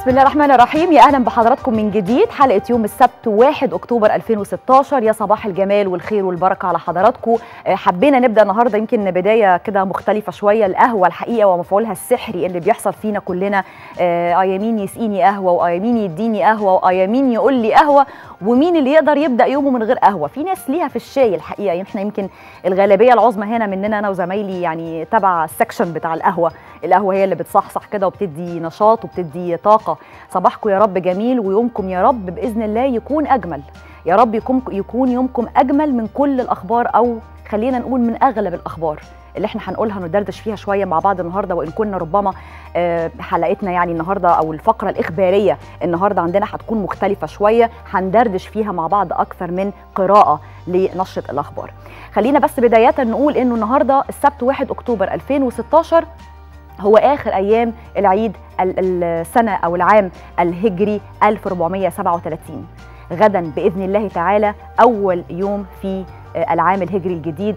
بسم الله الرحمن الرحيم يا اهلا بحضراتكم من جديد حلقه يوم السبت 1 اكتوبر 2016 يا صباح الجمال والخير والبركه على حضراتكم آه، حبينا نبدا النهارده يمكن بدايه كده مختلفه شويه القهوه الحقيقه ومفعولها السحري اللي بيحصل فينا كلنا آه آه يمين يسقيني قهوه واه يمين يديني قهوه واه يمين يقول لي قهوه ومين اللي يقدر يبدا يومه من غير قهوه في ناس ليها في الشاي الحقيقه احنا يمكن الغالبيه العظمى هنا مننا انا وزمايلي يعني تبع السكشن بتاع القهوه القهوه هي اللي بتصحصح كده وبتدي نشاط وبتدي طاقه صباحكم يا رب جميل ويومكم يا رب باذن الله يكون اجمل يا رب يكون يكون يومكم اجمل من كل الاخبار او خلينا نقول من اغلب الاخبار اللي احنا هنقولها ندردش فيها شويه مع بعض النهارده وان كنا ربما آه، حلقتنا يعني النهارده او الفقره الاخباريه النهارده عندنا هتكون مختلفه شويه هندردش فيها مع بعض اكثر من قراءه لنشره الاخبار. خلينا بس بدايه نقول انه النهارده السبت 1 اكتوبر 2016 هو اخر ايام العيد ال- السنه او العام الهجري 1437 غدا باذن الله تعالى اول يوم في آه، العام الهجري الجديد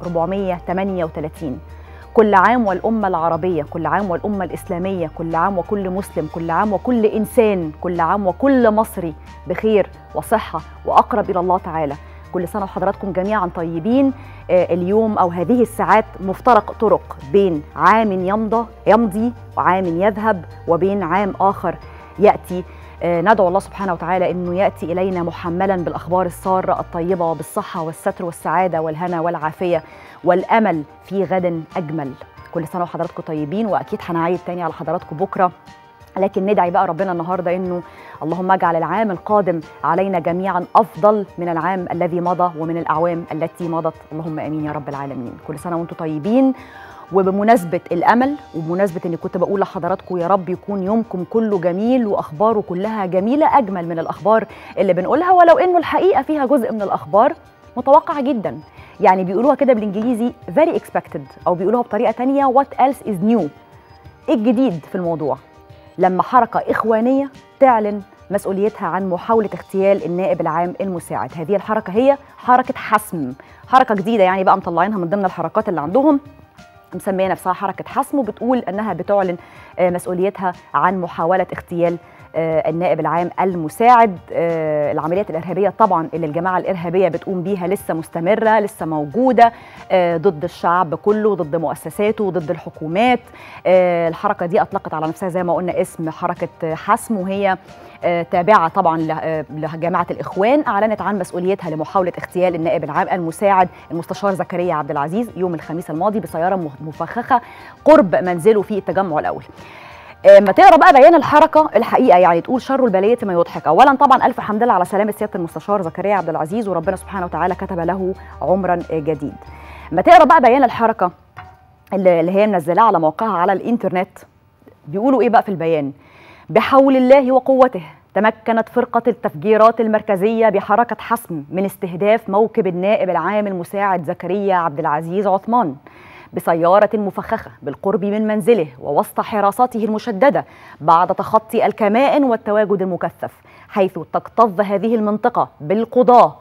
1438 كل عام والأمة العربية كل عام والأمة الإسلامية كل عام وكل مسلم كل عام وكل إنسان كل عام وكل مصري بخير وصحة وأقرب إلى الله تعالى كل سنة وحضراتكم جميعا طيبين آه، اليوم أو هذه الساعات مفترق طرق بين عام يمضى يمضي وعام يذهب وبين عام آخر يأتي آه، ندعو الله سبحانه وتعالى انه ياتي الينا محملا بالاخبار الساره الطيبه وبالصحه والستر والسعاده والهنا والعافيه والامل في غد اجمل كل سنه وحضراتكم طيبين واكيد هنعيد تاني على حضراتكم بكره لكن ندعي بقى ربنا النهارده انه اللهم اجعل العام القادم علينا جميعا افضل من العام الذي مضى ومن الاعوام التي مضت اللهم امين يا رب العالمين كل سنه وانتم طيبين وبمناسبة الأمل وبمناسبة إني كنت بقول لحضراتكم يا رب يكون يومكم كله جميل وأخباره كلها جميلة أجمل من الأخبار اللي بنقولها ولو إنه الحقيقة فيها جزء من الأخبار متوقع جدا يعني بيقولوها كده بالإنجليزي very expected أو بيقولوها بطريقة تانية what else is new إيه الجديد في الموضوع لما حركة إخوانية تعلن مسؤوليتها عن محاولة اغتيال النائب العام المساعد هذه الحركة هي حركة حسم حركة جديدة يعني بقى مطلعينها من ضمن الحركات اللي عندهم مسميه نفسها حركه حسم وبتقول انها بتعلن آه، مسؤوليتها عن محاوله اغتيال آه، النائب العام المساعد آه، العمليات الارهابيه طبعا اللي الجماعه الارهابيه بتقوم بيها لسه مستمره لسه موجوده آه، ضد الشعب كله ضد مؤسساته ضد الحكومات آه، الحركه دي اطلقت على نفسها زي ما قلنا اسم حركه حسم وهي آه، تابعه طبعا ل- آه، لجماعه الاخوان اعلنت عن مسؤوليتها لمحاوله اغتيال النائب العام المساعد المستشار زكريا عبد العزيز يوم الخميس الماضي بسياره مف- مفخخه قرب منزله في التجمع الاول آه، ما تقرا بقى بيان الحركه الحقيقه يعني تقول شر البليه ما يضحك اولا طبعا الف حمد لله على سلامه سياده المستشار زكريا عبد العزيز وربنا سبحانه وتعالى كتب له عمرا آه، جديد ما تقرا بقى بيان الحركه اللي اللي هي منزلاه على موقعها على الانترنت بيقولوا ايه بقى في البيان بحول الله وقوته تمكنت فرقة التفجيرات المركزية بحركة حسم من استهداف موكب النائب العام المساعد زكريا عبد العزيز عثمان بسيارة مفخخة بالقرب من منزله ووسط حراسته المشددة بعد تخطي الكمائن والتواجد المكثف حيث تكتظ هذه المنطقة بالقضاة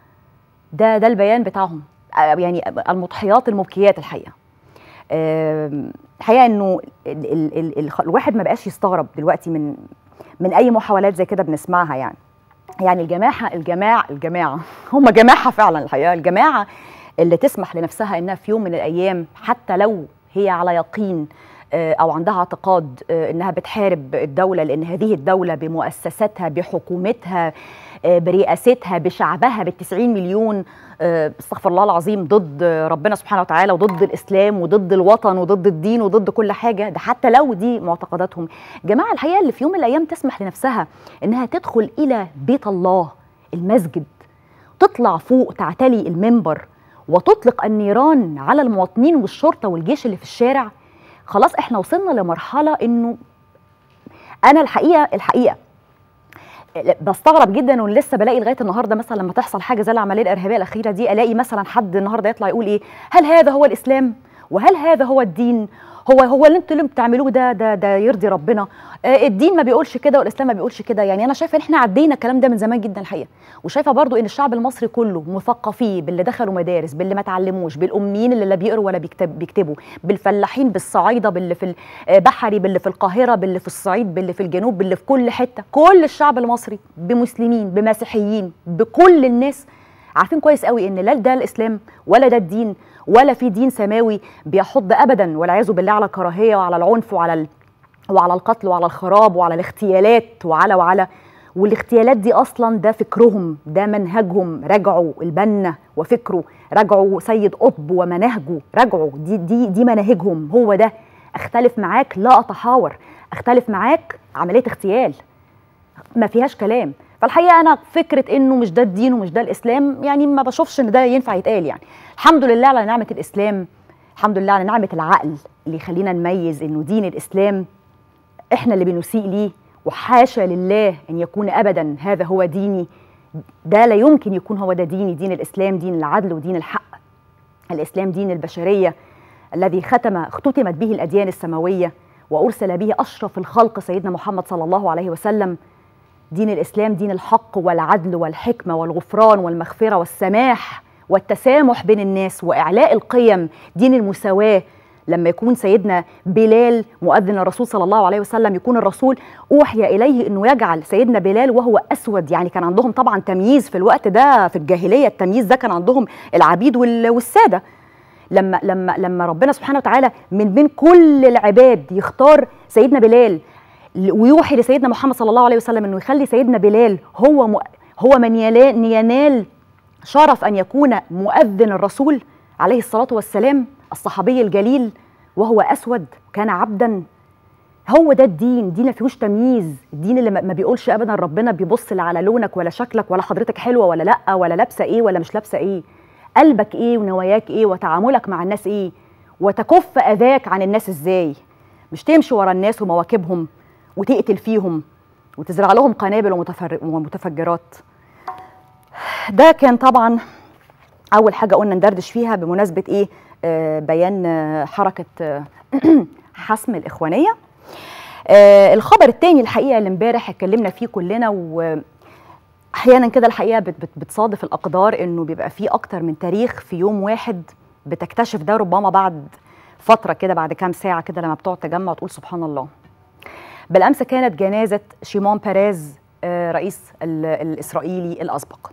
ده ده البيان بتاعهم آه، يعني المضحيات المبكيات الحقيقة آم، الحقيقه انه ال ال ال ال الواحد ما بقاش يستغرب دلوقتي من من اي محاولات زي كده بنسمعها يعني يعني الجماعه الجماعه الجماعه هم جماعه فعلا الحقيقه الجماعه اللي تسمح لنفسها انها في يوم من الايام حتى لو هي على يقين آه، او عندها اعتقاد آه، انها بتحارب الدوله لان هذه الدوله بمؤسساتها بحكومتها آه، برئاستها بشعبها بالتسعين مليون آه، استغفر الله العظيم ضد ربنا سبحانه وتعالى وضد الاسلام وضد الوطن وضد الدين وضد كل حاجه ده حتى لو دي معتقداتهم جماعه الحقيقه اللي في يوم من الايام تسمح لنفسها انها تدخل الى بيت الله المسجد تطلع فوق تعتلي المنبر وتطلق النيران على المواطنين والشرطه والجيش اللي في الشارع خلاص احنا وصلنا لمرحله انه انا الحقيقه الحقيقه بستغرب جدا وان لسه بلاقي لغايه النهارده مثلا لما تحصل حاجه زي العمليه الارهابيه الاخيره دي الاقي مثلا حد النهارده يطلع يقول ايه هل هذا هو الاسلام وهل هذا هو الدين هو هو اللي انتوا اللي بتعملوه ده ده ده يرضي ربنا آه الدين ما بيقولش كده والاسلام ما بيقولش كده يعني انا شايفه ان احنا عدينا الكلام ده من زمان جدا الحقيقه وشايفه برضو ان الشعب المصري كله مثقفين باللي دخلوا مدارس باللي ما اتعلموش بالاميين اللي لا بيقروا ولا بيكتب بيكتبوا بالفلاحين بالصعايده باللي في البحري باللي في القاهره باللي في الصعيد باللي في الجنوب باللي في كل حته كل الشعب المصري بمسلمين بمسيحيين بكل الناس عارفين كويس قوي ان لا ده الاسلام ولا ده الدين ولا في دين سماوي بيحض ابدا والعياذ بالله على الكراهيه وعلى العنف وعلى ال... وعلى القتل وعلى الخراب وعلى الاغتيالات وعلى وعلى والاغتيالات دي اصلا ده فكرهم ده منهجهم رجعوا البنا وفكره رجعوا سيد قطب ومناهجه رجعوا دي دي دي مناهجهم هو ده اختلف معاك لا اتحاور اختلف معاك عمليه اغتيال ما فيهاش كلام فالحقيقه انا فكره انه مش ده الدين ومش ده الاسلام يعني ما بشوفش ان ده ينفع يتقال يعني الحمد لله على نعمه الاسلام الحمد لله على نعمه العقل اللي يخلينا نميز انه دين الاسلام احنا اللي بنسيء ليه وحاشا لله ان يكون ابدا هذا هو ديني ده لا يمكن يكون هو ده ديني دين الاسلام دين العدل ودين الحق الاسلام دين البشريه الذي ختم اختتمت به الاديان السماويه وارسل به اشرف الخلق سيدنا محمد صلى الله عليه وسلم دين الاسلام دين الحق والعدل والحكمه والغفران والمغفره والسماح والتسامح بين الناس واعلاء القيم دين المساواه لما يكون سيدنا بلال مؤذن الرسول صلى الله عليه وسلم يكون الرسول اوحي اليه انه يجعل سيدنا بلال وهو اسود يعني كان عندهم طبعا تمييز في الوقت ده في الجاهليه التمييز ده كان عندهم العبيد والساده لما لما لما ربنا سبحانه وتعالى من بين كل العباد يختار سيدنا بلال ويوحي لسيدنا محمد صلى الله عليه وسلم انه يخلي سيدنا بلال هو م... هو من ينال شرف ان يكون مؤذن الرسول عليه الصلاه والسلام الصحابي الجليل وهو اسود كان عبدا هو ده الدين دين ما فيهوش تمييز الدين اللي ما بيقولش ابدا ربنا بيبص لا على لونك ولا شكلك ولا حضرتك حلوه ولا لا ولا لابسه ايه ولا مش لابسه ايه قلبك ايه ونواياك ايه وتعاملك مع الناس ايه وتكف اذاك عن الناس ازاي مش تمشي ورا الناس ومواكبهم وتقتل فيهم وتزرع لهم قنابل ومتفجرات ده كان طبعا اول حاجه قلنا ندردش فيها بمناسبه ايه آه بيان آه حركه آه حسم الاخوانيه آه الخبر الثاني الحقيقه اللي امبارح اتكلمنا فيه كلنا واحيانا كده الحقيقه بت بت بتصادف الاقدار انه بيبقى فيه اكتر من تاريخ في يوم واحد بتكتشف ده ربما بعد فتره كده بعد كام ساعه كده لما بتقعد تجمع وتقول سبحان الله بالامس كانت جنازه شيمون بيريز رئيس الاسرائيلي الاسبق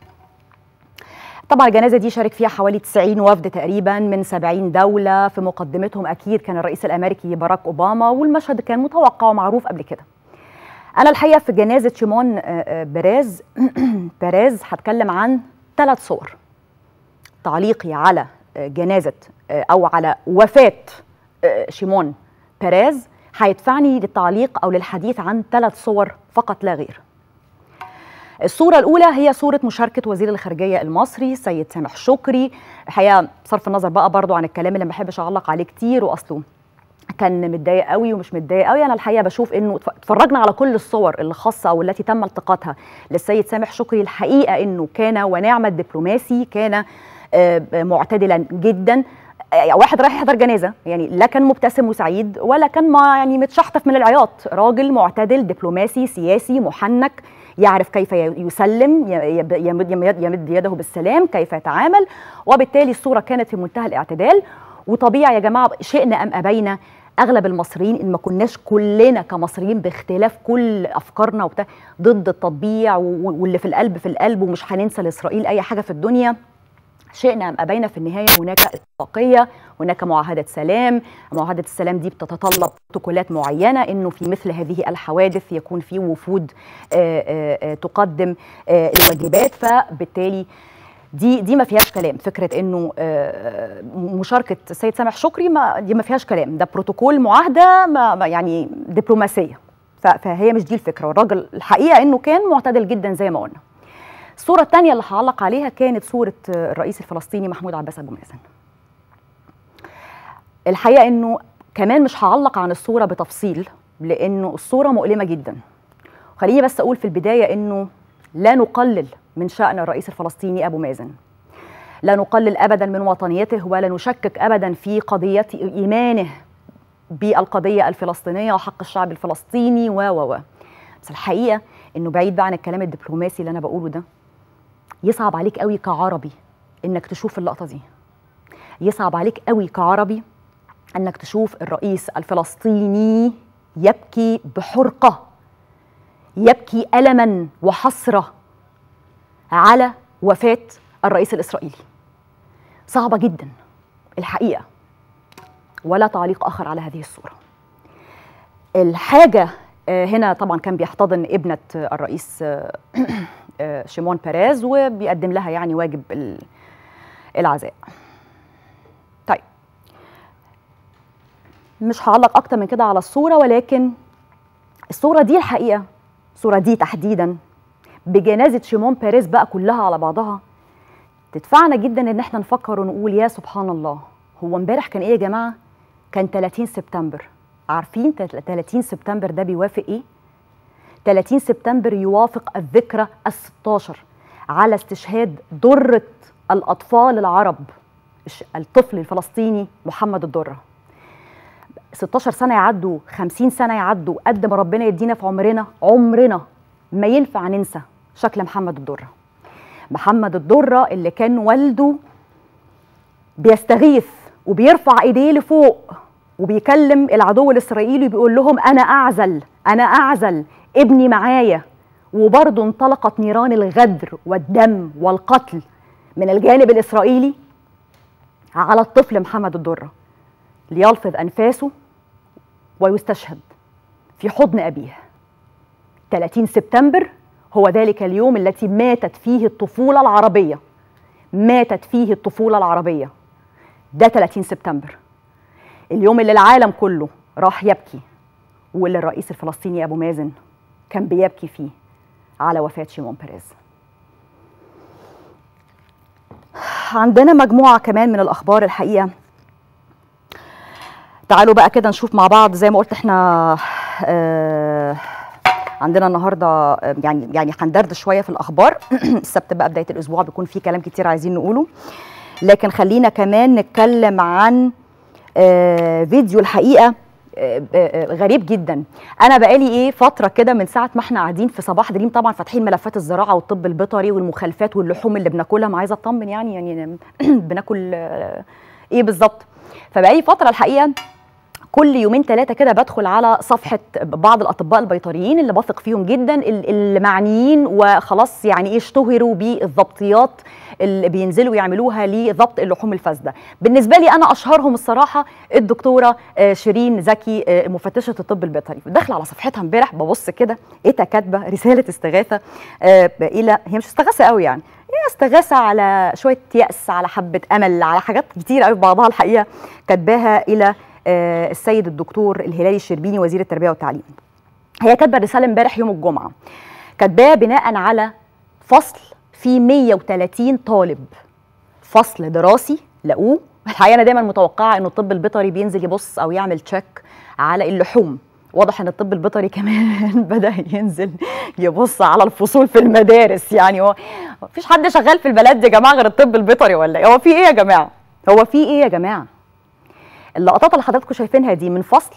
طبعا الجنازه دي شارك فيها حوالي 90 وفد تقريبا من 70 دوله في مقدمتهم اكيد كان الرئيس الامريكي باراك اوباما والمشهد كان متوقع ومعروف قبل كده انا الحقيقه في جنازه شيمون بيريز بيريز هتكلم عن ثلاث صور تعليقي على جنازه او على وفاه شيمون بيريز هيدفعني للتعليق او للحديث عن ثلاث صور فقط لا غير. الصورة الأولى هي صورة مشاركة وزير الخارجية المصري سيد سامح شكري، الحقيقة بصرف النظر بقى برضو عن الكلام اللي ما بحبش أعلق عليه كتير وأصله كان متضايق قوي ومش متضايق قوي انا الحقيقه بشوف انه اتفرجنا على كل الصور اللي خاصه او التي تم التقاطها للسيد سامح شكري الحقيقه انه كان ونعم الدبلوماسي كان معتدلا جدا واحد رايح يحضر جنازه يعني لا كان مبتسم وسعيد ولا كان ما يعني متشحطف من العياط راجل معتدل دبلوماسي سياسي محنك يعرف كيف يسلم يمد, يمد يده بالسلام كيف يتعامل وبالتالي الصوره كانت في منتهى الاعتدال وطبيعي يا جماعه شئنا ام ابينا اغلب المصريين ان ما كناش كلنا كمصريين باختلاف كل افكارنا وبتاع ضد التطبيع واللي في القلب في القلب ومش هننسى لاسرائيل اي حاجه في الدنيا شئنا ام ابينا في النهايه هناك اتفاقيه هناك معاهده سلام معاهده السلام دي بتتطلب بروتوكولات معينه انه في مثل هذه الحوادث يكون في وفود آآ آآ تقدم آآ الواجبات فبالتالي دي دي ما فيهاش كلام فكره انه مشاركه السيد سامح شكري ما دي ما فيهاش كلام ده بروتوكول معاهده ما يعني دبلوماسيه فهي مش دي الفكره والراجل الحقيقه انه كان معتدل جدا زي ما قلنا الصورة الثانية اللي هعلق عليها كانت صورة الرئيس الفلسطيني محمود عباس أبو مازن الحقيقة أنه كمان مش هعلق عن الصورة بتفصيل لأنه الصورة مؤلمة جدا خليني بس أقول في البداية أنه لا نقلل من شأن الرئيس الفلسطيني أبو مازن لا نقلل ابدا من وطنيته ولا نشكك ابدا في قضيه ايمانه بالقضيه الفلسطينيه وحق الشعب الفلسطيني و و و بس الحقيقه انه بعيد بقى عن الكلام الدبلوماسي اللي انا بقوله ده يصعب عليك قوي كعربي انك تشوف اللقطه دي يصعب عليك قوي كعربي انك تشوف الرئيس الفلسطيني يبكي بحرقه يبكي الما وحسره على وفاه الرئيس الاسرائيلي صعبه جدا الحقيقه ولا تعليق اخر على هذه الصوره الحاجه هنا طبعا كان بيحتضن ابنه الرئيس شيمون بيريز وبيقدم لها يعني واجب العزاء طيب مش هعلق اكتر من كده على الصوره ولكن الصوره دي الحقيقه الصوره دي تحديدا بجنازه شيمون بيريز بقى كلها على بعضها تدفعنا جدا ان احنا نفكر ونقول يا سبحان الله هو امبارح كان ايه يا جماعه كان 30 سبتمبر عارفين 30 سبتمبر ده بيوافق ايه 30 سبتمبر يوافق الذكرى ال16 على استشهاد درة الأطفال العرب الطفل الفلسطيني محمد الدرة 16 سنة يعدوا 50 سنة يعدوا قد ما ربنا يدينا في عمرنا عمرنا ما ينفع ننسى شكل محمد الدرة محمد الدرة اللي كان والده بيستغيث وبيرفع ايديه لفوق وبيكلم العدو الاسرائيلي بيقول لهم انا اعزل انا اعزل ابني معايا وبرضه انطلقت نيران الغدر والدم والقتل من الجانب الاسرائيلي على الطفل محمد الدره ليلفظ انفاسه ويستشهد في حضن ابيه 30 سبتمبر هو ذلك اليوم التي ماتت فيه الطفوله العربيه ماتت فيه الطفوله العربيه ده 30 سبتمبر اليوم اللي العالم كله راح يبكي واللي الرئيس الفلسطيني ابو مازن كان بيبكي فيه على وفاه شيمون بيريز عندنا مجموعه كمان من الاخبار الحقيقه تعالوا بقى كده نشوف مع بعض زي ما قلت احنا آه عندنا النهارده يعني يعني هندردش شويه في الاخبار السبت بقى بدايه الاسبوع بيكون في كلام كتير عايزين نقوله لكن خلينا كمان نتكلم عن آه فيديو الحقيقه آه آه غريب جدا انا بقالي ايه فتره كده من ساعه ما احنا قاعدين في صباح دريم طبعا فاتحين ملفات الزراعه والطب البيطري والمخلفات واللحوم اللي بناكلها ما عايزه اطمن يعني يعني بناكل ايه بالظبط فبقالي فتره الحقيقه كل يومين ثلاثه كده بدخل على صفحه بعض الاطباء البيطريين اللي بثق فيهم جدا اللي معنيين وخلاص يعني ايه اشتهروا بالضبطيات اللي بينزلوا يعملوها لضبط اللحوم الفاسده بالنسبه لي انا اشهرهم الصراحه الدكتوره شيرين زكي مفتشه الطب البيطري داخله على صفحتها امبارح ببص كده ايه كاتبه رساله استغاثه الى هي مش استغاثه قوي يعني هي استغاثه على شويه يأس على حبه امل على حاجات كتير قوي بعضها الحقيقه كاتباها الى السيد الدكتور الهلالي الشربيني وزير التربيه والتعليم. هي كاتبه رساله امبارح يوم الجمعه. كاتباها بناء على فصل فيه 130 طالب. فصل دراسي لقوه الحقيقه انا دايما متوقعه انه الطب البيطري بينزل يبص او يعمل تشيك على اللحوم. واضح ان الطب البيطري كمان بدا ينزل يبص على الفصول في المدارس يعني هو مفيش حد شغال في البلد دي يا جماعه غير الطب البيطري ولا ايه؟ هو في ايه يا جماعه؟ هو في ايه يا جماعه؟ اللقطات اللي حضراتكم شايفينها دي من فصل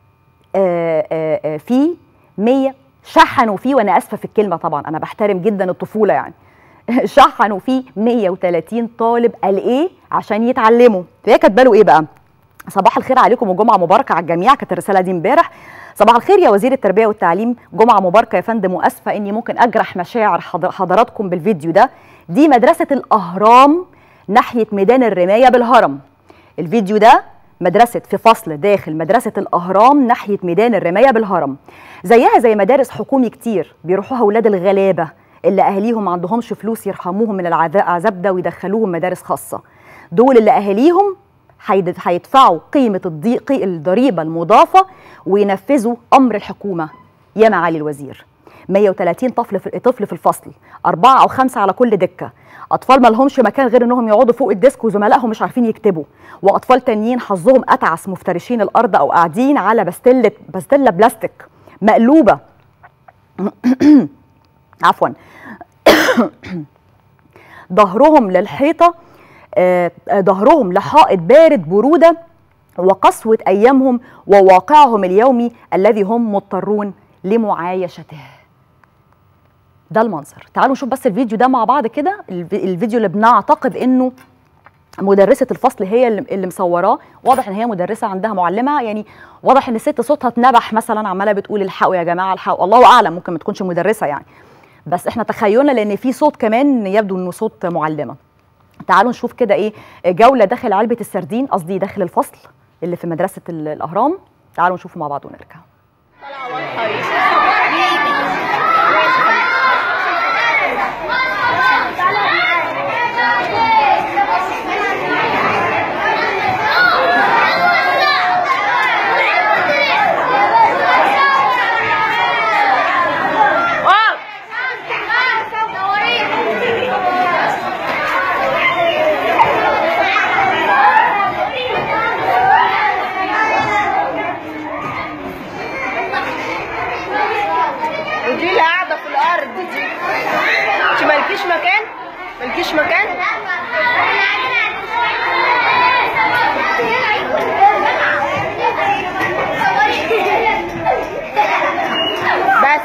آآ آآ في 100 شحنوا فيه وانا اسفه في الكلمه طبعا انا بحترم جدا الطفوله يعني شحنوا فيه 130 طالب قال ايه عشان يتعلموا فهي كاتبه له ايه بقى صباح الخير عليكم وجمعه مباركه على الجميع كانت الرساله دي امبارح صباح الخير يا وزير التربيه والتعليم جمعه مباركه يا فندم واسفه اني ممكن اجرح مشاعر حضراتكم بالفيديو ده دي مدرسه الاهرام ناحيه ميدان الرمايه بالهرم الفيديو ده مدرسة في فصل داخل مدرسة الأهرام ناحية ميدان الرماية بالهرم زيها زي مدارس حكومي كتير بيروحوها أولاد الغلابة اللي أهاليهم ما عندهمش فلوس يرحموهم من العذاب ده ويدخلوهم مدارس خاصة دول اللي أهاليهم هيدفعوا قيمة الضيق الضريبة المضافة وينفذوا أمر الحكومة يا معالي الوزير 130 طفل في طفل في الفصل أربعة أو خمسة على كل دكة أطفال ما لهمش مكان غير إنهم يقعدوا فوق الديسك وزملائهم مش عارفين يكتبوا وأطفال تانيين حظهم أتعس مفترشين الأرض أو قاعدين على بستلة بستلة بلاستيك مقلوبة عفوا ظهرهم للحيطة آه، ظهرهم لحائط بارد بروده وقسوه ايامهم وواقعهم اليومي الذي هم مضطرون لمعايشته ده المنظر تعالوا نشوف بس الفيديو ده مع بعض كده الف- الفيديو اللي بنعتقد انه مدرسة الفصل هي اللي اللي مصوراه واضح ان هي مدرسة عندها معلمة يعني واضح ان الست صوتها اتنبح مثلا عمالة بتقول الحقوا يا جماعة الحقوا الله اعلم ممكن ما تكونش مدرسة يعني بس احنا تخيلنا لان في صوت كمان يبدو انه صوت معلمة تعالوا نشوف كده ايه جولة داخل علبة السردين قصدي داخل الفصل اللي في مدرسة ال- الاهرام تعالوا نشوفه مع بعض ونرجع ودي اللي قاعدة في الأرض دي انت مالكيش مكان؟ مالكيش مكان؟ بس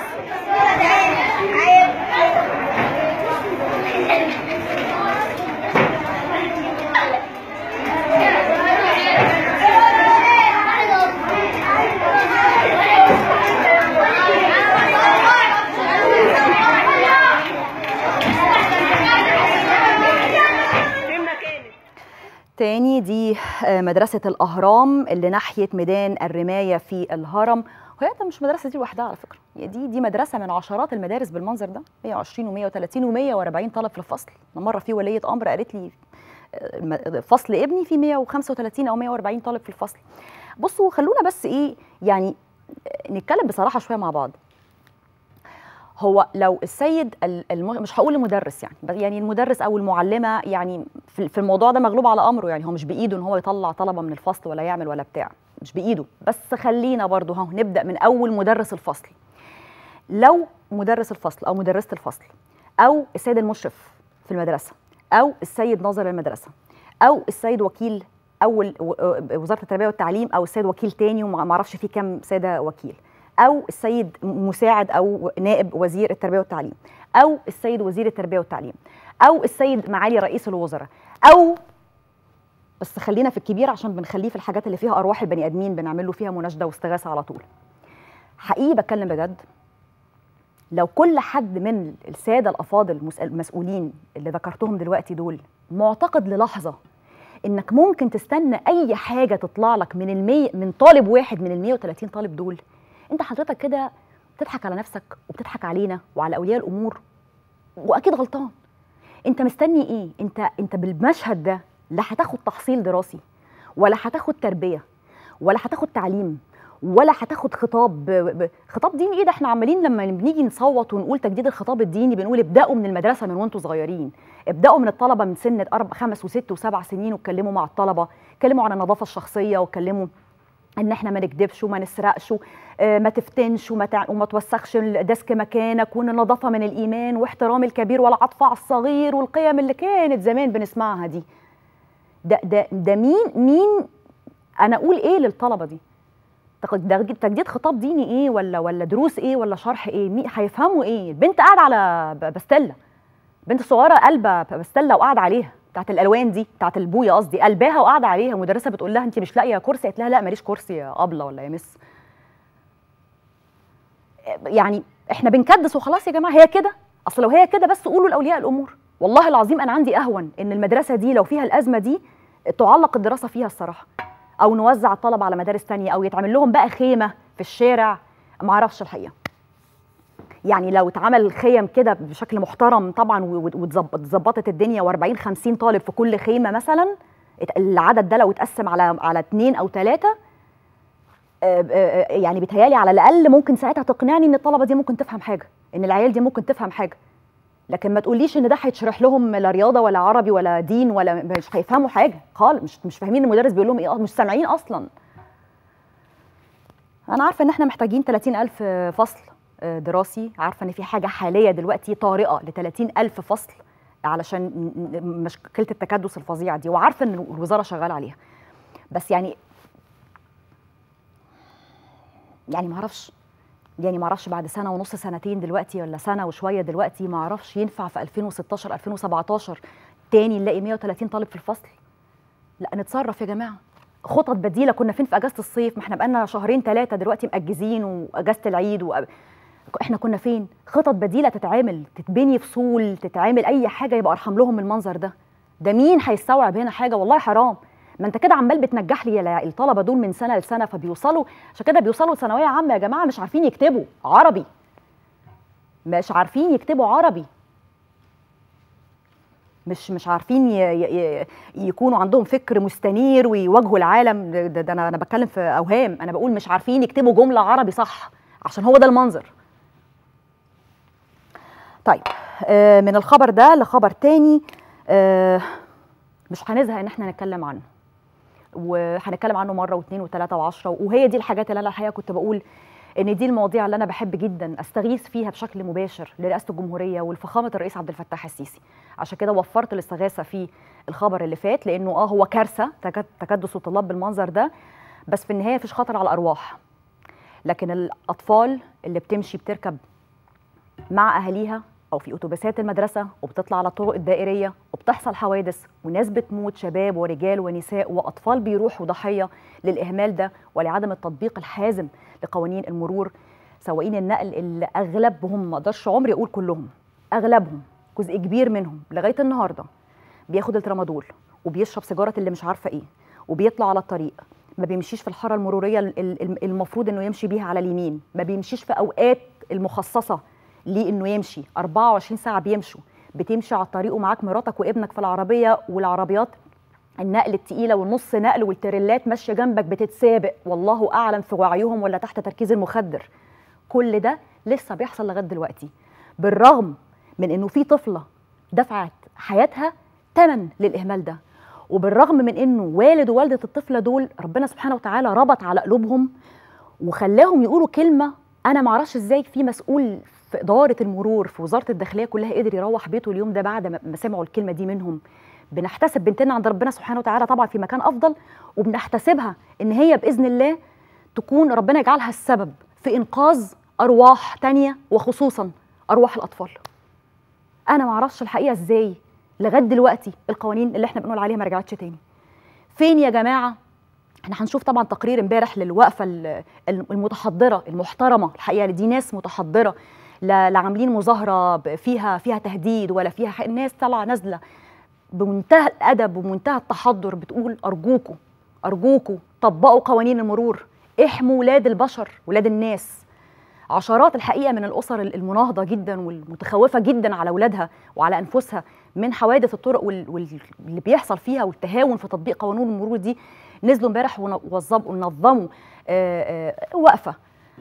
فين مكانك؟ تاني دي آه، مدرسة الأهرام اللي ناحية ميدان الرماية في الهرم وهي ده مش مدرسة دي لوحدها على فكرة هي دي دي مدرسة من عشرات المدارس بالمنظر ده 120 و130 و140 طالب في الفصل أنا مرة في ولية أمر قالت لي آه، الم- فصل ابني فيه 135 أو 140 طالب في الفصل بصوا خلونا بس إيه يعني آه، نتكلم بصراحة شوية مع بعض هو لو السيد ال- الم... مش هقول المدرس يعني بس يعني المدرس او المعلمه يعني في في الموضوع ده مغلوب على امره يعني هو مش بايده ان هو يطلع طلبه من الفصل ولا يعمل ولا بتاع مش بايده بس خلينا برضو ها نبدا من اول مدرس الفصل لو مدرس الفصل او مدرسه الفصل او السيد المشرف في المدرسه او السيد ناظر المدرسه او السيد وكيل اول و- وزاره التربيه والتعليم او السيد وكيل تاني وما اعرفش في كام ساده وكيل او السيد مساعد او نائب وزير التربيه والتعليم او السيد وزير التربيه والتعليم او السيد معالي رئيس الوزراء او بس خلينا في الكبير عشان بنخليه في الحاجات اللي فيها ارواح البني ادمين بنعمل له فيها مناشده واستغاثه على طول حقيقي بتكلم بجد لو كل حد من الساده الافاضل المس- المسؤولين اللي ذكرتهم دلوقتي دول معتقد للحظه انك ممكن تستنى اي حاجه تطلع لك من المية من طالب واحد من ال 130 طالب دول انت حضرتك كده بتضحك على نفسك وبتضحك علينا وعلى اولياء الامور واكيد غلطان انت مستني ايه انت انت بالمشهد ده لا هتاخد تحصيل دراسي ولا هتاخد تربيه ولا هتاخد تعليم ولا هتاخد خطاب ب... ب... خطاب ديني ايه ده احنا عمالين لما بنيجي نصوت ونقول تجديد الخطاب الديني بنقول ابداوا من المدرسه من وانتم صغيرين ابداوا من الطلبه من سن اربع خمس وست وسبع سنين واتكلموا مع الطلبه اتكلموا عن النظافه الشخصيه واتكلموا ان احنا ما نكذبش وما نسرقش آه، ما تفتنش وما تع... وما توسخش الديسك مكانك وان النظافه من الايمان واحترام الكبير والعطف على الصغير والقيم اللي كانت زمان بنسمعها دي ده ده ده مين مين انا اقول ايه للطلبه دي تق- ده تجديد خطاب ديني ايه ولا ولا دروس ايه ولا شرح ايه مين هيفهموا ايه البنت قاعده على ب- بستله بنت صغيره قلبه بستله وقاعده عليها بتاعت الالوان دي بتاعت البويه قصدي قلبها وقاعده عليها مدرسه بتقول لها انت مش لاقيه كرسي قالت لها لا ماليش كرسي يا ابله ولا يا مس يعني احنا بنكدس وخلاص يا جماعه هي كده اصل لو هي كده بس قولوا لاولياء الامور والله العظيم انا عندي اهون ان المدرسه دي لو فيها الازمه دي تعلق الدراسه فيها الصراحه او نوزع الطلبه على مدارس تانية او يتعمل لهم بقى خيمه في الشارع ما اعرفش الحقيقه يعني لو اتعمل خيم كده بشكل محترم طبعا واتظبطت الدنيا و40 50 طالب في كل خيمه مثلا ات- العدد ده لو اتقسم على على اثنين او ثلاثه يعني بيتهيالي على الاقل ممكن ساعتها تقنعني ان الطلبه دي ممكن تفهم حاجه ان العيال دي ممكن تفهم حاجه لكن ما تقوليش ان ده هيتشرح لهم لا رياضه ولا عربي ولا دين ولا مش هيفهموا حاجه خالص مش مش فاهمين المدرس بيقول لهم ايه مش سامعين اصلا انا عارفه ان احنا محتاجين 30000 فصل آه، دراسي عارفه ان في حاجه حاليه دلوقتي طارئه ل 30000 فصل علشان ن- ن- مشكله التكدس الفظيعه دي وعارفه ان الوزاره شغاله عليها بس يعني يعني ما اعرفش يعني ما اعرفش بعد سنه ونص سنتين دلوقتي ولا سنه وشويه دلوقتي ما اعرفش ينفع في 2016 2017 تاني نلاقي 130 طالب في الفصل لا نتصرف يا جماعه خطط بديله كنا فين في اجازه الصيف ما احنا بقالنا شهرين ثلاثه دلوقتي مأجزين واجازه العيد و... احنا كنا فين خطط بديله تتعمل تتبني فصول تتعمل اي حاجه يبقى ارحم لهم من المنظر ده ده مين هيستوعب هنا حاجه والله حرام ما انت كده عمال بتنجح لي الع- الطلبه دول من سنه لسنه فبيوصلوا عشان كده بيوصلوا ثانويه عامه يا جماعه مش عارفين يكتبوا عربي مش عارفين يكتبوا عربي مش مش عارفين ي ي ي يكونوا عندهم فكر مستنير ويواجهوا العالم ده, ده, ده انا انا بتكلم في اوهام انا بقول مش عارفين يكتبوا جمله عربي صح عشان هو ده المنظر طيب آه من الخبر ده لخبر تاني آه مش هنزهق ان احنا نتكلم عنه وهنتكلم عنه مره واثنين وثلاثه وعشرة وهي دي الحاجات اللي انا الحقيقه كنت بقول ان دي المواضيع اللي انا بحب جدا استغيث فيها بشكل مباشر لرئاسه الجمهوريه ولفخامه الرئيس عبد الفتاح السيسي عشان كده وفرت الاستغاثه في الخبر اللي فات لانه اه هو كارثه تكد- تكدس الطلاب بالمنظر ده بس في النهايه مفيش خطر على الارواح لكن الاطفال اللي بتمشي بتركب مع اهاليها او في اتوبيسات المدرسه وبتطلع على الطرق الدائريه وبتحصل حوادث وناس بتموت شباب ورجال ونساء واطفال بيروحوا ضحيه للاهمال ده ولعدم التطبيق الحازم لقوانين المرور سواقين النقل اللي اغلبهم ما اقدرش عمري اقول كلهم اغلبهم جزء كبير منهم لغايه النهارده بياخد الترامادول وبيشرب سيجاره اللي مش عارفه ايه وبيطلع على الطريق ما بيمشيش في الحاره المروريه ال- ال- المفروض انه يمشي بيها على اليمين ما بيمشيش في اوقات المخصصه ليه انه يمشي 24 ساعه بيمشوا بتمشي على الطريق ومعاك مراتك وابنك في العربيه والعربيات النقل التقيله والنص نقل والتريلات ماشيه جنبك بتتسابق والله اعلم في وعيهم ولا تحت تركيز المخدر كل ده لسه بيحصل لغايه دلوقتي بالرغم من انه في طفله دفعت حياتها ثمن للاهمال ده وبالرغم من انه والد ووالده الطفله دول ربنا سبحانه وتعالى ربط على قلوبهم وخلاهم يقولوا كلمه انا ما اعرفش ازاي في مسؤول في اداره المرور في وزاره الداخليه كلها قدر يروح بيته اليوم ده بعد ما ما سمعوا الكلمه دي منهم بنحتسب بنتنا عند ربنا سبحانه وتعالى طبعا في مكان افضل وبنحتسبها ان هي باذن الله تكون ربنا يجعلها السبب في انقاذ ارواح تانية وخصوصا ارواح الاطفال انا ما اعرفش الحقيقه ازاي لغايه دلوقتي القوانين اللي احنا بنقول عليها ما رجعتش تاني فين يا جماعه احنا هنشوف طبعا تقرير امبارح للوقفه ال- المتحضره المحترمه الحقيقه دي ناس متحضره لا لا عاملين مظاهره ب- فيها فيها تهديد ولا فيها حق. الناس طالعه نازله بمنتهى الادب ومنتهى التحضر بتقول ارجوكوا ارجوكوا طبقوا قوانين المرور احموا ولاد البشر ولاد الناس عشرات الحقيقه من الاسر المناهضه جدا والمتخوفه جدا على اولادها وعلى انفسها من حوادث الطرق وال- وال- واللي بيحصل فيها والتهاون في تطبيق قانون المرور دي نزلوا امبارح ونظموا ونظموا آه، آه، وقفه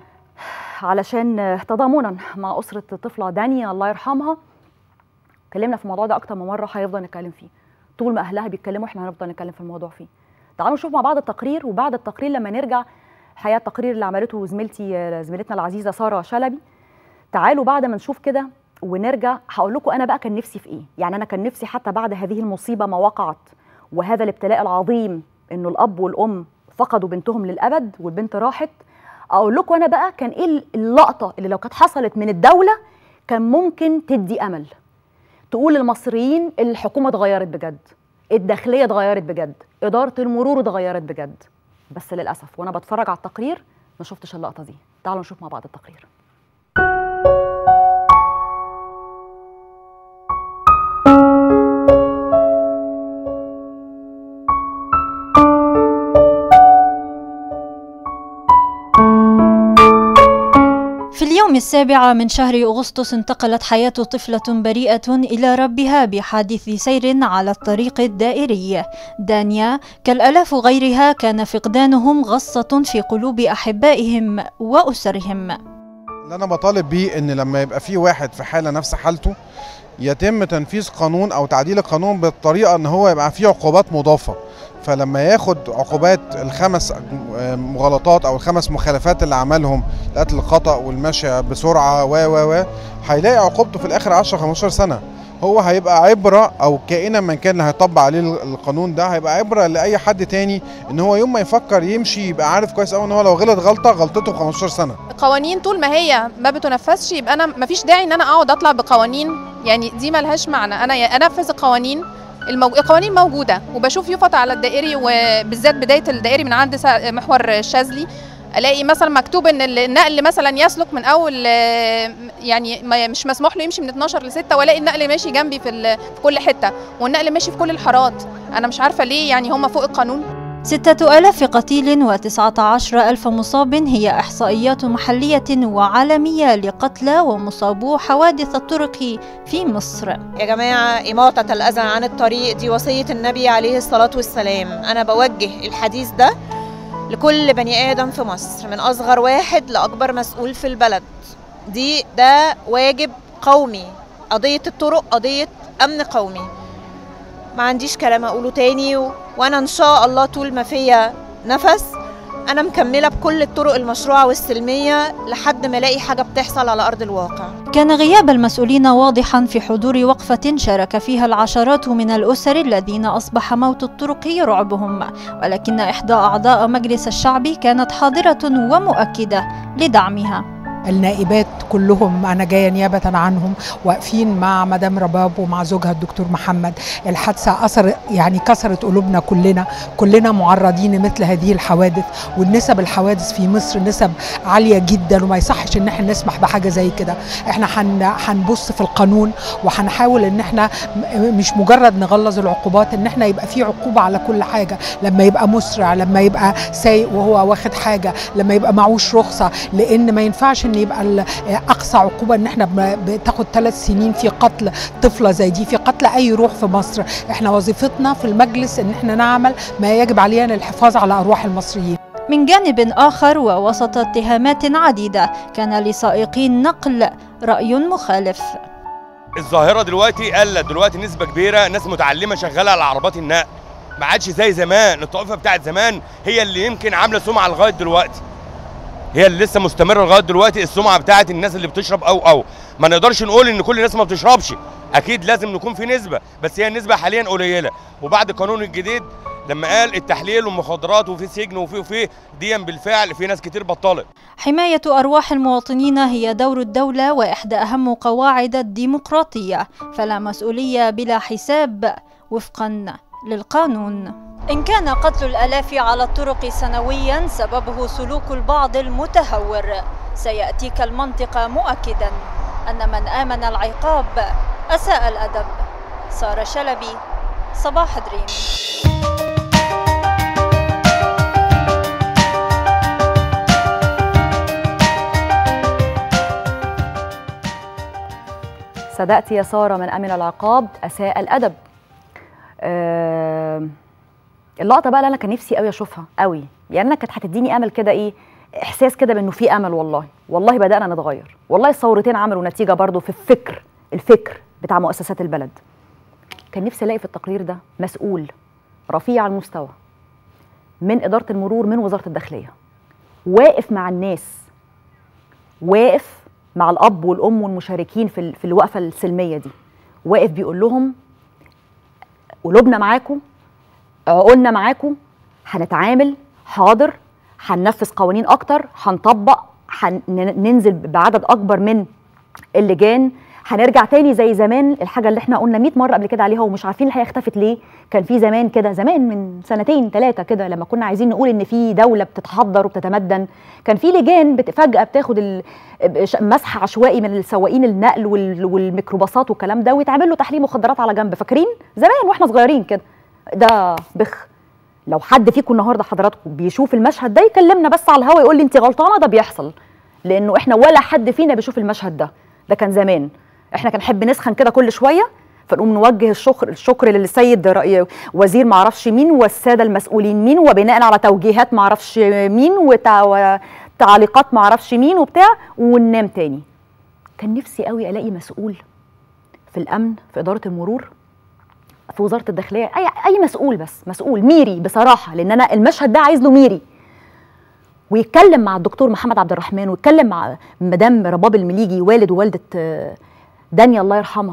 علشان آه، تضامنا مع اسره طفله دانيا الله يرحمها اتكلمنا في الموضوع ده اكتر من مره هيفضل نتكلم فيه طول ما اهلها بيتكلموا احنا هنفضل نتكلم في الموضوع فيه تعالوا نشوف مع بعض التقرير وبعد التقرير لما نرجع الحقيقه التقرير اللي عملته زميلتي آه، زميلتنا العزيزه ساره شلبي تعالوا بعد ما نشوف كده ونرجع هقول لكم انا بقى كان نفسي في ايه يعني انا كان نفسي حتى بعد هذه المصيبه ما وقعت وهذا الابتلاء العظيم انه الاب والام فقدوا بنتهم للابد والبنت راحت اقول لكم انا بقى كان ايه اللقطه اللي لو كانت حصلت من الدوله كان ممكن تدي امل تقول للمصريين الحكومه اتغيرت بجد الداخليه اتغيرت بجد اداره المرور اتغيرت بجد بس للاسف وانا بتفرج على التقرير ما شفتش اللقطه دي تعالوا نشوف مع بعض التقرير في اليوم السابع من شهر أغسطس انتقلت حياة طفلة بريئة إلى ربها بحادث سير على الطريق الدائري دانيا كالألاف غيرها كان فقدانهم غصة في قلوب أحبائهم وأسرهم اللي انا بطالب بيه ان لما يبقى في واحد في حاله نفس حالته يتم تنفيذ قانون او تعديل القانون بالطريقه ان هو يبقى فيه عقوبات مضافه فلما ياخد عقوبات الخمس مغالطات او الخمس مخالفات اللي عملهم القتل الخطا والمشي بسرعه و و و هيلاقي عقوبته في الاخر 10 15 سنه هو هيبقى عبره او كائنا من كان اللي هيطبق عليه القانون ده هيبقى عبره لاي حد تاني ان هو يوم ما يفكر يمشي يبقى عارف كويس قوي ان هو لو غلط غلطه غلطته 15 سنه القوانين طول ما هي ما بتنفذش يبقى انا ما فيش داعي ان انا اقعد اطلع بقوانين يعني دي ملهاش معنى انا يا انفذ القوانين المو... القوانين موجوده وبشوف يفط على الدائري وبالذات بدايه الدائري من عند سا- محور الشاذلي الاقي مثلا مكتوب ان النقل مثلا يسلك من اول آه، يعني ما- مش مسموح له يمشي من 12 ل 6 والاقي النقل ماشي جنبي في, ال- في كل حته والنقل ماشي في كل الحارات انا مش عارفه ليه يعني هم فوق القانون ستة ألاف قتيل وتسعة عشر ألف مصاب هي إحصائيات محلية وعالمية لقتلى ومصابو حوادث الطرق في مصر يا جماعة إماطة الأذى عن الطريق دي وصية النبي عليه الصلاة والسلام أنا بوجه الحديث ده لكل بني آدم في مصر من أصغر واحد لأكبر مسؤول في البلد دي ده واجب قومي قضية الطرق قضية أمن قومي ما عنديش كلام أقوله تاني و... وأنا إن شاء الله طول ما فيا نفس أنا مكملة بكل الطرق المشروعة والسلمية لحد ما ألاقي حاجة بتحصل على أرض الواقع كان غياب المسؤولين واضحا في حضور وقفة شارك فيها العشرات من الأسر الذين أصبح موت الطرق يرعبهم ولكن إحدى أعضاء مجلس الشعب كانت حاضرة ومؤكدة لدعمها النائبات كلهم انا جايه نيابه عنهم واقفين مع مدام رباب ومع زوجها الدكتور محمد الحادثه اثر يعني كسرت قلوبنا كلنا كلنا معرضين لمثل هذه الحوادث والنسب الحوادث في مصر نسب عاليه جدا وما يصحش ان احنا نسمح بحاجه زي كده احنا هن- هنبص في القانون وهنحاول ان احنا م- مش مجرد نغلظ العقوبات ان احنا يبقى في عقوبه على كل حاجه لما يبقى مسرع لما يبقى سايق وهو واخد حاجه لما يبقى معوش رخصه لان ما ينفعش ان يبقى ال- اقصى عقوبه ان احنا ب- بتاخد ثلاث سنين في قتل طفله زي دي في قتل اي روح في مصر احنا وظيفتنا في المجلس ان احنا نعمل ما يجب علينا للحفاظ على ارواح المصريين من جانب آخر ووسط اتهامات عديدة كان لسائقي النقل رأي مخالف الظاهره دلوقتي قلت دلوقتي نسبه كبيره ناس متعلمه شغاله على عربات النقل ما عادش زي زمان الطائفه بتاعت زمان هي اللي يمكن عامله سمعه لغايه دلوقتي هي اللي لسه مستمره لغايه دلوقتي السمعه بتاعت الناس اللي بتشرب او او ما نقدرش نقول ان كل الناس ما بتشربش اكيد لازم نكون في نسبه بس هي النسبه حاليا قليله وبعد القانون الجديد لما قال التحليل والمخدرات وفي سجن وفي وفي دي بالفعل في ناس كتير بطلت حماية أرواح المواطنين هي دور الدولة وإحدى أهم قواعد الديمقراطية فلا مسؤولية بلا حساب وفقا للقانون إن كان قتل الآلاف على الطرق سنويا سببه سلوك البعض المتهور سيأتيك المنطق مؤكدا أن من آمن العقاب أساء الأدب سارة شلبي صباح دريم صدقت يا ساره من امن العقاب اساء الادب آه اللقطه بقى اللي انا كان نفسي قوي اشوفها قوي يعني انا كانت هتديني امل كده ايه احساس كده بانه في امل والله والله بدانا نتغير والله الثورتين عملوا نتيجه برضو في الفكر الفكر بتاع مؤسسات البلد كان نفسي الاقي في التقرير ده مسؤول رفيع المستوى من اداره المرور من وزاره الداخليه واقف مع الناس واقف مع الاب والام والمشاركين في ال- في الوقفه السلميه دي واقف بيقول لهم قلوبنا معاكم عقولنا معاكم هنتعامل حاضر هننفذ قوانين اكتر هنطبق هننزل بعدد اكبر من اللجان هنرجع تاني زي زمان الحاجه اللي احنا قلنا 100 مره قبل كده عليها ومش عارفين الحقيقه اختفت ليه كان في زمان كده زمان من سنتين ثلاثه كده لما كنا عايزين نقول ان في دوله بتتحضر وبتتمدن كان في لجان بت- فجاه بتاخد ال- ش- مسح عشوائي من السواقين النقل وال- والميكروباصات والكلام ده ويتعمل له تحليل مخدرات على جنب فاكرين زمان واحنا صغيرين كده ده بخ لو حد فيكم النهارده حضراتكم بيشوف المشهد ده يكلمنا بس على الهوا يقول لي انت غلطانه ده بيحصل لانه احنا ولا حد فينا بيشوف المشهد ده ده كان زمان احنا كان نحب نسخن كده كل شويه فنقوم نوجه الشكر الشكر للسيد رأي وزير معرفش مين والساده المسؤولين مين وبناء على توجيهات معرفش مين وتع- وتعليقات معرفش مين وبتاع وننام تاني كان نفسي قوي الاقي مسؤول في الامن في اداره المرور في وزاره الداخليه اي اي مسؤول بس مسؤول ميري بصراحه لان انا المشهد ده عايز له ميري ويتكلم مع الدكتور محمد عبد الرحمن ويتكلم مع مدام رباب المليجي والد ووالده آه، دانيا الله يرحمها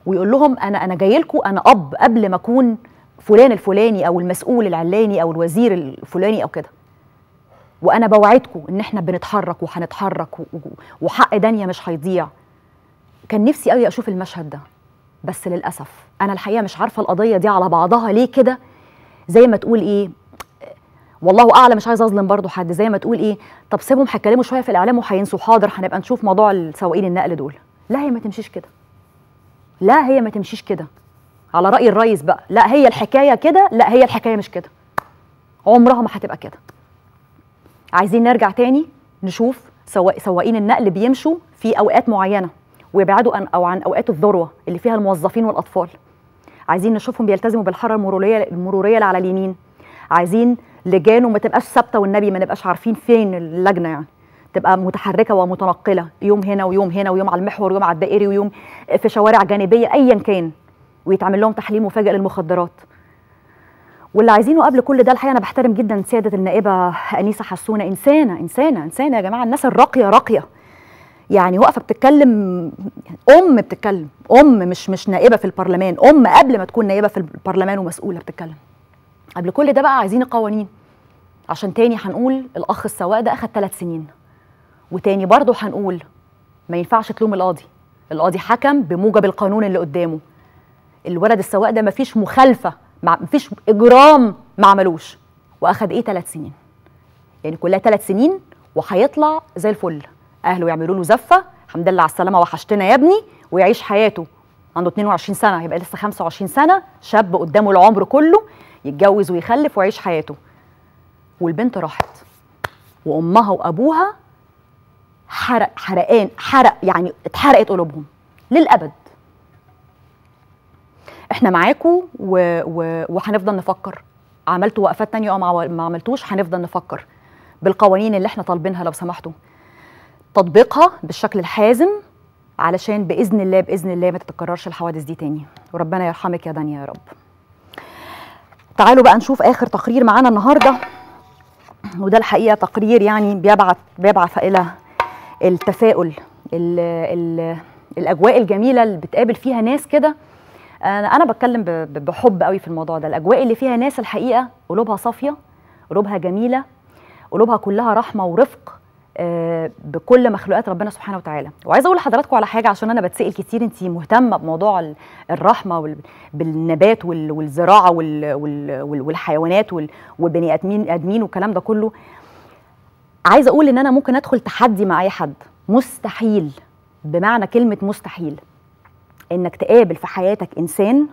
ويقول لهم انا انا جاي لكم انا اب قبل ما اكون فلان الفلاني او المسؤول العلاني او الوزير الفلاني او كده وانا بوعدكم ان احنا بنتحرك وهنتحرك و- و- وحق دنيا مش هيضيع كان نفسي قوي اشوف المشهد ده بس للاسف انا الحقيقه مش عارفه القضيه دي على بعضها ليه كده زي ما تقول ايه والله اعلم مش عايزه اظلم برضو حد زي ما تقول ايه طب سيبهم هيتكلموا شويه في الاعلام وهينسوا حاضر هنبقى نشوف موضوع السواقين النقل دول لا هي ما تمشيش كده لا هي ما تمشيش كده على راي الرئيس بقى لا هي الحكايه كده لا هي الحكايه مش كده عمرها ما هتبقى كده عايزين نرجع تاني نشوف سواق سواقين النقل بيمشوا في اوقات معينه ويبعدوا عن او عن اوقات الذروه اللي فيها الموظفين والاطفال عايزين نشوفهم بيلتزموا بالحاره المروريه المروريه اللي على اليمين عايزين لجان وما تبقاش ثابته والنبي ما نبقاش عارفين فين اللجنه يعني تبقى متحركه ومتنقله يوم هنا ويوم هنا ويوم على المحور ويوم على الدائري ويوم في شوارع جانبيه ايا كان ويتعمل لهم تحليل مفاجئ للمخدرات واللي عايزينه قبل كل ده الحقيقه انا بحترم جدا سياده النائبه انيسه حسونه انسانه انسانه انسانه يا جماعه الناس الراقيه راقيه يعني واقفه بتتكلم ام بتتكلم ام مش مش نائبه في البرلمان ام قبل ما تكون نائبه في البرلمان ومسؤوله بتتكلم قبل كل ده بقى عايزين قوانين عشان تاني هنقول الاخ السواق ده اخد ثلاث سنين وتاني برضه هنقول ما ينفعش تلوم القاضي القاضي حكم بموجب القانون اللي قدامه الولد السواق ده مفيش مخالفه مع مفيش اجرام ما عملوش واخد ايه ثلاث سنين يعني كلها ثلاث سنين وهيطلع زي الفل اهله يعملوا له زفه الحمد لله على السلامه وحشتنا يا ابني ويعيش حياته عنده 22 سنه هيبقى لسه 25 سنه شاب قدامه العمر كله يتجوز ويخلف ويعيش حياته والبنت راحت وامها وابوها حرق حرقان حرق يعني اتحرقت قلوبهم للابد احنا معاكم و... و... وهنفضل نفكر عملتوا وقفات تانية او ما ما عملتوش هنفضل نفكر بالقوانين اللي احنا طالبينها لو سمحتوا تطبيقها بالشكل الحازم علشان باذن الله باذن الله ما تتكررش الحوادث دي تاني وربنا يرحمك يا دنيا يا رب تعالوا بقى نشوف اخر تقرير معانا النهارده وده الحقيقه تقرير يعني بيبعث بيبعث الى التفاؤل ال ال الاجواء الجميله اللي بتقابل فيها ناس كده انا انا بتكلم ب- ب- بحب قوي في الموضوع ده الاجواء اللي فيها ناس الحقيقه قلوبها صافيه قلوبها جميله قلوبها كلها رحمه ورفق آه، بكل مخلوقات ربنا سبحانه وتعالى وعايزه اقول لحضراتكم على حاجه عشان انا بتسال كتير انت مهتمه بموضوع ال- الرحمه وال- بالنبات وال- والزراعه وال- وال- وال- والحيوانات وال- والبني ادمين ادمين والكلام ده كله عايزه اقول ان انا ممكن ادخل تحدي مع اي حد مستحيل بمعنى كلمه مستحيل انك تقابل في حياتك انسان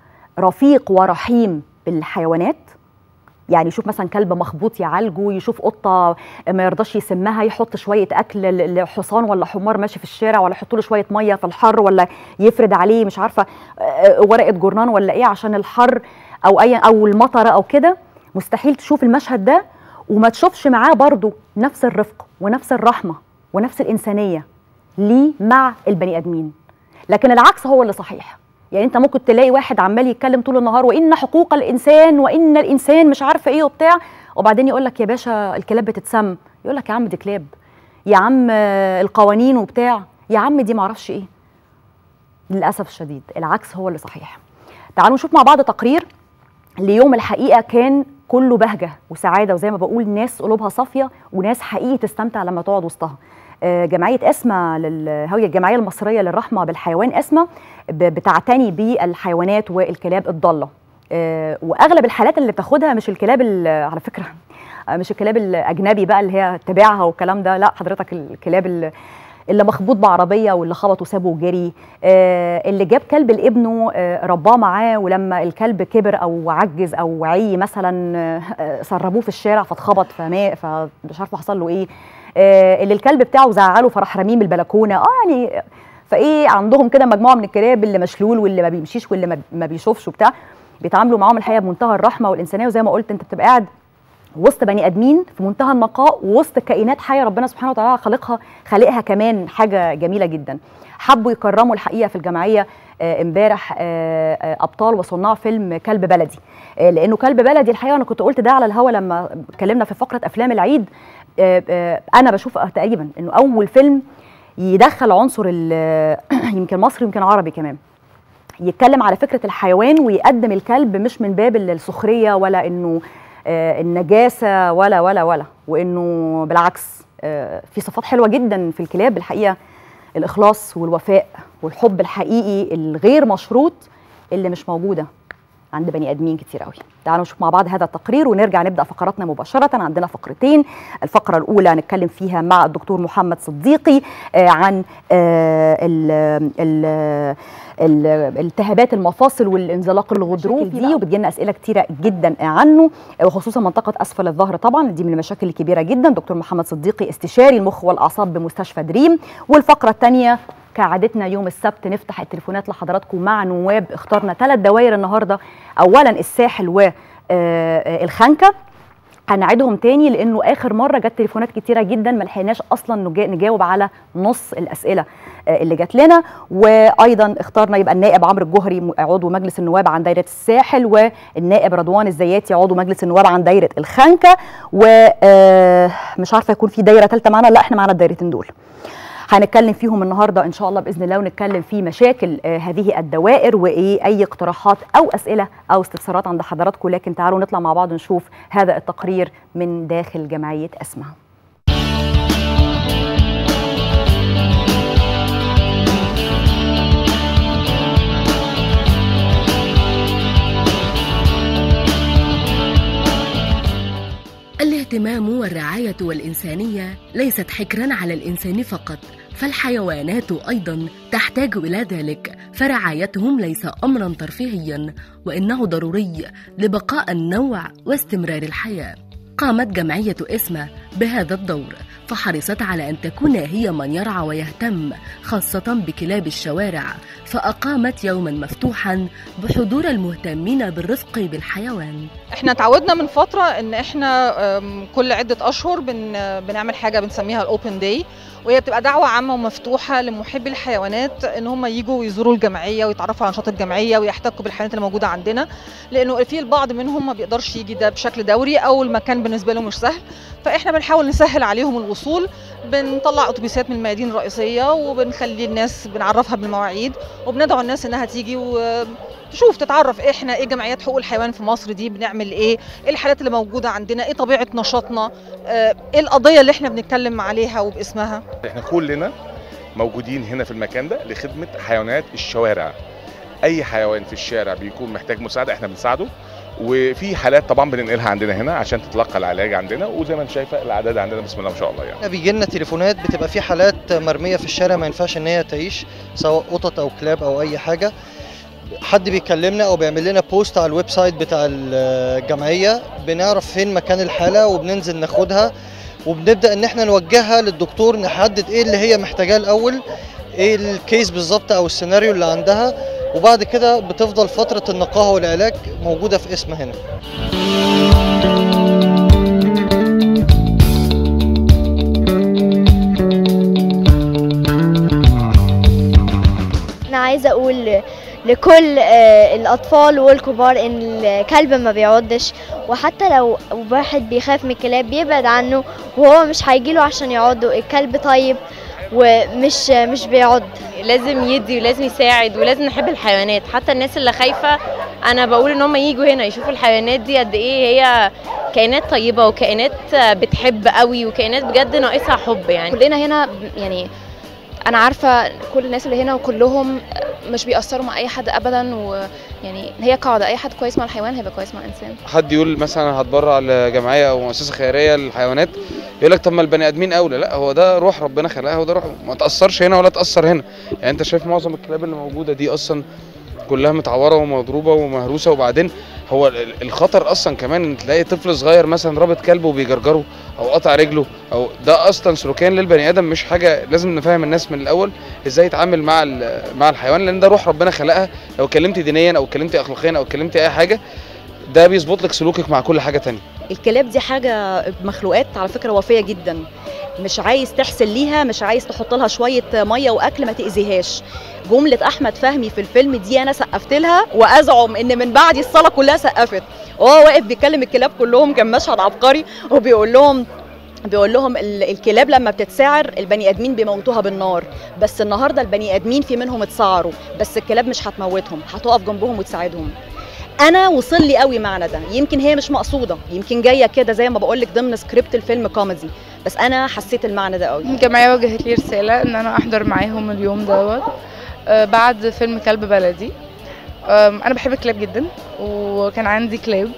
رفيق ورحيم بالحيوانات يعني يشوف مثلا كلب مخبوط يعالجه يشوف قطه ما يرضاش يسمها يحط شويه اكل ل- لحصان ولا حمار ماشي في الشارع ولا يحط له شويه ميه في الحر ولا يفرد عليه مش عارفه آه، ورقه جورنان ولا ايه عشان الحر او اي او المطره او كده مستحيل تشوف المشهد ده وما تشوفش معاه برضو نفس الرفق ونفس الرحمه ونفس الانسانيه ليه مع البني ادمين لكن العكس هو اللي صحيح يعني انت ممكن تلاقي واحد عمال يتكلم طول النهار وان حقوق الانسان وان الانسان مش عارفه ايه وبتاع وبعدين يقول لك يا باشا الكلاب بتتسم يقول لك يا عم دي كلاب يا عم آه، القوانين وبتاع يا عم دي معرفش ايه للاسف الشديد العكس هو اللي صحيح تعالوا نشوف مع بعض تقرير ليوم الحقيقه كان كله بهجه وسعاده وزي ما بقول ناس قلوبها صافيه وناس حقيقي تستمتع لما تقعد وسطها آه، جمعيه اسمى لل... هي الجمعيه المصريه للرحمه بالحيوان اسمى ب- بتعتني بالحيوانات والكلاب الضاله آه، واغلب الحالات اللي بتاخدها مش الكلاب ال- على فكره آه، مش الكلاب الاجنبي بقى اللي هي تبعها والكلام ده لا حضرتك الكلاب ال- اللي مخبوط بعربيه واللي خبط وسابه وجري آه، اللي جاب كلب لابنه آه، رباه معاه ولما الكلب كبر او عجز او عي مثلا آه، آه، سربوه في الشارع فاتخبط فما فمش عارفه حصل له ايه آه، اللي الكلب بتاعه زعله فراح رميه من البلكونه اه يعني فايه عندهم كده مجموعه من الكلاب اللي مشلول واللي ما بيمشيش واللي ما- ما بيشوفش وبتاع بيتعاملوا معاهم الحقيقه بمنتهى الرحمه والانسانيه وزي ما قلت انت بتبقى قاعد وسط بني ادمين في منتهى النقاء ووسط كائنات حيه ربنا سبحانه وتعالى خالقها خالقها كمان حاجه جميله جدا حبوا يكرموا الحقيقه في الجمعيه آه، امبارح آه، آه، ابطال وصناع فيلم كلب بلدي آه، لانه كلب بلدي الحقيقه انا كنت قلت ده على الهوا لما اتكلمنا في فقره افلام العيد آه، آه، انا بشوف آه، تقريبا انه اول فيلم يدخل عنصر ال- يمكن مصري يمكن عربي كمان يتكلم على فكره الحيوان ويقدم الكلب مش من باب السخريه ولا انه آه، النجاسه ولا ولا ولا وانه بالعكس آه، في صفات حلوه جدا في الكلاب الحقيقه الاخلاص والوفاء والحب الحقيقي الغير مشروط اللي مش موجوده عند بني ادمين كتير قوي تعالوا نشوف مع بعض هذا التقرير ونرجع نبدا فقراتنا مباشره عندنا فقرتين الفقره الاولى هنتكلم فيها مع الدكتور محمد صديقي آه، عن آه، ال- ال- ال- التهابات المفاصل والانزلاق الغضروفي دي وبتجي لنا اسئله كتيره جدا عنه وخصوصا منطقه اسفل الظهر طبعا دي من المشاكل الكبيره جدا دكتور محمد صديقي استشاري المخ والاعصاب بمستشفى دريم والفقره الثانيه كعادتنا يوم السبت نفتح التليفونات لحضراتكم مع نواب اخترنا ثلاث دوائر النهارده اولا الساحل والخنكه هنعيدهم تاني لانه اخر مره جت تليفونات كتيره جدا ما لحقناش اصلا نجا- نجاوب على نص الاسئله آه، اللي جات لنا وايضا اخترنا يبقى النائب عمرو الجوهري م- عضو مجلس النواب عن دايره الساحل والنائب رضوان الزياتي عضو مجلس النواب عن دايره الخنكه ومش عارفه يكون في دايره ثالثه معانا لا احنا معانا الدايرتين دول هنتكلم فيهم النهارده ان شاء الله باذن الله ونتكلم في مشاكل آه، هذه الدوائر وايه اي اقتراحات او اسئله او استفسارات عند حضراتكم لكن تعالوا نطلع مع بعض نشوف هذا التقرير من داخل جمعيه اسمع الاهتمام والرعاية والإنسانية ليست حكرا على الإنسان فقط فالحيوانات أيضا تحتاج إلى ذلك فرعايتهم ليس أمرا ترفيهيا وإنه ضروري لبقاء النوع واستمرار الحياة قامت جمعية إسمة بهذا الدور فحرصت على أن تكون هي من يرعى ويهتم خاصة بكلاب الشوارع فأقامت يوما مفتوحا بحضور المهتمين بالرفق بالحيوان احنا اتعودنا من فتره ان احنا أم، كل عده اشهر بن بنعمل حاجه بنسميها الاوبن داي وهي بتبقى دعوه عامه ومفتوحه لمحبي الحيوانات ان هم يجوا ويزوروا الجمعيه ويتعرفوا على نشاط الجمعيه ويحتكوا بالحيوانات اللي موجوده عندنا لانه في البعض منهم ما بيقدرش يجي ده بشكل دوري او المكان بالنسبه له مش سهل فاحنا بنحاول نسهل عليهم الوصول بنطلع اتوبيسات من الميادين الرئيسيه وبنخلي الناس بنعرفها بالمواعيد وبندعو الناس انها تيجي و تشوف تتعرف احنا ايه جمعيات حقوق الحيوان في مصر دي بنعمل ايه ايه الحالات اللي موجوده عندنا ايه طبيعه نشاطنا آه، ايه القضيه اللي احنا بنتكلم عليها وباسمها احنا كلنا موجودين هنا في المكان ده لخدمة حيوانات الشوارع اي حيوان في الشارع بيكون محتاج مساعدة احنا بنساعده وفي حالات طبعا بننقلها عندنا هنا عشان تتلقى العلاج عندنا وزي ما انت شايفه الاعداد عندنا بسم الله ما شاء الله يعني احنا بيجي لنا تليفونات بتبقى في حالات مرميه في الشارع ما ينفعش ان هي تعيش سواء قطط او كلاب او اي حاجه حد بيكلمنا او بيعمل لنا بوست على الويب سايت بتاع الجمعيه بنعرف فين مكان الحاله وبننزل ناخدها وبنبدا ان احنا نوجهها للدكتور نحدد ايه اللي هي محتاجاه الاول ايه الكيس بالظبط او السيناريو اللي عندها وبعد كده بتفضل فتره النقاهه والعلاج موجوده في اسم هنا انا عايزه اقول لكل آه، الاطفال والكبار ان الكلب ما بيعضش وحتى لو واحد بيخاف من الكلاب بيبعد عنه وهو مش هيجيله عشان يعضه الكلب طيب ومش مش بيعض لازم يدي ولازم يساعد ولازم نحب الحيوانات حتى الناس اللي خايفه انا بقول ان هم يجوا هنا يشوفوا الحيوانات دي قد ايه هي كائنات طيبه وكائنات بتحب قوي وكائنات بجد ناقصها حب يعني كلنا هنا يعني انا عارفه كل الناس اللي هنا وكلهم مش بيأثروا مع اي حد ابدا ويعني هي قاعده اي حد كويس مع الحيوان هيبقى كويس مع الانسان حد يقول مثلا هتبرع لجمعيه او مؤسسه خيريه للحيوانات يقول لك طب ما البني ادمين اولى لا هو ده روح ربنا خلقها وده روح ما تاثرش هنا ولا تاثر هنا يعني انت شايف معظم الكلاب اللي موجوده دي اصلا كلها متعوره ومضروبه ومهروسه وبعدين هو ال- الخطر اصلا كمان ان تلاقي طفل صغير مثلا رابط كلبه وبيجرجره او قطع رجله او ده اصلا سلوكيا للبني ادم مش حاجه لازم نفهم الناس من الاول ازاي يتعامل مع ال- مع الحيوان لان ده روح ربنا خلقها لو اتكلمتي دينيا او اتكلمتي اخلاقيا او اتكلمتي اي حاجه ده بيظبط لك سلوكك مع كل حاجه تانية الكلاب دي حاجة مخلوقات على فكرة وفية جدا مش عايز تحسن ليها مش عايز تحط لها شوية مية وأكل ما تأذيهاش جملة أحمد فهمي في الفيلم دي أنا سقفت لها وأزعم إن من بعد الصلاة كلها سقفت وهو واقف بيكلم الكلاب كلهم كان مشهد عبقري وبيقول لهم بيقول لهم ال- الكلاب لما بتتسعر البني ادمين بيموتوها بالنار بس النهارده البني ادمين في منهم اتسعروا بس الكلاب مش هتموتهم هتقف جنبهم وتساعدهم انا وصل لي قوي معنى ده يمكن هي مش مقصوده يمكن جايه كده زي ما بقول لك ضمن سكريبت الفيلم كوميدي بس انا حسيت المعنى ده قوي الجمعية وجهت لي رسالة إن أنا أحضر معاهم اليوم دوت آه، بعد فيلم كلب بلدي آم، أنا بحب الكلاب جدا وكان عندي كلاب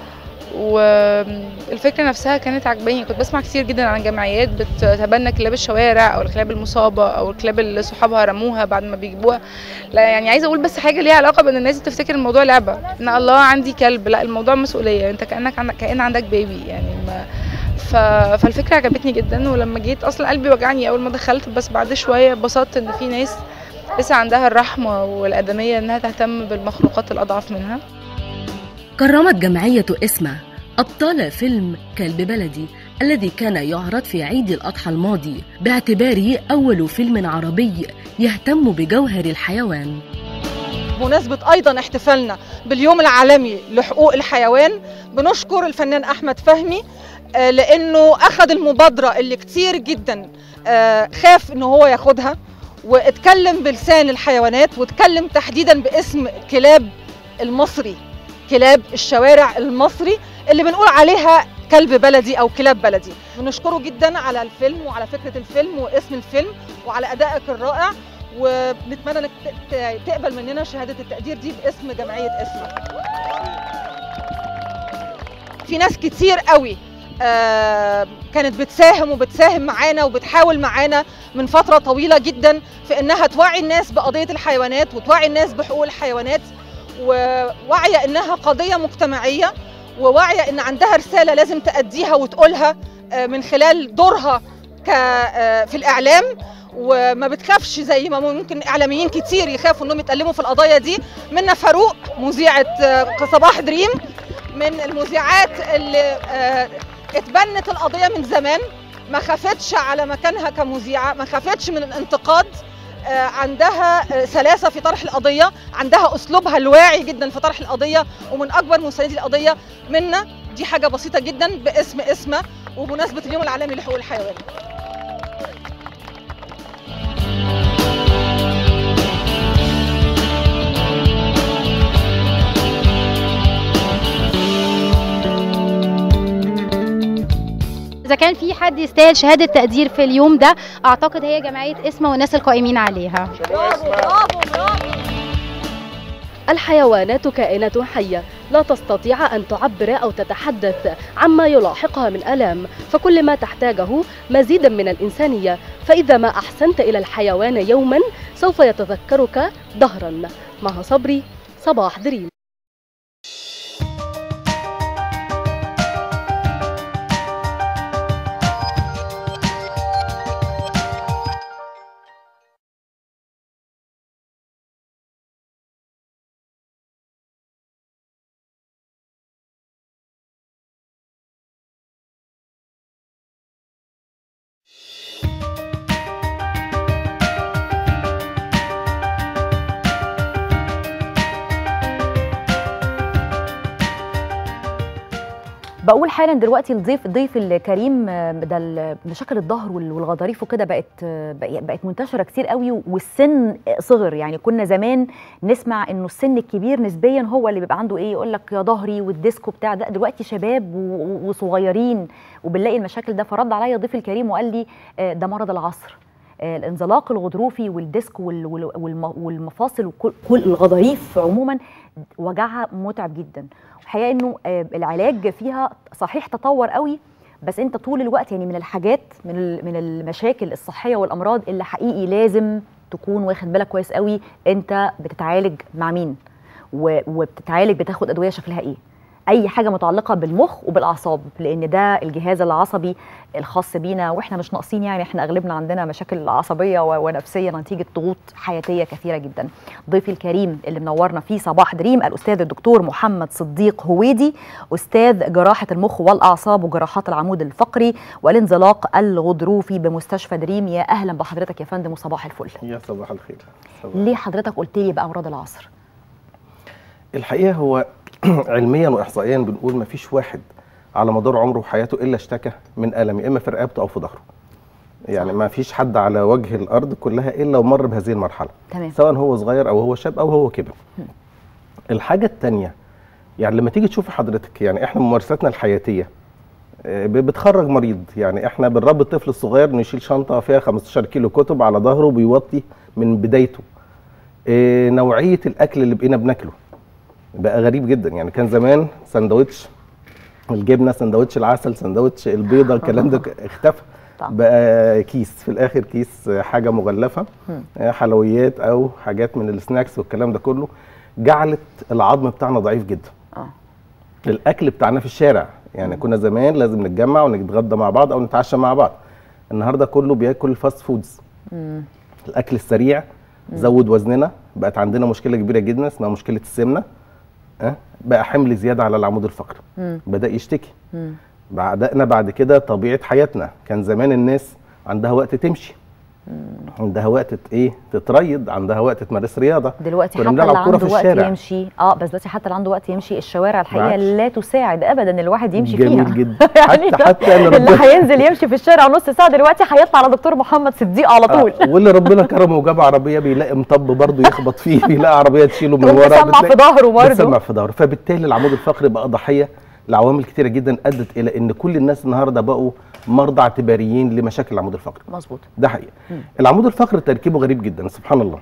والفكرة نفسها كانت عجباني كنت بسمع كتير جدا عن جمعيات بتتبنى كلاب الشوارع أو الكلاب المصابة أو الكلاب اللي صحابها رموها بعد ما بيجيبوها لا يعني عايزة أقول بس حاجة ليها علاقة بإن الناس تفتكر الموضوع لعبة إن الله عندي كلب لا الموضوع مسؤولية أنت كأنك عندك كأن عندك بيبي يعني ما ف... فالفكره عجبتني جدا ولما جيت اصلا قلبي وجعني اول ما دخلت بس بعد شويه اتبسطت ان في ناس لسه عندها الرحمه والادميه انها تهتم بالمخلوقات الاضعف منها كرمت جمعية اسمة أبطال فيلم كلب بلدي الذي كان يعرض في عيد الأضحى الماضي باعتباره أول فيلم عربي يهتم بجوهر الحيوان بمناسبة أيضا احتفالنا باليوم العالمي لحقوق الحيوان بنشكر الفنان أحمد فهمي آه، لأنه أخذ المبادرة اللي كتير جدا آه، خاف إنه هو ياخدها واتكلم بلسان الحيوانات واتكلم تحديدا باسم كلاب المصري كلاب الشوارع المصري اللي بنقول عليها كلب بلدي او كلاب بلدي بنشكره جدا على الفيلم وعلى فكره الفيلم واسم الفيلم وعلى ادائك الرائع وبنتمنى انك ت- ت- تقبل مننا شهاده التقدير دي باسم جمعيه اسمه في ناس كتير قوي آه، كانت بتساهم وبتساهم معانا وبتحاول معانا من فتره طويله جدا في انها توعي الناس بقضيه الحيوانات وتوعي الناس بحقوق الحيوانات وواعيه انها قضيه مجتمعيه وواعيه ان عندها رساله لازم تاديها وتقولها آه، من خلال دورها ك آه، في الاعلام وما بتخافش زي ما ممكن اعلاميين كتير يخافوا انهم يتكلموا في القضايا دي منا فاروق مذيعه آه، صباح دريم من المذيعات اللي آه، اتبنت القضيه من زمان ما خافتش على مكانها كمذيعه ما خافتش من الانتقاد آه، عندها آه، سلاسه في طرح القضيه عندها اسلوبها الواعي جدا في طرح القضيه ومن اكبر مساندي القضيه منا دي حاجه بسيطه جدا باسم اسمه وبمناسبه اليوم العالمي لحقوق الحيوان اذا كان في حد يستاهل شهاده تقدير في اليوم ده اعتقد هي جمعيه اسمه والناس القائمين عليها الحيوانات كائنات حية لا تستطيع أن تعبر أو تتحدث عما يلاحقها من ألم فكل ما تحتاجه مزيدا من الإنسانية فإذا ما أحسنت إلى الحيوان يوما سوف يتذكرك دهرا مها صبري صباح دريم بقول حالا دلوقتي الضيف الضيف الكريم آه، ده ال- مشاكل الظهر وال- والغضاريف وكده بقت آه، بق- بقت منتشره كتير قوي والسن صغر يعني كنا زمان نسمع انه السن الكبير نسبيا هو اللي بيبقى عنده ايه يقول لك يا ظهري والديسكو بتاع ده دلوقتي شباب و- و- وصغيرين وبنلاقي المشاكل ده فرد عليا ضيف الكريم وقال لي آه، ده مرض العصر آه، الانزلاق الغضروفي والديسك وال- وال- والم- والمفاصل وكل كل الغضاريف عموما وجعها متعب جدا الحقيقه انه آه، العلاج فيها صحيح تطور قوي بس انت طول الوقت يعني من الحاجات من ال- من المشاكل الصحيه والامراض اللي حقيقي لازم تكون واخد بالك كويس قوي انت بتتعالج مع مين و- وبتتعالج بتاخد ادويه شكلها ايه اي حاجه متعلقه بالمخ وبالاعصاب لان ده الجهاز العصبي الخاص بينا واحنا مش ناقصين يعني احنا اغلبنا عندنا مشاكل عصبيه و- ونفسيه نتيجه ضغوط حياتيه كثيره جدا ضيفي الكريم اللي منورنا في صباح دريم الاستاذ الدكتور محمد صديق هويدي استاذ جراحه المخ والاعصاب وجراحات العمود الفقري والانزلاق الغضروفي بمستشفى دريم يا اهلا بحضرتك يا فندم وصباح الفل يا صباح الخير صباح. ليه حضرتك قلت لي بقى امراض العصر الحقيقه هو علميا واحصائيا بنقول ما فيش واحد على مدار عمره وحياته الا اشتكى من الم يا اما في رقبته او في ظهره يعني ما فيش حد على وجه الارض كلها الا ومر بهذه المرحله تمام سواء هو صغير او هو شاب او هو كبر الحاجه الثانيه يعني لما تيجي تشوف حضرتك يعني احنا ممارساتنا الحياتيه آه، ب- بتخرج مريض يعني احنا بنربي الطفل الصغير نشيل شنطه فيها 15 كيلو كتب على ظهره بيوطي من بدايته آه، نوعيه الاكل اللي بقينا بناكله بقى غريب جدا يعني كان زمان سندوتش الجبنه سندوتش العسل سندوتش البيضه الكلام ده ك- اختفى بقى كيس في الاخر كيس آه، حاجه مغلفه آه، حلويات او حاجات من السناكس والكلام ده كله جعلت العظم بتاعنا ضعيف جدا اه الاكل بتاعنا في الشارع يعني كنا زمان لازم نتجمع ونتغدى مع بعض او نتعشى مع بعض النهارده كله بياكل فاست فودز مم. الاكل السريع مم. زود وزننا بقت عندنا مشكله كبيره جدا اسمها مشكله السمنه أه؟ بقى حمل زياده على العمود الفقري مم. بدا يشتكي مم. بعدنا بعد كده طبيعه حياتنا كان زمان الناس عندها وقت تمشي عندها وقت ت- ايه تتريض عندها وقت تمارس رياضه دلوقتي كنا حتى بنلعب اللي كرة عنده في وقت الشارع. يمشي اه بس دلوقتي حتى اللي عنده وقت يمشي الشوارع الحقيقه معاكش. لا تساعد ابدا ان الواحد يمشي جميل فيها جدا. يعني حتى- حتى اللي اللي ربنا- هينزل يمشي في الشارع نص ساعه دلوقتي هيطلع على دكتور محمد صديق على طول آه، واللي ربنا كرمه وجاب عربيه بيلاقي مطب برضه يخبط فيه بيلاقي عربيه تشيله من تقوم ورا تسمع بتلاقي- في ظهره برضه. بتسمع في ظهره فبالتالي العمود الفقري بقى ضحيه لعوامل كتيره جدا ادت الى ان كل الناس النهارده بقوا مرضى اعتباريين لمشاكل العمود الفقري مظبوط ده حقيقي العمود الفقري تركيبه غريب جدا سبحان الله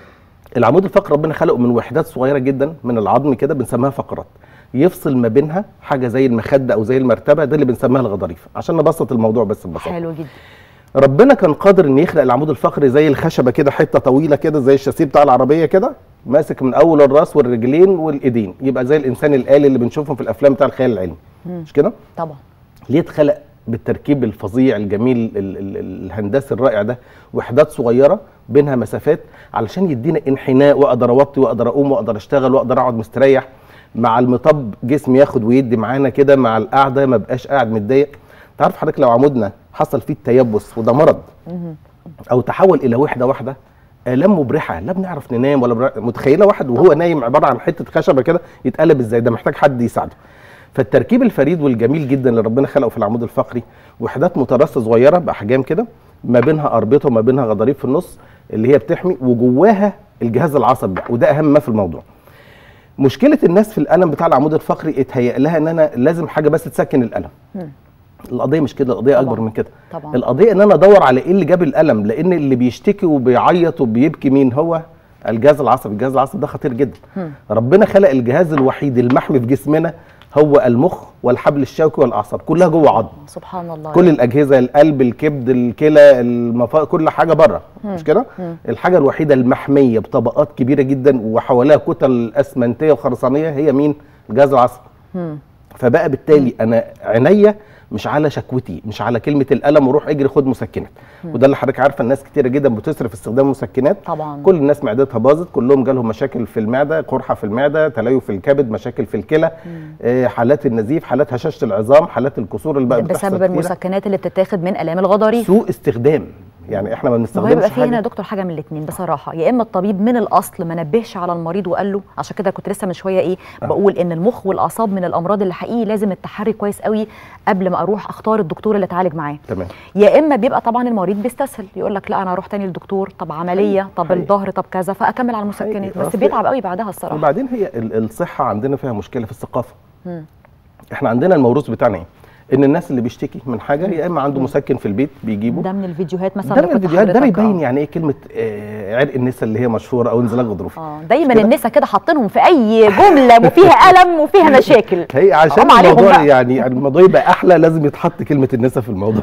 العمود الفقري ربنا خلقه من وحدات صغيره جدا من العظم كده بنسميها فقرات يفصل ما بينها حاجه زي المخده او زي المرتبه ده اللي بنسميها الغضاريف عشان نبسط الموضوع بس ببساطه حلو جدا ربنا كان قادر ان يخلق العمود الفقري زي الخشبه كده حته طويله كده زي الشاسيه بتاع العربيه كده ماسك من اول الراس والرجلين والايدين يبقى زي الانسان الالي اللي بنشوفه في الافلام بتاع الخيال العلمي مم. مش كده طبعا ليه اتخلق بالتركيب الفظيع الجميل ال ال ال الهندسي الرائع ده وحدات صغيره بينها مسافات علشان يدينا انحناء واقدر اوطي واقدر اقوم واقدر اشتغل واقدر اقعد مستريح مع المطب جسمي ياخد ويدي معانا كده مع القعده ما بقاش قاعد متضايق تعرف حضرتك لو عمودنا حصل فيه التيبس وده مرض مم. او تحول الى وحده واحده الام مبرحه لا بنعرف ننام ولا بنعرف متخيله واحد وهو نايم عباره عن حته خشبه كده يتقلب ازاي ده محتاج حد يساعده فالتركيب الفريد والجميل جدا اللي ربنا خلقه في العمود الفقري وحدات مترصه صغيره باحجام كده ما بينها اربطه وما بينها غضاريف في النص اللي هي بتحمي وجواها الجهاز العصبي بقى وده اهم ما في الموضوع مشكله الناس في الالم بتاع العمود الفقري اتهيأ لها ان انا لازم حاجه بس تسكن الالم مم. القضيه مش كده القضيه اكبر من كده طبعا القضيه ان انا ادور على ايه اللي جاب الالم لان اللي بيشتكي وبيعيط وبيبكي مين هو الجهاز العصبي الجهاز العصبي ده خطير جدا مم. ربنا خلق الجهاز الوحيد المحمي في جسمنا هو المخ والحبل الشوكي والاعصاب كلها جوه عظم سبحان الله كل الاجهزه القلب الكبد الكلى المفا... كل حاجه بره مم. مش كده مم. الحاجه الوحيده المحميه بطبقات كبيره جدا وحواليها كتل اسمنتيه وخرسانيه هي مين الجهاز العصبي مم. فبقى بالتالي انا عينيا مش على شكوتي مش على كلمه الالم وروح اجري خد مسكنات مم. وده اللي حضرتك عارفه الناس كتيره جدا بتسرف استخدام المسكنات طبعا كل الناس معدتها باظت كلهم جالهم مشاكل في المعده قرحه في المعده تليف في الكبد مشاكل في الكلى آه، حالات النزيف حالات هشاشه العظام حالات الكسور اللي بقى بتحصل بسبب كتيرة. المسكنات اللي بتتاخد من الام الغضاريف سوء استخدام يعني احنا ما ما هو بنستخدمش بيبقى في هنا يا حاجه دكتور حاجه من الاثنين بصراحه يا اما الطبيب من الاصل ما نبهش على المريض وقال له عشان كده كنت لسه من شويه ايه آه. بقول ان المخ والاعصاب من الامراض اللي حقيقي لازم التحري كويس قوي قبل ما اروح اختار الدكتور اللي اتعالج معاه تمام يا اما بيبقى طبعا المريض بيستسهل يقول لك لا انا هروح تاني للدكتور طب عمليه طب حقيقي. الظهر طب كذا فاكمل على المسكنات حقيقي. بس أصل- بيتعب قوي بعدها الصراحه وبعدين هي ال- الصحه عندنا فيها مشكله في الثقافه مم. احنا عندنا الموروث بتاعنا ايه ان الناس اللي بيشتكي من حاجه يا اما عنده مسكن في البيت بيجيبه ده من الفيديوهات مثلا ده اللي من كنت الفيديوهات ده حضرتك- بيبين آه. يعني ايه كلمه آه، عرق النسا اللي هي مشهوره او انزلاق غضروفي اه دايما كده؟ النساء كده حاطينهم في اي جمله وفيها الم وفيها مشاكل هي عشان حرام عليهم الموضوع بقى. يعني الموضوع يبقى احلى لازم يتحط كلمه النسا في الموضوع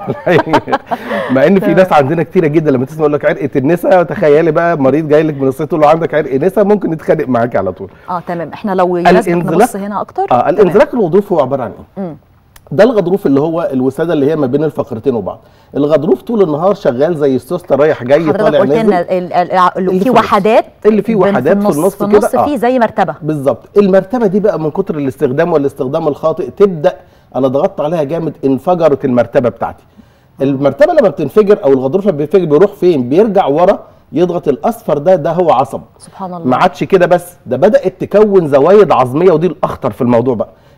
مع ان في ناس عندنا كتيره جدا لما تسمع يقول لك عرقه النسا تخيلي بقى مريض جاي لك من الصيف تقول له عندك عرق نسا ممكن يتخانق معاك على طول اه تمام احنا لو يناسبك نبص هنا اكتر اه الانزلاق الغضروفي هو عباره عن ايه؟ مم. ده الغضروف اللي هو الوساده اللي هي ما بين الفقرتين وبعض الغضروف طول النهار شغال زي السوسته رايح جاي حضرتك طالع قلت نازل لنا ال- ال- ال- اللي في في وحدات اللي فيه بين- وحدات في النص, في كده النص فيه زي مرتبه بالظبط المرتبه دي بقى من كتر الاستخدام والاستخدام الخاطئ تبدا انا ضغطت عليها جامد انفجرت المرتبه بتاعتي المرتبه لما بتنفجر او الغضروف لما بينفجر بيروح فين بيرجع ورا يضغط الاصفر ده ده هو عصب سبحان الله ما عادش كده بس ده بدات تكون زوايد عظميه ودي الاخطر في الموضوع بقى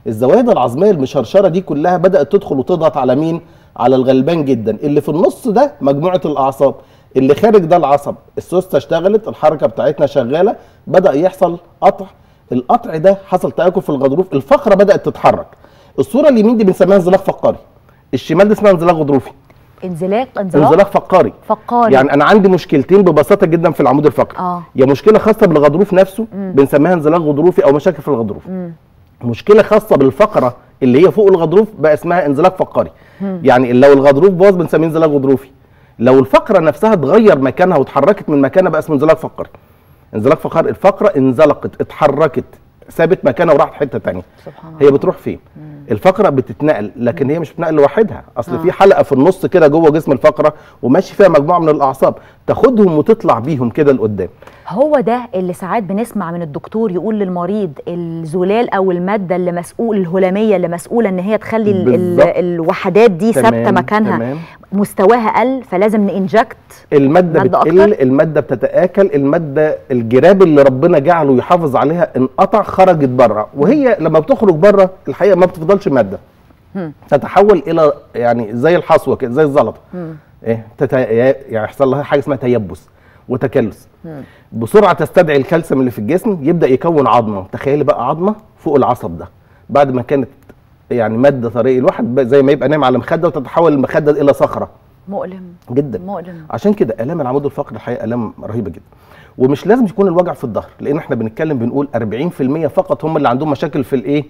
الزوايد العظميه المشرشره دي كلها بدات تدخل وتضغط على مين على الغلبان جدا اللي في النص ده مجموعه الاعصاب اللي خارج ده العصب السوسته اشتغلت الحركه بتاعتنا شغاله بدا يحصل قطع القطع ده حصل تاكل في الغضروف الفقره بدات تتحرك الصوره اليمين دي بنسميها انزلاق فقاري الشمال دي اسمها انزلاق غضروفي انزلاق انزلاق انزلاق فقاري فقاري يعني انا عندي مشكلتين ببساطه جدا في العمود الفقري اه يا مشكله خاصه بالغضروف نفسه مم. بنسميها انزلاق غضروفي او مشاكل في الغضروف مم. مشكله خاصه بالفقره اللي هي فوق الغضروف بقى اسمها انزلاق فقاري مم. يعني لو الغضروف باظ بنسميه انزلاق غضروفي لو الفقره نفسها اتغير مكانها واتحركت من مكانها بقى اسمه انزلاق فقري انزلاق فقري الفقره انزلقت اتحركت سابت مكانها وراحت حته تانية سبحان هي بتروح فين الفقره بتتنقل لكن هي مش بتتنقل لوحدها اصل آه. في حلقه في النص كده جوه جسم الفقره وماشي فيها مجموعه من الاعصاب تاخدهم وتطلع بيهم كده لقدام هو ده اللي ساعات بنسمع من الدكتور يقول للمريض الزلال او الماده اللي مسؤول الهلاميه اللي مسؤوله ان هي تخلي ال- ال- بالظبط. الوحدات دي ثابته تمام، مكانها تمام. مستواها قل فلازم ننجكت الماده مادة بتقل أكتر؟ الماده بتتاكل الماده الجراب اللي ربنا جعله يحافظ عليها انقطع خرجت بره وهي لما بتخرج بره الحقيقه ما بتفضلش ماده مم. تتحول الى يعني زي الحصوه كده زي الزلطه مم. ايه تت... يعني يحصل لها حاجه اسمها تيبس وتكلس مم. بسرعه تستدعي الكالسيوم اللي في الجسم يبدا يكون عظمه تخيلي بقى عظمه فوق العصب ده بعد ما كانت يعني ماده طريه الواحد بقى زي ما يبقى نايم على مخده وتتحول المخده الى صخره مؤلم جدا مؤلم عشان كده الام العمود الفقري الحقيقه الام رهيبه جدا ومش لازم يكون الوجع في الظهر لان احنا بنتكلم بنقول 40% فقط هم اللي عندهم مشاكل في الايه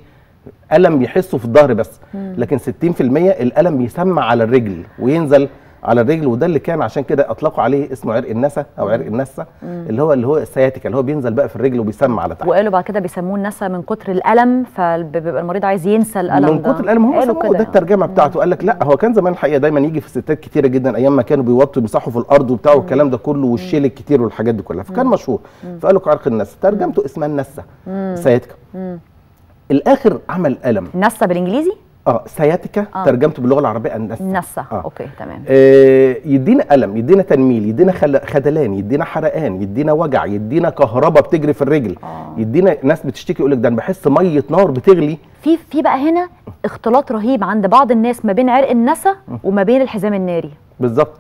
الم بيحسوا في الظهر بس مم. لكن 60% الالم بيسمع على الرجل وينزل على الرجل وده اللي كان عشان كده اطلقوا عليه اسمه عرق النسا او عرق النسا مم. اللي هو اللي هو السياتيكا اللي هو بينزل بقى في الرجل وبيسمع على تحت وقالوا بعد كده بيسموه النسا من كتر الالم فبيبقى المريض عايز ينسى الالم من ده كتر الالم هو قالوا سموه كده ده الترجمه بتاعته قال لك لا هو كان زمان الحقيقه دايما يجي في ستات كتيره جدا ايام ما كانوا بيوطوا يمسحوا في الارض وبتاع والكلام ده كله والشيل الكتير والحاجات دي كلها فكان مم. مشهور مم. فقال لك عرق النسا ترجمته اسمها النسا مم. سياتيكا مم. الاخر عمل الم نسا بالانجليزي اه سياتيكا آه. ترجمته باللغه العربيه النسا نسا آه. اوكي تمام آه، يدينا الم يدينا تنميل يدينا خل- خدلان يدينا حرقان يدينا وجع يدينا كهرباء بتجري في الرجل يدينا ناس بتشتكي يقول لك ده انا بحس ميه نار بتغلي في في بقى هنا اختلاط رهيب عند بعض الناس ما بين عرق النسا وما بين الحزام الناري بالظبط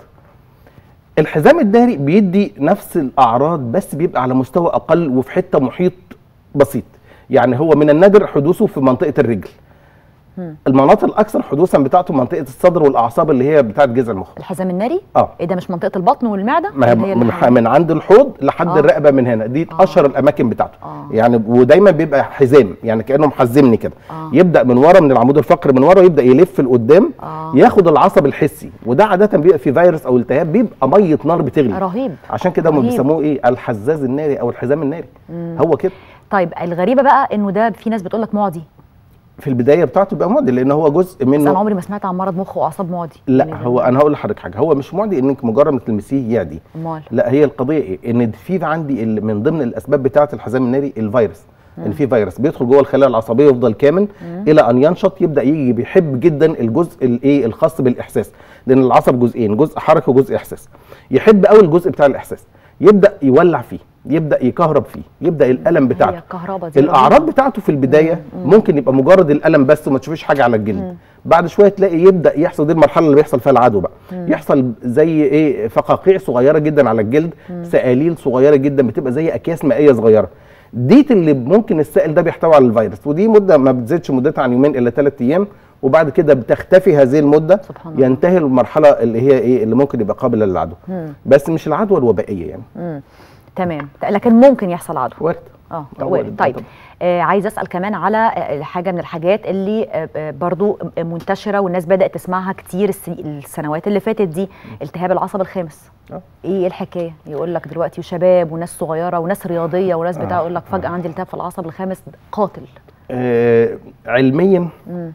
الحزام الداري بيدي نفس الاعراض بس بيبقى على مستوى اقل وفي حته محيط بسيط يعني هو من النادر حدوثه في منطقه الرجل مم. المناطق الاكثر حدوثا بتاعته منطقه الصدر والاعصاب اللي هي بتاعه جذع المخ الحزام الناري اه ايه ده مش منطقه البطن والمعده ما هي اللي هي من, الحزام؟ من عند الحوض لحد آه. آه. الرقبه من هنا دي آه. اشهر الاماكن بتاعته آه. يعني ودايما بيبقى حزام يعني كانه محزمني كده آه. يبدا من ورا من العمود الفقري من ورا يبدا يلف لقدام آه. ياخد العصب الحسي وده عاده بيبقى في فيروس او التهاب بيبقى ميه نار بتغلي رهيب عشان كده هم رهيب. بيسموه ايه الحزاز الناري او الحزام الناري مم. هو كده طيب الغريبه بقى انه ده في ناس بتقول لك معدي في البدايه بتاعته بيبقى معدي لان هو جزء بس انا منه عمري ما سمعت عن مرض مخ واعصاب معدي لا هو انا هقول لحضرتك حاجه هو مش معدي انك مجرد ما تلمسيه يعدي امال لا هي القضيه ايه ان في عندي ال- من ضمن الاسباب بتاعه الحزام الناري الفيروس ان مم. في فيروس بيدخل جوه الخلايا العصبيه ويفضل كامن مم. الى ان ينشط يبدا يجي بيحب جدا الجزء الايه الخاص بالاحساس لان العصب جزئين جزء حركه وجزء احساس يحب قوي الجزء بتاع الاحساس يبدا يولع فيه يبدا يكهرب فيه يبدا الالم هي بتاعته الكهرباء دي الاعراض رهيبة. بتاعته في البدايه ممكن يبقى مجرد الالم بس وما تشوفيش حاجه على الجلد بعد شويه تلاقي يبدا يحصل دي المرحله اللي بيحصل فيها العدوى بقى مم. يحصل زي ايه فقاقيع صغيره جدا على الجلد مم. سقاليل صغيره جدا بتبقى زي اكياس مائيه صغيره ديت اللي ممكن السائل ده بيحتوي على الفيروس ودي مده ما بتزيدش مدتها عن يومين الى ثلاث ايام وبعد كده بتختفي هذه المده سبحان الله. ينتهي المرحله اللي هي ايه اللي ممكن يبقى قابله للعدوى مم. بس مش العدوى الوبائيه يعني مم. تمام لكن ممكن يحصل عدوى وارد اه آه، وارد وارد، طيب طبعاً. آه عايز اسال كمان على آه، حاجه من الحاجات اللي آه آه، برضو منتشره والناس بدات تسمعها كتير الس- السنوات اللي فاتت دي التهاب العصب الخامس آه. ايه الحكايه يقول لك دلوقتي وشباب وناس صغيره وناس رياضيه وناس بتاع آه. يقول لك فجاه عندي التهاب في العصب الخامس قاتل آه علميا مم.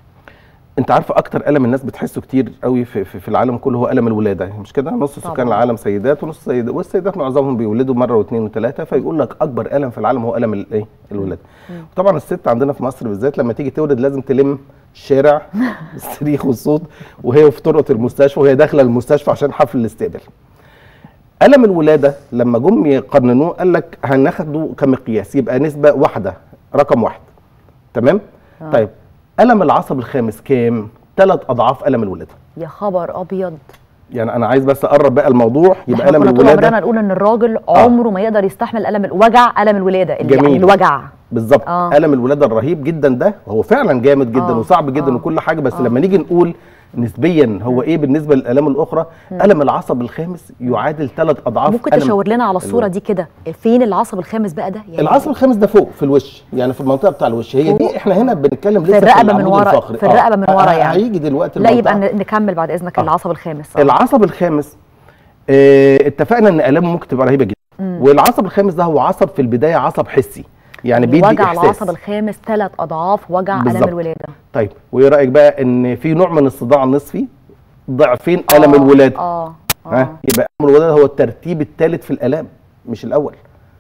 انت عارفه اكتر الم الناس بتحسه كتير قوي في, في, في العالم كله هو الم الولاده مش كده نص طبعاً. سكان العالم سيدات ونص سيدات والسيدات معظمهم بيولدوا مره واثنين وثلاثه فيقول لك اكبر الم في العالم هو الم الايه الولاده مم. طبعا الست عندنا في مصر بالذات لما تيجي تولد لازم تلم الشارع الصريخ والصوت وهي في طرقه المستشفى وهي داخله المستشفى عشان حفل الاستقبال الم الولاده لما جم يقننوه قال لك هناخده كمقياس يبقى نسبه واحده رقم واحد تمام آه. طيب الم العصب الخامس كام ثلاث اضعاف الم الولاده يا خبر ابيض يعني انا عايز بس اقرب بقى الموضوع يبقى احنا الم كنا طول عمرنا الولاده نقول ان الراجل عمره ما يقدر يستحمل الم الوجع الم الولاده اللي يعني جميل. الوجع بالظبط آه. الم الولاده الرهيب جدا ده هو فعلا جامد جدا آه. وصعب جدا وكل حاجه بس لما نيجي نقول نسبيا هو ايه بالنسبه للالام الاخرى الم العصب الخامس يعادل ثلاث اضعاف ممكن ألم تشاور لنا على الصوره الولاده. دي كده فين العصب الخامس بقى ده يعني العصب الخامس ده فوق في الوش يعني في المنطقه بتاع الوش هي دي احنا هنا بنتكلم في لسه الرقبه من العمود ورا الفقري. في الرقبه من ورا آه، يعني هيجي دلوقتي لا المنطقة- يبقى ن- نكمل بعد اذنك العصب الخامس آه. العصب الخامس اه اتفقنا ان الامه ممكن تبقى رهيبه جدا مم. والعصب الخامس ده هو عصب في البدايه عصب حسي يعني بيدي وجع احساس العصب الخامس ثلاث اضعاف وجع الم بالظبط. الولاده طيب وايه رايك بقى ان في نوع من الصداع النصفي ضعفين الم آه، الولاده اه ها يبقى الم الولاده هو الترتيب الثالث في الالام مش الاول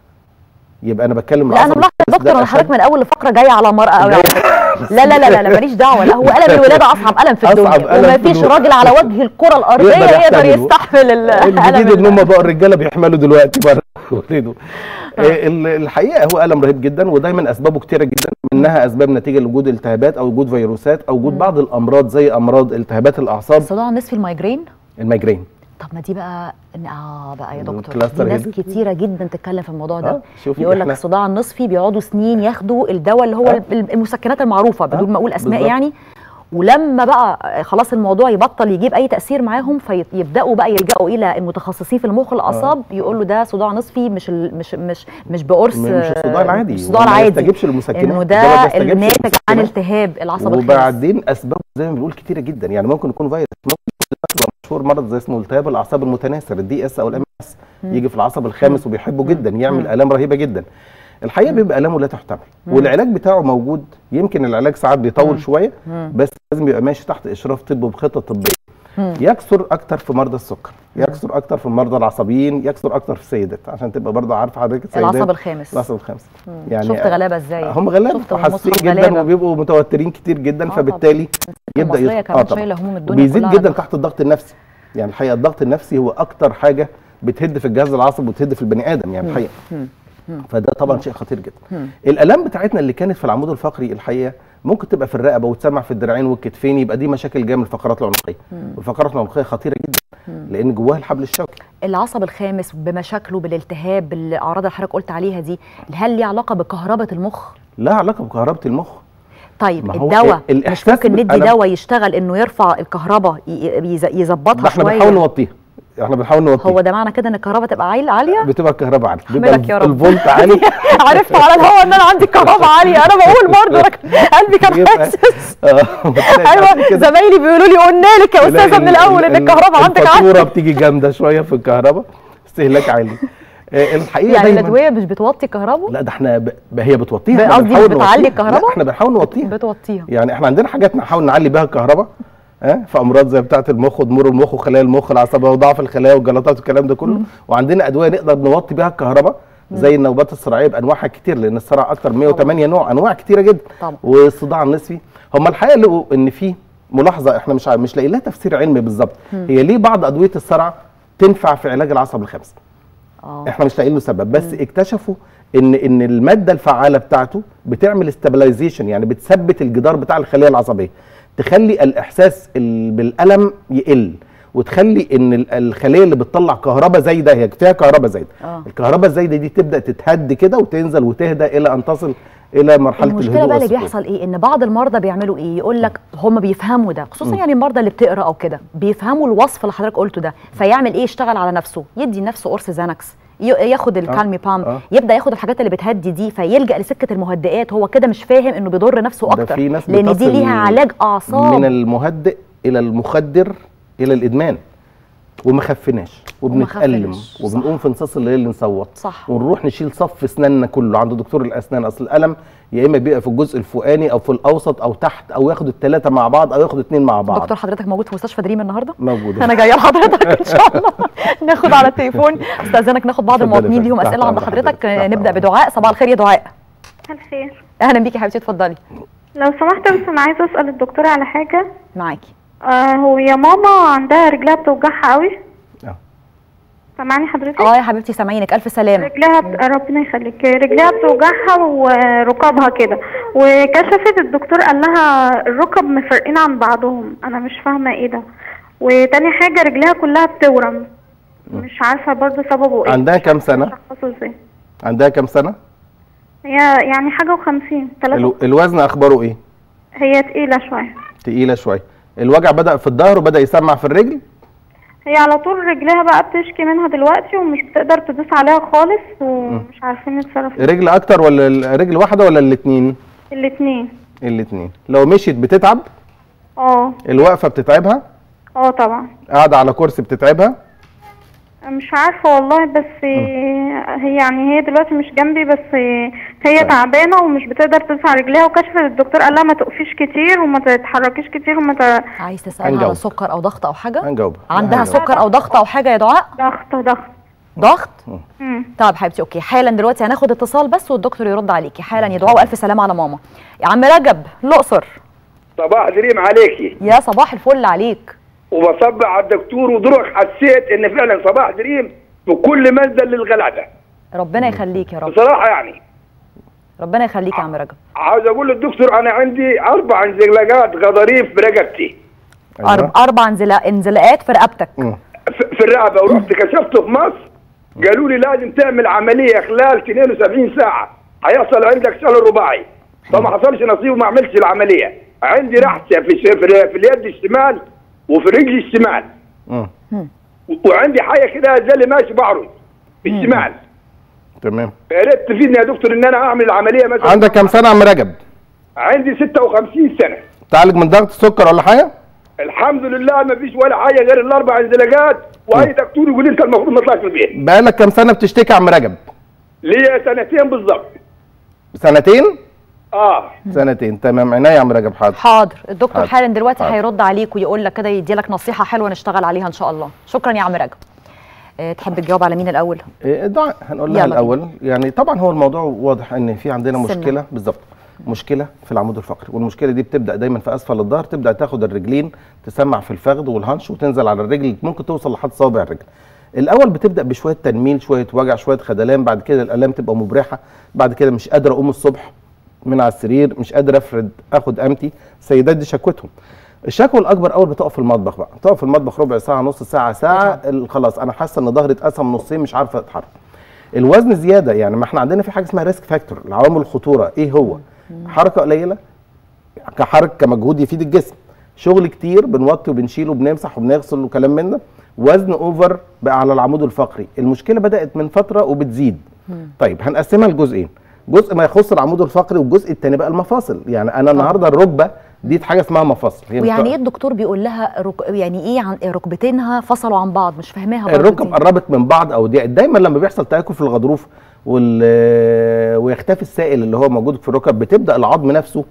يبقى انا بتكلم لا انا العصب ملاحظه يا الخامس دكتور ده انا حضرتك أشد. من اول الفقره جايه على مرأة قوي لا لا لا لا لا ماليش دعوه لا هو الم الولاده اصعب الم في أصعب الدنيا ألم وما في فيش الدنيا. راجل على وجه الكره الارضيه يقدر يحتمله. يستحمل ال- الجديد الم ان هم بقوا الرجاله بيحملوا دلوقتي بره ولدوا آه، ال- الحقيقه هو الم رهيب جدا ودايما اسبابه كتيره جدا منها اسباب نتيجه لوجود التهابات او وجود فيروسات او وجود بعض الامراض زي امراض التهابات الاعصاب صداع نصفي المايجرين الميجرين طب ما دي بقى اه بقى يا دكتور الكلاستر دي ناس هيدك. كتيره جدا تتكلم في الموضوع ده آه، شوفي يقول لك إحنا- الصداع النصفي بيقعدوا سنين ياخدوا الدواء اللي هو آه. المسكنات المعروفه بدون ما اقول اسماء بالظبط. يعني ولما بقى خلاص الموضوع يبطل يجيب اي تاثير معاهم فيبداوا بقى يلجأوا الى المتخصصين في المخ والاعصاب يقول له ده صداع نصفي مش ال- مش مش مش بقرص م- مش الصداع العادي مش الصداع وما العادي يستجيبش للمسكنات انه ده ده ما بيستجيبش الناتج عن للمسكنات. التهاب العصب الخامس وبعدين اسبابه زي ما بنقول كتيره جدا يعني ممكن يكون فيروس ممكن يكون مشهور مرض زي اسمه التهاب الاعصاب المتناثر الدي اس او الام اس مم. يجي في العصب الخامس وبيحبه جدا يعمل الام رهيبه جدا الحقيقه بيبقى الامه لا تحتمل مم. والعلاج بتاعه موجود يمكن العلاج ساعات بيطول شويه مم. بس لازم يبقى ماشي تحت اشراف طبي وبخطه طبيه مم. يكثر اكتر في مرضى السكر يكثر اكتر في المرضى العصبيين يكثر اكتر في السيدات عشان تبقى برضه عارفه حضرتك السيدات العصب الخامس. العصب الخامس مم. شفت غلابه ازاي هم غلابه شفت وحاسين المصحف جدا غلابة. وبيبقوا متوترين كتير جدا آه فبالتالي يبدا المصرية يخ- كمان طبعاً. شايلة هموم الدنيا وبيزيد كلها جدا على تحت الضغط النفسي يعني الحقيقه الضغط النفسي هو اكتر حاجه بتهد في الجهاز العصبي وتهد في البني ادم يعني مم. الحقيقه مم. مم. فده طبعا شيء خطير جدا مم. الالام بتاعتنا اللي كانت في العمود الفقري الحقيقه ممكن تبقى في الرقبه وتسمع في الدراعين والكتفين يبقى دي مشاكل جايه من الفقرات العنقيه مم. والفقرات العنقيه خطيره جدا لان جواها الحبل الشوكي العصب الخامس بمشاكله بالالتهاب بالاعراض اللي حضرتك قلت عليها دي هل ليه علاقه بكهربه المخ لها علاقه بكهربه المخ طيب ما هو الدواء مش الإحساس ممكن ندي بالألم- دواء يشتغل انه يرفع الكهرباء ي- يز- يظبطها ده احنا شويه بنحاول نوطيها احنا بنحاول نوطيها هو ده معنى كده ان الكهرباء تبقى عال- عاليه بتبقى الكهرباء عاليه بيبقى احمدك يا رب. الفولت عالي عرفت على الهوا ان انا عندي كهرباء عاليه انا بقول برضه أنا كان- قلبي كان بيبقى- حاسس اه بتلاقي ايوه كده. زمايلي بيقولوا لي قلنا لك يا تلاقي استاذه من ال- الاول ان ال- الكهرباء عندك الفاتوره عاليه بتيجي جامده شويه في الكهرباء استهلاك عالي آه، الحقيقه يعني دايماً- الادويه مش بتوطي الكهرباء لا ده احنا ب... ب- هي بتوطيها احنا قصدي بنحاول بتعلي نوطيها. الكهرباء؟ لا احنا بنحاول نوطيها بتوطيها يعني احنا عندنا حاجات نحاول نعلي بيها الكهرباء ها في امراض زي بتاعه المخ وضمور المخ وخلايا المخ العصبيه وضعف الخلايا والجلطات والكلام ده كله وعندنا ادويه نقدر نوطي بيها الكهرباء زي النوبات الصرعيه بانواعها كتير لان الصرع اكتر 108 نوع انواع كتيره جدا طبعا. والصداع النصفي هم الحقيقه لقوا ان في ملاحظه احنا مش عارف مش لاقيين لها تفسير علمي بالظبط مم. هي ليه بعض ادويه الصرع تنفع في علاج العصب الخامس اه احنا مش لاقيين له سبب بس اكتشفوا ان ان الماده الفعاله بتاعته بتعمل استابلايزيشن يعني بتثبت الجدار بتاع الخليه العصبيه تخلي الاحساس ال- بالالم يقل وتخلي ان ال- الخليه اللي بتطلع كهرباء زايده هي فيها كهرباء زايده اه الكهرباء الزايده دي تبدا تتهد كده وتنزل وتهدى الى ان تصل الى مرحله المشكله الهدوء بقى اللي والسكون. بيحصل ايه ان بعض المرضى بيعملوا ايه يقول لك هم بيفهموا ده خصوصا مم. يعني المرضى اللي بتقرا او كده بيفهموا الوصف اللي حضرتك قلته ده فيعمل ايه يشتغل على نفسه يدي لنفسه قرص زانكس ي- ياخد الكالمي بام آه. يبدا ياخد الحاجات اللي بتهدي دي فيلجا لسكه المهدئات هو كده مش فاهم انه بيضر نفسه ده اكتر في ناس لان دي بتصل ليها علاج اعصاب من المهدئ الى المخدر الى الادمان وما خفناش وبنتألم خفناش، صح. وبنقوم في نصاص الليل نصوت صح. ونروح نشيل صف اسناننا كله عند دكتور الاسنان اصل الالم يا اما بيبقى في الجزء الفوقاني او في الاوسط او تحت او ياخد الثلاثه مع بعض او ياخد اثنين مع بعض دكتور حضرتك موجود في مستشفى دريم النهارده موجود انا جايه لحضرتك ان شاء الله ناخد على التليفون استاذنك ناخد بعض اتفضلي المواطنين يا ليهم فندم. اسئله تحت عند أمر حضرتك حضرتك. تحت نبدا أمر. بدعاء صباح الخير يا دعاء الخير اهلا بيكي يا حبيبتي اتفضلي لو سمحت بس انا عايزه اسال الدكتوره على حاجه معاكي آه هو يا ماما عندها رجلها بتوجعها قوي آه. سامعني حضرتك اه يا حبيبتي سامعينك الف سلامه رجلها بت... ربنا يخليك رجلها بتوجعها وركابها كده وكشفت الدكتور قال لها الركب مفرقين عن بعضهم انا مش فاهمه ايه ده وتاني حاجه رجليها كلها بتورم مش عارفه برضه سببه ايه عندها كام سنه تشخصه ازاي عندها كام سنه هي يعني حاجه وخمسين تلاتة الو- الوزن اخباره ايه هي تقيله شويه تقيله شويه الوجع بدا في الظهر وبدا يسمع في الرجل هي على طول رجليها بقى بتشكي منها دلوقتي ومش بتقدر تدوس عليها خالص ومش عارفين نتصرف رجل اكتر ولا ال- رجل واحده ولا الاثنين الاتنين الاثنين لو مشيت بتتعب اه الوقفه بتتعبها اه طبعا قاعده على كرسي بتتعبها مش عارفة والله بس هي يعني هي دلوقتي مش جنبي بس هي تعبانة ومش بتقدر ترفع رجليها وكشفت الدكتور قال لها ما تقفيش كتير وما تتحركيش كتير وما ت... عايز تسالها على هنجاوب. سكر او ضغط او حاجه هنجاوب عندها سكر او ضغط او حاجه يا دعاء ضغط ضغط ضغط مم. طب حبيبتي اوكي حالا دلوقتي هناخد اتصال بس والدكتور يرد عليكي حالا يا دعاء والف سلامه على ماما يا عم رجب الاقصر صباح دريم عليكي يا صباح الفل عليك وبصبع على الدكتور ودروك حسيت ان فعلا صباح دريم في كل منزل للغلابه ربنا يخليك يا رب بصراحه يعني ربنا يخليك يا عم رجب عاوز اقول للدكتور انا عندي اربع انزلاقات غضاريف في رقبتي أرب... اربع انزلا... انزلاقات في رقبتك في في الرقبه ورحت كشفته في مصر قالوا لي لازم تعمل عمليه خلال 72 ساعه هيحصل عندك شلل رباعي فما حصلش نصيب وما عملتش العمليه عندي رحسه في الش- في, ال- في اليد الشمال وفي رجلي الشمال مم. و- وعندي حاجه كده زي اللي ماشي بعرج في الشمال تمام يا ريت تفيدني يا دكتور ان انا اعمل العمليه مثلا عندك كام سنه يا عم رجب عندي 56 سنه تعالج من ضغط السكر ولا حاجه الحمد لله ما فيش ولا حاجه غير الاربع انزلاقات واي دكتور يقول لي انت المفروض ما تطلعش من البيت بقالك كام سنه بتشتكي يا عم رجب ليا سنتين بالظبط سنتين اه سنتين تمام عينيا يا عم رجب حاضر حاضر الدكتور حاضر. حالا دلوقتي حاضر. هيرد عليك ويقول لك كده يدي لك نصيحه حلوه نشتغل عليها ان شاء الله شكرا يا عم رجب أه تحب تجاوب على مين الاول إيه، دعاء هنقول لها يلا الاول يعني طبعا هو الموضوع واضح ان في عندنا سنة. مشكله بالظبط مشكله في العمود الفقري والمشكله دي بتبدا دايما في اسفل الظهر تبدا تاخد الرجلين تسمع في الفخذ والهنش وتنزل على الرجل ممكن توصل لحد صابع الرجل الاول بتبدا بشويه تنميل شويه وجع شويه خدلان بعد كده الالام تبقى مبرحه بعد كده مش قادر اقوم الصبح من على السرير مش قادر افرد اخد قامتي السيدات دي شكوتهم الشكوى الاكبر اول بتقف في المطبخ بقى تقف في المطبخ ربع ساعه نص ساعه ساعه ال- خلاص انا حاسه ان ظهري اتقسم نصين مش عارفه اتحرك الوزن زياده يعني ما احنا عندنا في حاجه اسمها ريسك فاكتور العوامل الخطوره ايه هو حركه قليله كحركه كمجهود يفيد الجسم شغل كتير بنوطي وبنشيل وبنمسح وبنغسل وكلام من ده وزن اوفر بقى على العمود الفقري المشكله بدات من فتره وبتزيد طيب هنقسمها لجزئين جزء ما يخص العمود الفقري والجزء الثاني بقى المفاصل يعني انا النهارده الركبه دي حاجه اسمها مفاصل هي ويعني بتق- ايه الدكتور بيقول لها رك... يعني ايه عن ركبتينها فصلوا عن بعض مش فاهماها برضه الركب دي. قربت من بعض او دي دايما لما بيحصل تاكل في الغضروف وال... ويختفي السائل اللي هو موجود في الركب بتبدا العظم نفسه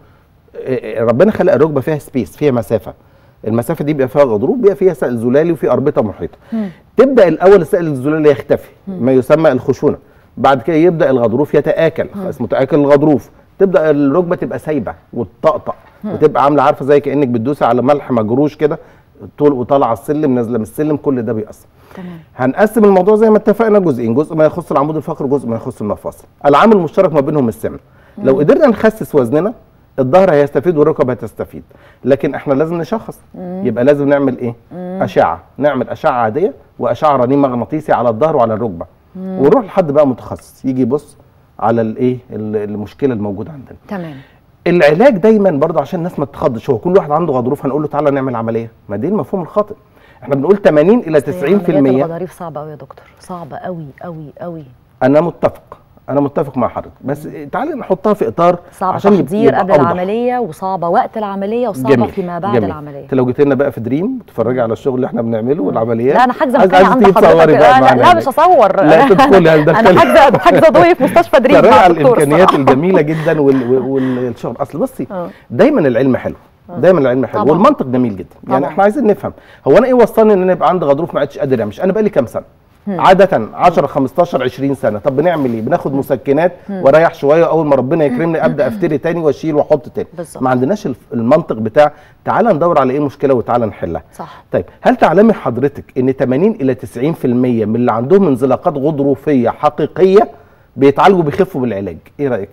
آه، ربنا خلق الركبه فيها سبيس فيها مسافه المسافه دي بيبقى فيها غضروف بيبقى فيها سائل زلالي وفي اربطه محيطه تبدا الاول السائل الزلالي يختفي ما يسمى الخشونه بعد كده يبدا الغضروف يتاكل اسمه تاكل الغضروف تبدا الركبه تبقى سايبه وتطقطق مم. وتبقى عامله عارفه زي كانك بتدوسي على ملح مجروش كده طول وطالعه السلم نازله من السلم كل ده بيأثر تمام هنقسم الموضوع زي ما اتفقنا جزئين جزء ما يخص العمود الفقري وجزء ما يخص المفاصل العامل المشترك ما بينهم السمن لو مم. قدرنا نخسس وزننا الظهر هيستفيد والركب هتستفيد لكن احنا لازم نشخص مم. يبقى لازم نعمل ايه مم. اشعه نعمل اشعه عاديه واشعه رنين مغناطيسي على الظهر وعلى الركبه مم. ونروح لحد بقى متخصص يجي يبص على الايه ال- المشكله الموجوده عندنا تمام العلاج دايما برضه عشان الناس ما تتخضش هو كل واحد عنده غضروف هنقول له تعالى نعمل عمليه ما دي المفهوم الخاطئ احنا بنقول 80 الى 90% عمليات الغضاريف صعبه قوي يا دكتور صعبه قوي قوي قوي انا متفق انا متفق مع حضرتك بس تعالى نحطها في اطار صعبه عشان يب- تحضير يبقى قبل أوضح. العمليه وصعبه وقت العمليه وصعبه جميل فيما بعد جميل. العمليه انت لو جيت لنا بقى في دريم تتفرجي على الشغل اللي احنا بنعمله والعمليات لا انا حاجزه عايز- مكاني عايزة عند تيجي تصوري حضرتك بقى لا, معانا لا, لا هناك. مش هصور لا تدخلي هندخلك. انا حاجزه حاجزه ضوي في مستشفى دريم فرجع مع على الدكتور الامكانيات الصراحة. الجميله جدا وال- وال- والشغل اصل بصي آه. دايما العلم حلو دايما العلم حلو طبعاً. والمنطق جميل جدا يعني طبعاً. احنا عايزين نفهم هو انا ايه وصلني ان انا يبقى عندي غضروف ما عدتش قادر امشي انا بقى لي كام سنه مم. عادة 10 15 20 سنة، طب بنعمل ايه؟ بناخد مسكنات مم. واريح شوية أول ما ربنا يكرمني أبدأ أفتري تاني وأشيل وأحط تاني. بالظبط. ما عندناش الف- المنطق بتاع تعالى ندور على إيه المشكلة وتعالى نحلها. صح طيب هل تعلمي حضرتك ان 80 الى 90% من اللي عندهم انزلاقات غضروفيه حقيقيه بيتعالجوا بيخفوا بالعلاج ايه رايك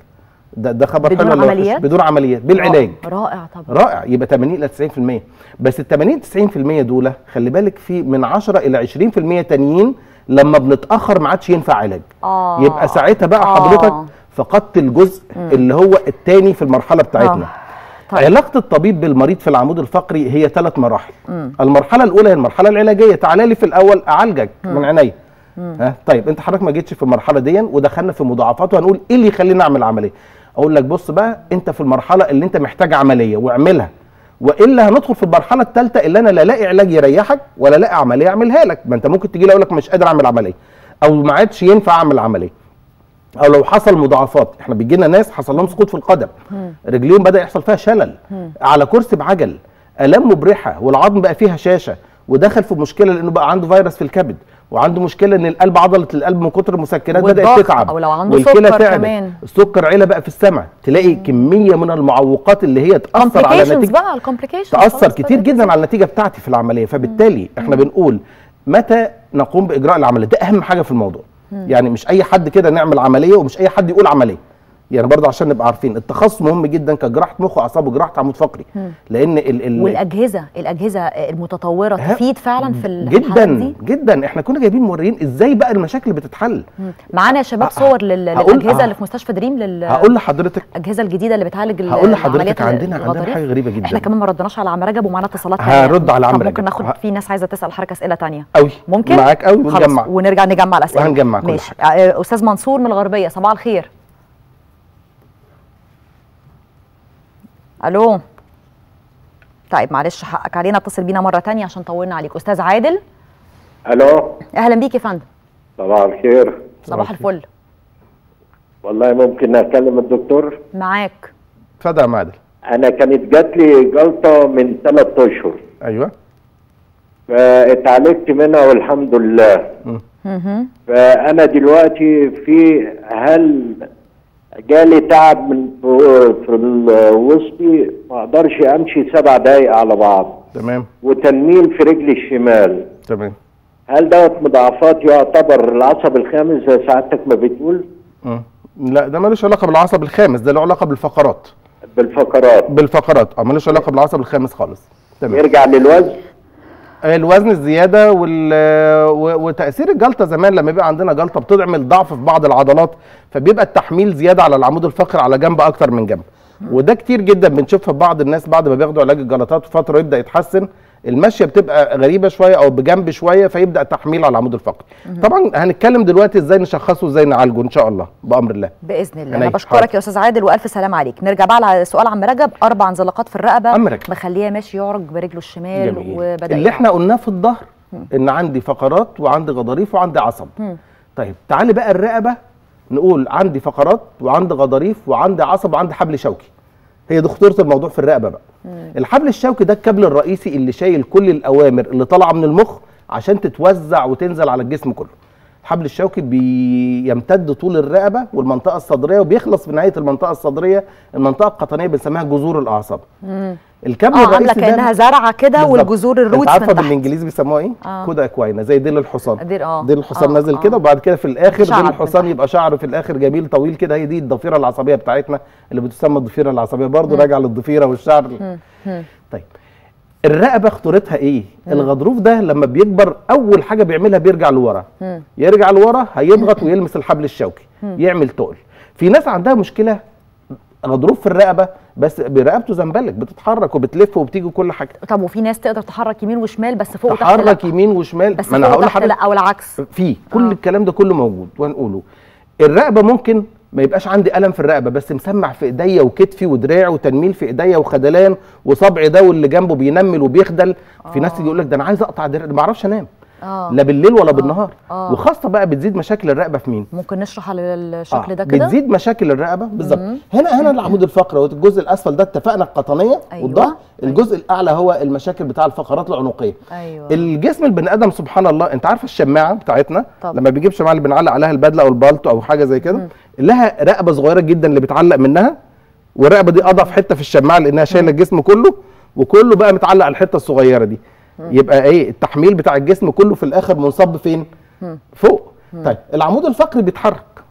ده ده خبر بدون حلو ولا وحش؟ عمليات؟ بدون عمليات بالعلاج رائع طبعا رائع يبقى 80 الى 90% بس ال 80 90% دول خلي بالك في من 10 الى 20% تانيين لما بنتاخر ما عادش ينفع علاج آه. يبقى ساعتها بقى آه. حضرتك فقدت الجزء مم. اللي هو الثاني في المرحله بتاعتنا آه. طيب. علاقه الطبيب بالمريض في العمود الفقري هي ثلاث مراحل مم. المرحله الاولى هي المرحله العلاجيه تعالى لي في الاول اعالجك مم. من عينيا مم. ها طيب انت حضرتك ما جيتش في المرحله دي ودخلنا في مضاعفات وهنقول ايه اللي يخليني اعمل عمليه اقول لك بص بقى انت في المرحله اللي انت محتاج عمليه واعملها والا هندخل في المرحله الثالثه اللي انا لا الاقي علاج يريحك ولا الاقي عمليه اعملها لك ما انت ممكن تجي لي اقول لك مش قادر اعمل عمليه او ما عادش ينفع اعمل عمليه او لو حصل مضاعفات احنا بيجي لنا ناس حصل لهم سقوط في القدم رجليهم بدا يحصل فيها شلل على كرسي بعجل الام مبرحه والعظم بقى فيها هشاشه ودخل في مشكله لانه بقى عنده فيروس في الكبد وعنده مشكله ان القلب عضله القلب من كتر المسكنات بدات والضغط، تتعب أو لو عنده والكلى سكر تعبت. كمان. السكر عيله بقى في السمع تلاقي كميه من المعوقات اللي هي تاثر على complications نتيجه بقى الكومبليكيشنز تاثر كتير جدا على النتيجه بتاعتي في العمليه فبالتالي احنا بنقول متى نقوم باجراء العمليه ده اهم حاجه في الموضوع مم. يعني مش اي حد كده نعمل عمليه ومش اي حد يقول عمليه يعني برضه عشان نبقى عارفين التخصص مهم جدا كجراحه مخ واعصاب وجراحه عمود فقري مم. لان ال ال والاجهزه الاجهزه المتطوره ها؟ تفيد فعلا في ال- في الحالات جدا دي جدا احنا كنا جايبين موريين ازاي بقى المشاكل بتتحل مم. معانا يا شباب ه- صور لل- هقول- للاجهزه ه- اللي في مستشفى دريم لل هقول لحضرتك الاجهزه الجديده اللي بتعالج ال- هقول لحضرتك العمليات عندنا عندنا الغضاريف. حاجه غريبه جدا احنا كمان ما ردناش على عم رجب ومعانا اتصالات هرد على عم طب رجب. ممكن ناخد ه- في ناس عايزه تسال حضرتك اسئله تانية قوي ممكن معاك قوي خلاص، ونجمع ونرجع نجمع الاسئله وهنجمع كل ماشي آه، استاذ منصور من الغربيه صباح الخير الو طيب معلش حقك علينا اتصل بينا مره تانية عشان طولنا عليك استاذ عادل الو اهلا بيك يا فندم صباح الخير صباح الفل والله ممكن اكلم الدكتور معاك اتفضل يا معادل انا كانت جات لي جلطه من ثلاث اشهر ايوه فاتعالجت منها والحمد لله مهم. فانا دلوقتي في هل جالي تعب من في في الوسطي ما اقدرش امشي سبع دقايق على بعض تمام وتنميل في رجلي الشمال تمام هل دوت مضاعفات يعتبر العصب الخامس زي سعادتك ما بتقول مم. لا ده ملوش علاقه بالعصب الخامس ده له علاقه بالفقرات بالفقرات بالفقرات اه ملوش علاقه بالعصب الخامس خالص تمام يرجع للوزن الوزن الزياده وال... و- وتاثير الجلطه زمان لما بيبقى عندنا جلطه بتعمل ضعف في بعض العضلات فبيبقى التحميل زياده على العمود الفقري على جنب اكتر من جنب وده كتير جدا بنشوفها في بعض الناس بعد ما بياخدوا علاج الجلطات فتره يبدا يتحسن المشيه بتبقى غريبه شويه او بجنب شويه فيبدا التحميل على العمود الفقري طبعا هنتكلم دلوقتي ازاي نشخصه وازاي نعالجه ان شاء الله بامر الله باذن الله عينيا. انا بشكرك يا استاذ عادل والف سلام عليك نرجع بقى على سؤال عم رجب اربع انزلاقات في الرقبه عم رجب. مخليه ماشي يعرج برجله الشمال جميل. وبدا اللي احنا قلناه في الظهر ان عندي فقرات وعندي غضاريف وعندي عصب مم. طيب تعالي بقى الرقبه نقول عندي فقرات وعندي غضاريف وعندي عصب وعندي حبل شوكي هي دي خطوره الموضوع في الرقبه بقى الحبل الشوكي ده الكابل الرئيسي اللي شايل كل الاوامر اللي طالعه من المخ عشان تتوزع وتنزل على الجسم كله الحبل الشوكي بيمتد طول الرقبه والمنطقه الصدريه وبيخلص في نهايه المنطقه الصدريه المنطقه القطنيه بنسميها جذور الاعصاب مم. الكابل اه الرئيسي عامله ده كانها زرعه كده بالظبط. والجذور الروتس انت عارفه من تحت بالانجليزي بيسموها ايه؟ آه. كودا اكواينا زي ديل الحصان ديل اه ديل الحصان آه، نازل آه. كده وبعد كده في الاخر شعر ديل من الحصان يبقى شعر في الاخر جميل طويل كده هي دي الضفيره العصبيه بتاعتنا اللي بتسمى الضفيره العصبيه برضه مم. راجع للضفيره والشعر مم. مم. طيب الرقبه خطورتها ايه؟ الغضروف ده لما بيكبر اول حاجه بيعملها بيرجع لورا مم. يرجع لورا هيضغط ويلمس الحبل الشوكي مم. يعمل تقل في ناس عندها مشكله غضروف في الرقبه بس برقبته زنبلك بتتحرك وبتلف وبتيجي كل حاجه طب وفي ناس تقدر تحرك يمين وشمال بس فوق وتحت لا. تحرك يمين وشمال بس ما انا فوق هقول وتحت لحضرتك لا او العكس في كل آه. الكلام ده كله موجود وهنقوله الرقبه ممكن ما يبقاش عندي الم في الرقبه بس مسمع في ايديا وكتفي ودراعي وتنميل في ايديا وخدلان وصبعي ده واللي جنبه بينمل وبيخدل في ناس تيجي يقول لك ده انا عايز اقطع دراعي ما اعرفش انام اه لا بالليل ولا بالنهار آه. وخاصه بقى بتزيد مشاكل الرقبه في مين ممكن نشرح على الشكل ده كده بتزيد مشاكل الرقبه بالظبط مم. هنا هنا العمود الفقري والجزء الاسفل ده اتفقنا القطنيه أيوة. والظهر الجزء الاعلى هو المشاكل بتاع الفقرات العنقيه ايوه الجسم البني ادم سبحان الله انت عارفه الشماعه بتاعتنا طب. لما بيجيب شماعه اللي بنعلق عليها البدله او البالطو او حاجه زي كده لها رقبه صغيره جدا اللي بتعلق منها والرقبه دي اضعف حته في الشماعه لانها شايله الجسم كله وكله بقى متعلق على الحته الصغيره دي يبقى ايه التحميل بتاع الجسم كله في الاخر منصب فين مم. فوق طيب العمود الفقري بيتحرك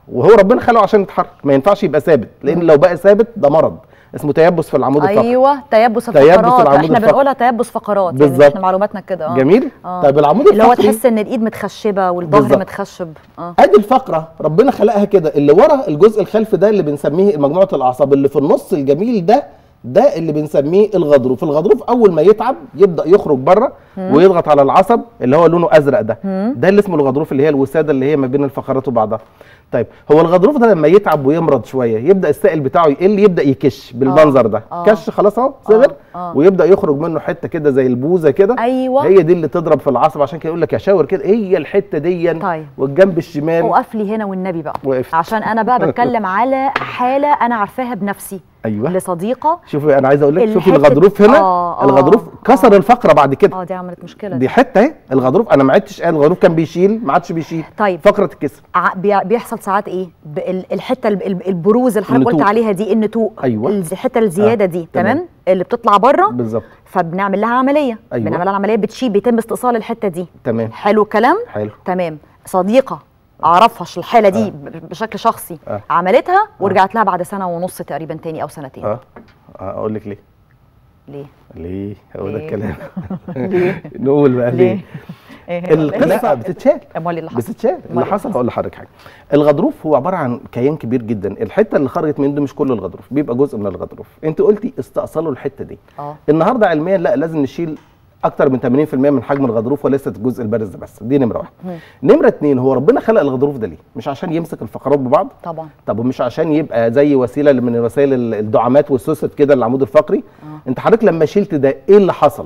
وهو ربنا خلقه عشان يتحرك ما ينفعش يبقى ثابت لان لو بقى ثابت ده مرض اسمه تيبس في العمود الفقري ايوه تيبس تيبس الفقرات العمود احنا الفقري. بنقولها تيبس فقرات يعني بالظبط. احنا معلوماتنا كده اه جميل آه. طيب العمود اللي هو الفقري تحس ان الايد متخشبه والظهر بالظبط. متخشب اه ادي الفقره ربنا خلقها كده اللي ورا الجزء الخلفي ده اللي بنسميه مجموعه الاعصاب اللي في النص الجميل ده ده اللي بنسميه الغضروف الغضروف اول ما يتعب يبدا يخرج بره مم. ويضغط على العصب اللي هو لونه ازرق ده مم. ده اللي اسمه الغضروف اللي هي الوساده اللي هي ما بين الفقرات وبعضها طيب هو الغضروف ده لما يتعب ويمرض شويه يبدا السائل بتاعه يقل يبدا يكش بالمنظر ده آه. كش خلاص اهو صغر آه. ويبدا يخرج منه حته كده زي البوزه كده ايوه هي دي اللي تضرب في العصب عشان كده يقول لك يا شاور كده هي الحته دي طيب. والجنب الشمال وقف لي هنا والنبي بقى وقفت. عشان انا بقى بتكلم على حاله انا عارفاها بنفسي ايوه لصديقه شوفي انا عايز اقول لك شوفي الحتة- الغضروف هنا آه، آه، الغضروف كسر الفقره بعد كده اه دي عملت مشكله دي حته اهي الغضروف انا ما عدتش قال الغضروف كان بيشيل ما عادش بيشيل طيب. فقره الكسر ع- بي- بيحصل ساعات ايه ب- ال- الحته ال- ال- البروز اللي حضرتك قلت النتوء. عليها دي النتوء أيوة. الز- الحته الزياده آه، دي تمام. تمام اللي بتطلع بره بالظبط فبنعمل لها عمليه أيوة. بنعمل لها عمليه بتشيل بيتم استئصال الحته دي تمام حلو الكلام حلو تمام صديقه اعرفها ش- الحاله دي ب- بشكل شخصي آه. عملتها ورجعت لها بعد سنه ونص تقريبا تاني او سنتين اه آه، اقول لك ليه ليه ليه هو ده ليه؟ الكلام ليه؟ نقول بقى ليه ليه؟ إيه القلاقه بتتشال امال اللي حصل بتتشال اللي حصل هقول لحضرتك حاجه الغضروف هو عباره عن كيان كبير جدا الحته اللي خرجت منه مش كل الغضروف بيبقى جزء من الغضروف انت قلتي استأصلوا الحته دي اه النهارده علميا لا لازم نشيل اكتر من 80% من حجم الغضروف وليست الجزء البارز ده بس دي نمره واحد نمره اتنين هو ربنا خلق الغضروف ده ليه مش عشان يمسك الفقرات ببعض طبعا طب ومش عشان يبقى زي وسيله من وسائل ال- الدعامات والسوست كده العمود الفقري انت حضرتك لما شلت ده ايه اللي حصل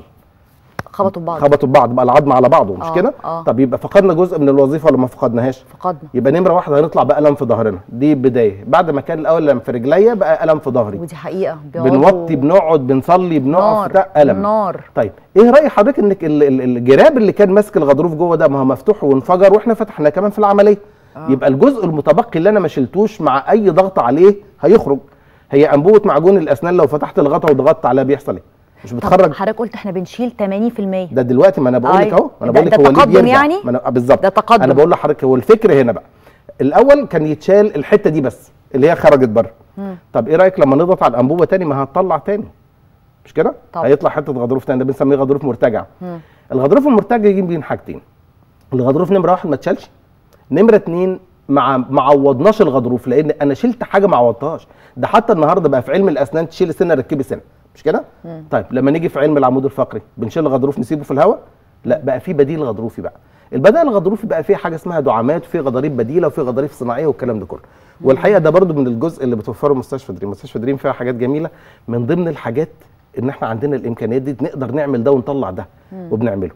خبطوا ببعض خبطوا ببعض بقى العظم على بعضه مش آه، كده آه. طب يبقى فقدنا جزء من الوظيفه ولا ما فقدناهاش فقدنا يبقى نمره واحده هنطلع بألم في ظهرنا دي بدايه بعد ما كان الاول ألم في رجليا بقى ألم في ظهري ودي حقيقه بيقعدوا- بنوطي بنقعد بنصلي بنقف نار بتاع ألم نار طيب ايه راي حضرتك انك ال- ال- الجراب اللي كان ماسك الغضروف جوه ده ما هو مفتوح وانفجر واحنا فتحناه كمان في العمليه آه. يبقى الجزء المتبقي اللي انا ما شلتوش مع اي ضغط عليه هيخرج هي انبوبه معجون الاسنان لو فتحت الغطا وضغطت عليها بيحصل ايه مش طب بتخرج حضرتك قلت احنا بنشيل 80% ده دلوقتي ما انا بقول لك أيوة. اهو ما انا ده- بقول لك ده هو ليه تقدم بيرجع يعني؟ ما انا آه بالظبط ده تقدم. انا بقول لحضرتك هو الفكر هنا بقى الاول كان يتشال الحته دي بس اللي هي خرجت بره مم. طب ايه رايك لما نضغط على الانبوبه تاني ما هتطلع تاني مش كده طبعا. هيطلع حته غضروف تاني ده بنسميه غضروف مرتجع مم. الغضروف المرتجع يجي بين حاجتين الغضروف نمره واحد ما اتشالش نمره اتنين مع ما عوضناش الغضروف لان انا شلت حاجه ما عوضتهاش ده حتى النهارده بقى في علم الاسنان تشيل سنه ركبي سنه مش كده مم. طيب لما نيجي في علم العمود الفقري بنشيل الغضروف نسيبه في الهواء لا بقى في بديل غضروفي بقى البدائل الغضروفي بقى فيه حاجه اسمها دعامات وفي غضاريف بديله وفي غضاريف صناعيه والكلام ده كله والحقيقه ده برضو من الجزء اللي بتوفره مستشفى دريم مستشفى دريم فيها حاجات جميله من ضمن الحاجات ان احنا عندنا الامكانيات دي نقدر نعمل ده ونطلع ده مم. وبنعمله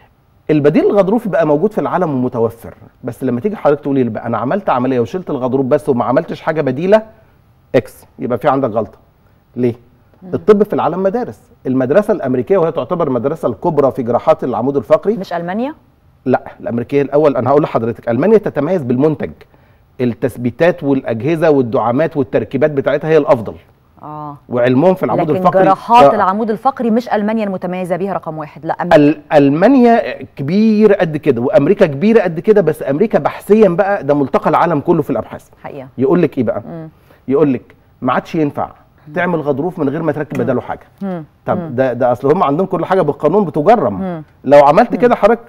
البديل الغضروفي بقى موجود في العالم ومتوفر بس لما تيجي حضرتك تقولي لي بقى انا عملت عمليه وشلت الغضروف بس وما عملتش حاجه بديله اكس يبقى في عندك غلطه ليه الطب في العالم مدارس المدرسه الامريكيه وهي تعتبر المدرسه الكبرى في جراحات العمود الفقري مش المانيا لا الامريكيه الاول انا هقول لحضرتك المانيا تتميز بالمنتج التثبيتات والاجهزه والدعامات والتركيبات بتاعتها هي الافضل اه وعلمهم في العمود لكن الفقري جراحات آه. العمود الفقري مش المانيا المتميزه بيها رقم واحد لا أمريكا. ال- المانيا كبيره قد كده وامريكا كبيره قد كده بس امريكا بحثيا بقى ده ملتقى العالم كله في الابحاث حقيقه يقول لك ايه بقى مم. يقول لك ما عادش ينفع تعمل غضروف من غير ما تركب بداله حاجه مم. مم. طب ده ده اصل هم عندهم كل حاجه بالقانون بتجرم مم. لو عملت كده حضرتك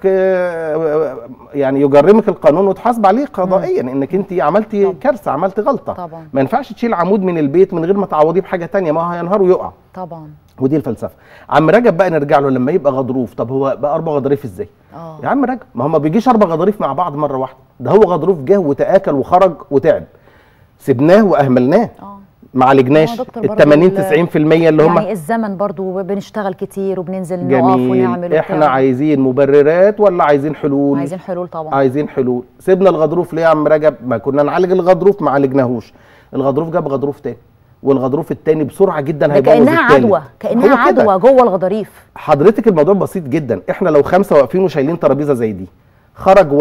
آه، يعني يجرمك القانون وتحاسب عليه قضائيا انك انت عملتي كارثه عملتي غلطه طبعا. ما ينفعش تشيل عمود من البيت من غير ما تعوضيه بحاجه تانية ما هو هينهار ويقع طبعا ودي الفلسفه عم رجب بقى نرجع له لما يبقى غضروف طب هو بقى اربع غضاريف ازاي اه يا عم رجب ما هو ما بيجيش اربع غضاريف مع بعض مره واحده ده هو غضروف جه وتاكل وخرج وتعب سبناه واهملناه ما عالجناش هو دكتور ال برضو 80 ال- 90% اللي هم يعني الزمن برضو بنشتغل كتير وبننزل نقف جميل ونعمل احنا وبتاع. عايزين مبررات ولا عايزين حلول عايزين حلول طبعا عايزين حلول سيبنا الغضروف ليه يا عم رجب ما كنا نعالج الغضروف ما عالجناهوش الغضروف جاب غضروف تاني والغضروف التاني بسرعه جدا ده هيبوظ كانها التالت. عدوى كانها هو كده. عدوى جوه الغضاريف حضرتك الموضوع بسيط جدا احنا لو خمسه واقفين وشايلين ترابيزه زي دي خرج واحد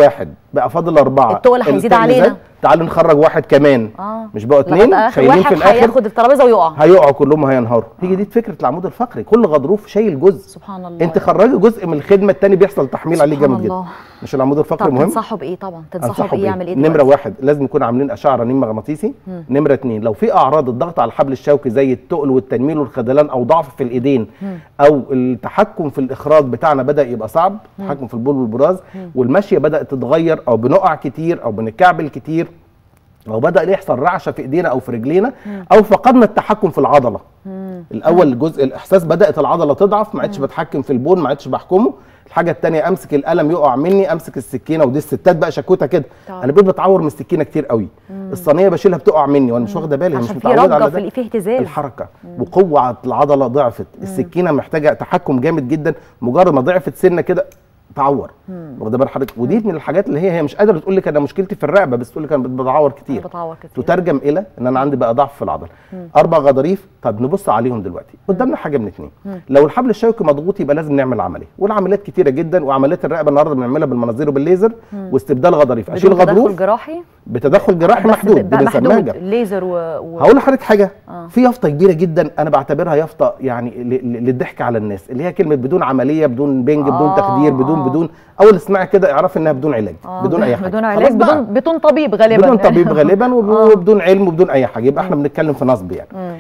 بقى فاضل اربعه التقل هيزيد التقل علينا. زاد، تعالوا نخرج واحد كمان اه مش بقوا لغاية اتنين آخر شايلين واحد في الاخر هياخد الترابيزه ويقع هيقعوا كلهم هينهاروا هي دي فكره العمود الفقري كل غضروف شايل جزء سبحان الله انت خرجي جزء من الخدمه التاني بيحصل تحميل عليه سبحان جامد جدا الله. مش العمود الفقري طب مهم تنصحوا بايه طبعا تنصحوا انصحوا بايه بإيه؟ يعمل ايه نمره دلوقتي؟ واحد لازم يكون عاملين اشعه رنين مغناطيسي مم. نمره اتنين لو في اعراض الضغط على الحبل الشوكي زي التقل والتنميل والخذلان او ضعف في الايدين مم. او التحكم في الاخراج بتاعنا بدا يبقى صعب مم. التحكم في البول والبراز مم. والمشيه بدات تتغير او بنقع كتير او بنكعبل كتير او بدا يحصل رعشه في ايدينا او في رجلينا مم. او فقدنا التحكم في العضله مم. الاول جزء الاحساس بدات العضله تضعف ما عدتش بتحكم في البول ما عدتش بحكمه الحاجه الثانيه امسك القلم يقع مني امسك السكينه ودي الستات بقى شكوتها كده طبعا. انا بقيت بتعور من السكينه كتير قوي مم. الصينيه بشيلها بتقع مني وانا مش واخده بالي أنا مش عشان في متعوده رجه على في ده في اهتزاز الحركه وقوه على العضله ضعفت السكينه محتاجه تحكم جامد جدا مجرد ما ضعفت سنه كده تعور مم. واخده بال حضرتك ودي من الحاجات اللي هي هي مش قادره تقول لك انا مشكلتي في الرقبه بس تقول لك انا بتعور كتير بتعور كتير تترجم الى ان انا عندي بقى ضعف في العضله مم. اربع غضاريف طب نبص عليهم دلوقتي قدامنا حاجه من اتنين مم. لو الحبل الشوكي مضغوط يبقى لازم نعمل عمليه والعمليات كتيره جدا وعمليات الرقبه النهارده بنعملها بالمناظير وبالليزر مم. واستبدال غضاريف اشيل بدون تدخل غضروف جراحي بتدخل جراحي بس محدود بقى بنسميها محدود جراحة. ليزر و... و... هقول لحضرتك حاجه آه. في يافطه كبيره جدا انا بعتبرها يافطه يعني ل- ل- للضحك على الناس اللي هي كلمه بدون عمليه بدون بنج بدون آه، تخدير بدون آه. بدون اول اسمعي كده اعرفي انها بدون علاج آه، بدون اي حاجه بدون خلاص علاج بقى. بدون بدون طبيب غالبا بدون طبيب غالبا وب- وبدون علم وبدون اي حاجه يبقى احنا بنتكلم في نصب يعني مم.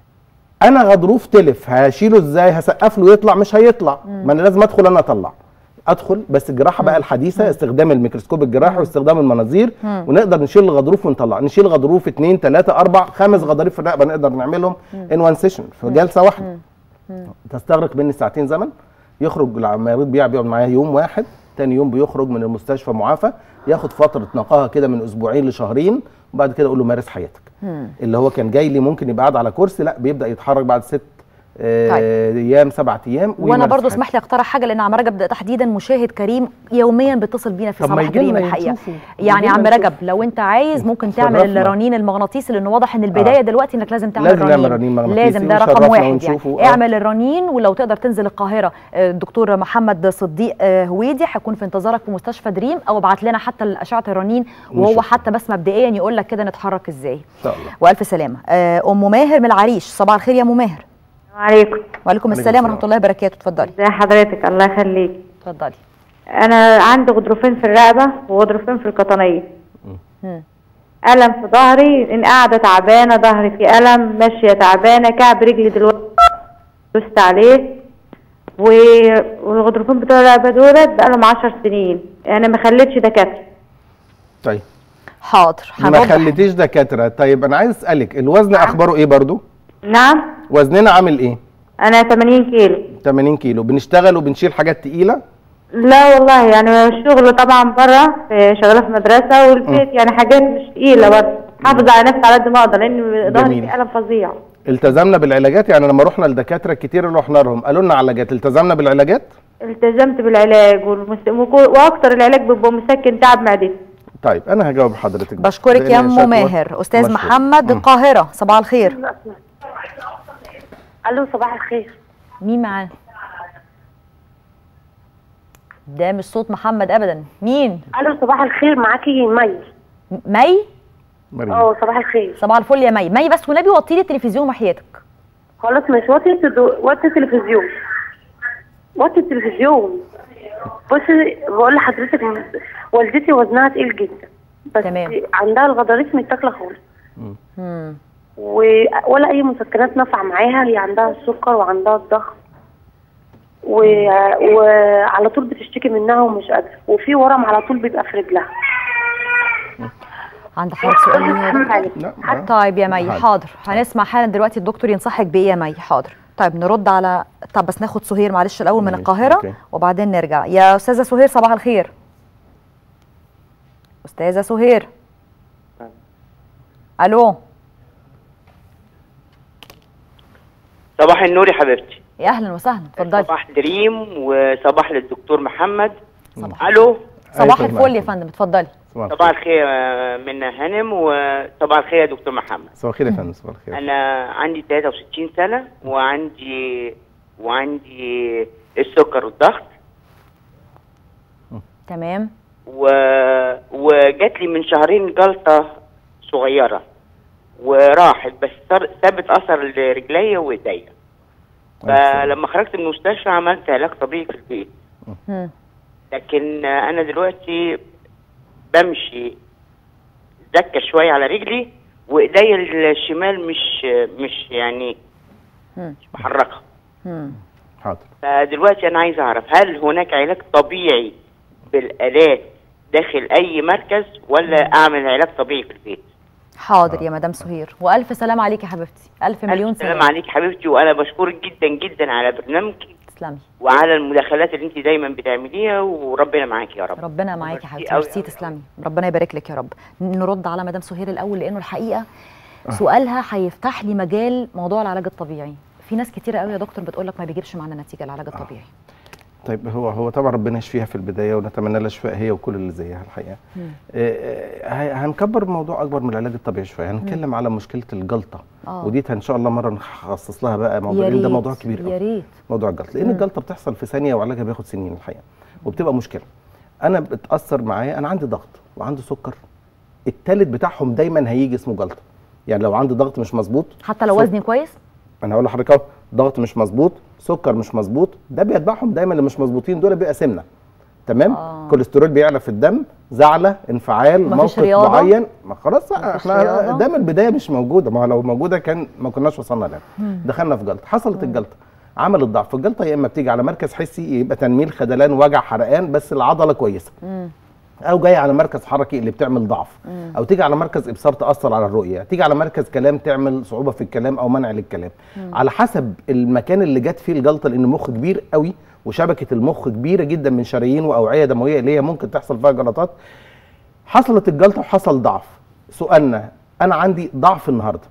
انا غضروف تلف هشيله ازاي هسقف له يطلع مش هيطلع مم. ما انا لازم ادخل انا اطلع ادخل بس الجراحه بقى الحديثه استخدام الميكروسكوب الجراحي واستخدام المناظير مم. ونقدر نشيل الغضروف ونطلع نشيل غضروف اثنين ثلاثه اربع خمس غضاريف في الرقبه نقدر نعملهم ان وان سيشن في جلسه واحده تستغرق مني ساعتين زمن يخرج المريض بيع بيقعد معايا يوم واحد تاني يوم بيخرج من المستشفى معافى ياخد فتره نقاهه كده من اسبوعين لشهرين وبعد كده اقول له مارس حياتك مم. اللي هو كان جاي لي ممكن يبقى قاعد على كرسي لا بيبدا يتحرك بعد ست آه، ايام سبعة ايام وانا ويمارس برضو حياته. اسمح لي اقترح حاجه لان عم رجب تحديدا مشاهد كريم يوميا بيتصل بينا في طب ما صباح يجي لنا كريم الحقيقه نشوفه. يعني يجي عم لنا رجب لو انت عايز ممكن تعمل شرفنا. الرنين المغناطيسي لانه واضح ان البدايه آه. دلوقتي انك لازم تعمل لازم رنين نعمل رنين مغناطيسي لازم ده رقم وشرفنا واحد يعني ونشوفه. آه. اعمل الرنين ولو تقدر تنزل القاهره آه، الدكتور محمد صديق آه، هويدي هيكون في انتظارك في مستشفى دريم او ابعت لنا حتى اشعه الرنين وهو ونشوف. حتى بس مبدئيا يقول لك كده نتحرك ازاي ان شاء الله والف سلامه آه، ام ماهر من العريش صباح الخير يا ام ماهر عليكم وعليكم السلام ورحمه الله وبركاته اتفضلي ازي حضرتك الله يخليك اتفضلي انا عندي غضروفين في الرقبه وغضروفين في القطنيه مم. الم في ظهري ان قاعده تعبانه ظهري في الم ماشيه تعبانه كعب رجلي دلوقتي دوست عليه و- والغضروفين بتوع الرقبه دولت بقالهم 10 سنين انا ما خليتش دكاتره طيب حاضر ما خليتيش دكاتره طيب انا عايز اسالك الوزن اخباره ايه برضو نعم وزننا عامل ايه انا 80 كيلو 80 كيلو بنشتغل وبنشيل حاجات تقيله لا والله يعني الشغل طبعا بره في- شغاله في مدرسه والبيت يعني حاجات مش تقيله برضه حافظه على نفسي على قد ما اقدر لان ظهري جميل. فيه الم فظيع التزمنا بالعلاجات يعني لما رحنا لدكاتره كتير اللي رحنا لهم قالوا لنا علاجات التزمنا بالعلاجات التزمت بالعلاج والمس... وكو- واكتر العلاج بيبقى مسكن تعب معدتي طيب انا هجاوب حضرتك بقى. بشكرك يا لأن شكوى ام ماهر استاذ مشهور. محمد مم. القاهره صباح الخير الو صباح الخير مين معانا ده مش صوت محمد ابدا مين الو صباح الخير معاكي مي مي مريم اه صباح الخير صباح الفل يا مي مي بس والنبي وطي لي التلفزيون وحياتك خلاص مش وطي التدو- وطي التلفزيون وطي التلفزيون بصي بقول لحضرتك م- والدتي وزنها تقيل جدا بس تمام. عندها الغضاريف متاكله خالص مم. و- ولا اي مسكنات نافعه معاها هي عندها السكر وعندها الضغط و... وعلى طول بتشتكي منها ومش قادره وفي ورم على طول بيبقى في رجلها عندك حضرتك سؤال ليه يا دكتور؟ لا طيب يا مي حاضر. حاضر هنسمع حالا دلوقتي الدكتور ينصحك بايه يا مي حاضر طيب نرد على طب بس ناخد سهير معلش الاول من ماشي، القاهره أوكي. وبعدين نرجع يا استاذه سهير صباح الخير استاذه سهير الو صباح النور يا حبيبتي يا اهلا وسهلا اتفضلي صباح دريم وصباح للدكتور محمد الو صباح الفل يا فندم اتفضلي صباح الخير آه، من هانم وصباح الخير يا دكتور محمد صباح الخير يا فندم صباح الخير انا عندي 63 سنه وعندي وعندي السكر والضغط تمام و... وجات لي من شهرين جلطه صغيره وراحت بس صار- سابت اثر لرجليا وايديا فلما خرجت من المستشفى عملت علاج طبيعي في البيت مم. لكن آه، انا دلوقتي بمشي دكه شويه على رجلي وايديا الشمال مش مش يعني مم. مش بحركها مم. حاضر فدلوقتي انا عايز اعرف هل هناك علاج طبيعي بالالات داخل اي مركز ولا اعمل علاج طبيعي في البيت حاضر يا مدام سهير والف سلام عليك يا حبيبتي الف مليون السلام عليك حبيبتي وانا بشكرك جدا جدا على برنامجك تسلمي وعلى المداخلات اللي انت دايما بتعمليها وربنا معاكي يا رب ربنا معاكي يا حبيبتي أوي ميرسي تسلمي ربنا يبارك لك يا رب نرد على مدام سهير الاول لانه الحقيقه سؤالها هيفتح لي مجال موضوع العلاج الطبيعي في ناس كتيره قوي يا دكتور بتقول لك ما بيجيبش معانا نتيجه العلاج الطبيعي طيب هو هو طبعا ربنا يشفيها في البدايه ونتمنى لها الشفاء هي وكل اللي زيها الحقيقه مم. آه، آه، هنكبر الموضوع اكبر من العلاج الطبيعي شويه هنتكلم على مشكله الجلطه آه. ودي ان شاء الله مره نخصص لها بقى موضوع يا لان ده ريت، موضوع كبير يا ريت موضوع الجلطه لان مم. الجلطه بتحصل في ثانيه وعلاجها بياخد سنين الحقيقه وبتبقى مشكله انا بتاثر معايا انا عندي ضغط وعندي سكر التالت بتاعهم دايما هيجي اسمه جلطه يعني لو عندي ضغط مش مظبوط حتى لو سك- وزني كويس انا هقول لحضرتك اهو ضغط مش مظبوط سكر مش مظبوط ده بيتبعهم دايما اللي مش مظبوطين دول بيبقى سمنه تمام آه. كوليسترول بيعلى في الدم زعله انفعال مفيش موقف رياضة؟ معين ما خلاص مفيش احنا رياضة؟ ده من البدايه مش موجوده ما هو لو موجوده كان ما كناش وصلنا لها مم. دخلنا في جلطه حصلت الجلطه عمل الضعف الجلطه يا اما بتيجي على مركز حسي يبقى تنميل خدلان وجع حرقان بس العضله كويسه مم. او جاي على مركز حركي اللي بتعمل ضعف مم. او تيجي على مركز ابصار تاثر على الرؤيه تيجي على مركز كلام تعمل صعوبه في الكلام او منع للكلام مم. على حسب المكان اللي جت فيه الجلطه لان المخ كبير قوي وشبكه المخ كبيره جدا من شرايين واوعيه دمويه اللي هي ممكن تحصل فيها جلطات حصلت الجلطه وحصل ضعف سؤالنا انا عندي ضعف النهارده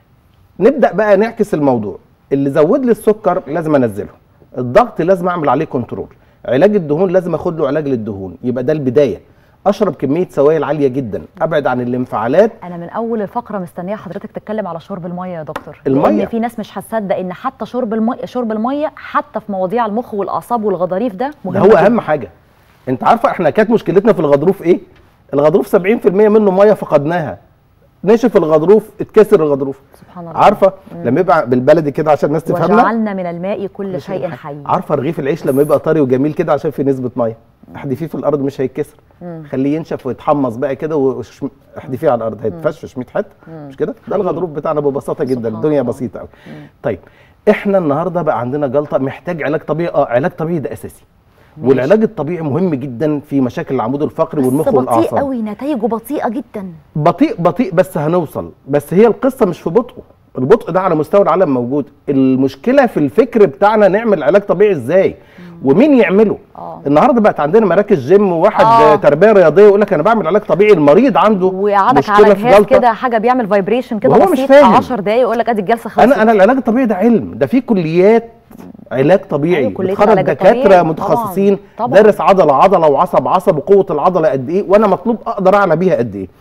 نبدا بقى نعكس الموضوع اللي زود لي السكر لازم انزله الضغط لازم اعمل عليه كنترول علاج الدهون لازم اخد له علاج للدهون يبقى ده البدايه اشرب كميه سوائل عاليه جدا ابعد عن الانفعالات انا من اول الفقره مستنيه حضرتك تتكلم على شرب الميه يا دكتور المية. لان في ناس مش هتصدق ان حتى شرب الميه شرب الميه حتى في مواضيع المخ والاعصاب والغضاريف ده ده مهم هو جداً. اهم حاجه انت عارفه احنا كانت مشكلتنا في الغضروف ايه الغضروف 70% منه ميه فقدناها نشف الغضروف اتكسر الغضروف سبحان الله عارفه مم. لما يبقى بالبلدي كده عشان الناس تفهمنا وجعلنا من الماء كل شيء حي عارفه رغيف العيش لما يبقى طري وجميل كده عشان فيه نسبه ميه احدفيه في الارض مش هيتكسر مم. خليه ينشف ويتحمص بقى كده وش- احدفيه على الارض هيتفشفش 100 حته مم. مش كده ده حقيقي. الغضروف بتاعنا ببساطه جدا سبحان الدنيا الله. بسيطه قوي طيب احنا النهارده بقى عندنا جلطه محتاج علاج طبيعي اه علاج طبيعي ده اساسي والعلاج الطبيعي مهم جدا في مشاكل العمود الفقري والمخ بس بطيء والاعصاب قوي نتائجه بطيئه جدا بطيء بطيء بس هنوصل بس هي القصه مش في بطئه البطء ده على مستوى العالم موجود المشكله في الفكر بتاعنا نعمل علاج طبيعي ازاي ومين يعمله آه. النهارده بقت عندنا مراكز جيم وواحد آه. آه. تربيه رياضيه يقول لك انا بعمل علاج طبيعي المريض عنده ويقعدك مشكله على في جهاز جلطه كده حاجه بيعمل فايبريشن كده وهو مش بسيط فاهم. 10 دقايق يقول لك ادي الجلسه خلصت انا انا العلاج الطبيعي ده علم ده في كليات علاج طبيعي أيوة، كلية بتخرج العلاج الطبيعي. دكاتره طبعاً، متخصصين طبعاً. درس عضله عضله وعصب عصب وقوه العضله قد ايه وانا مطلوب اقدر اعلى بيها قد ايه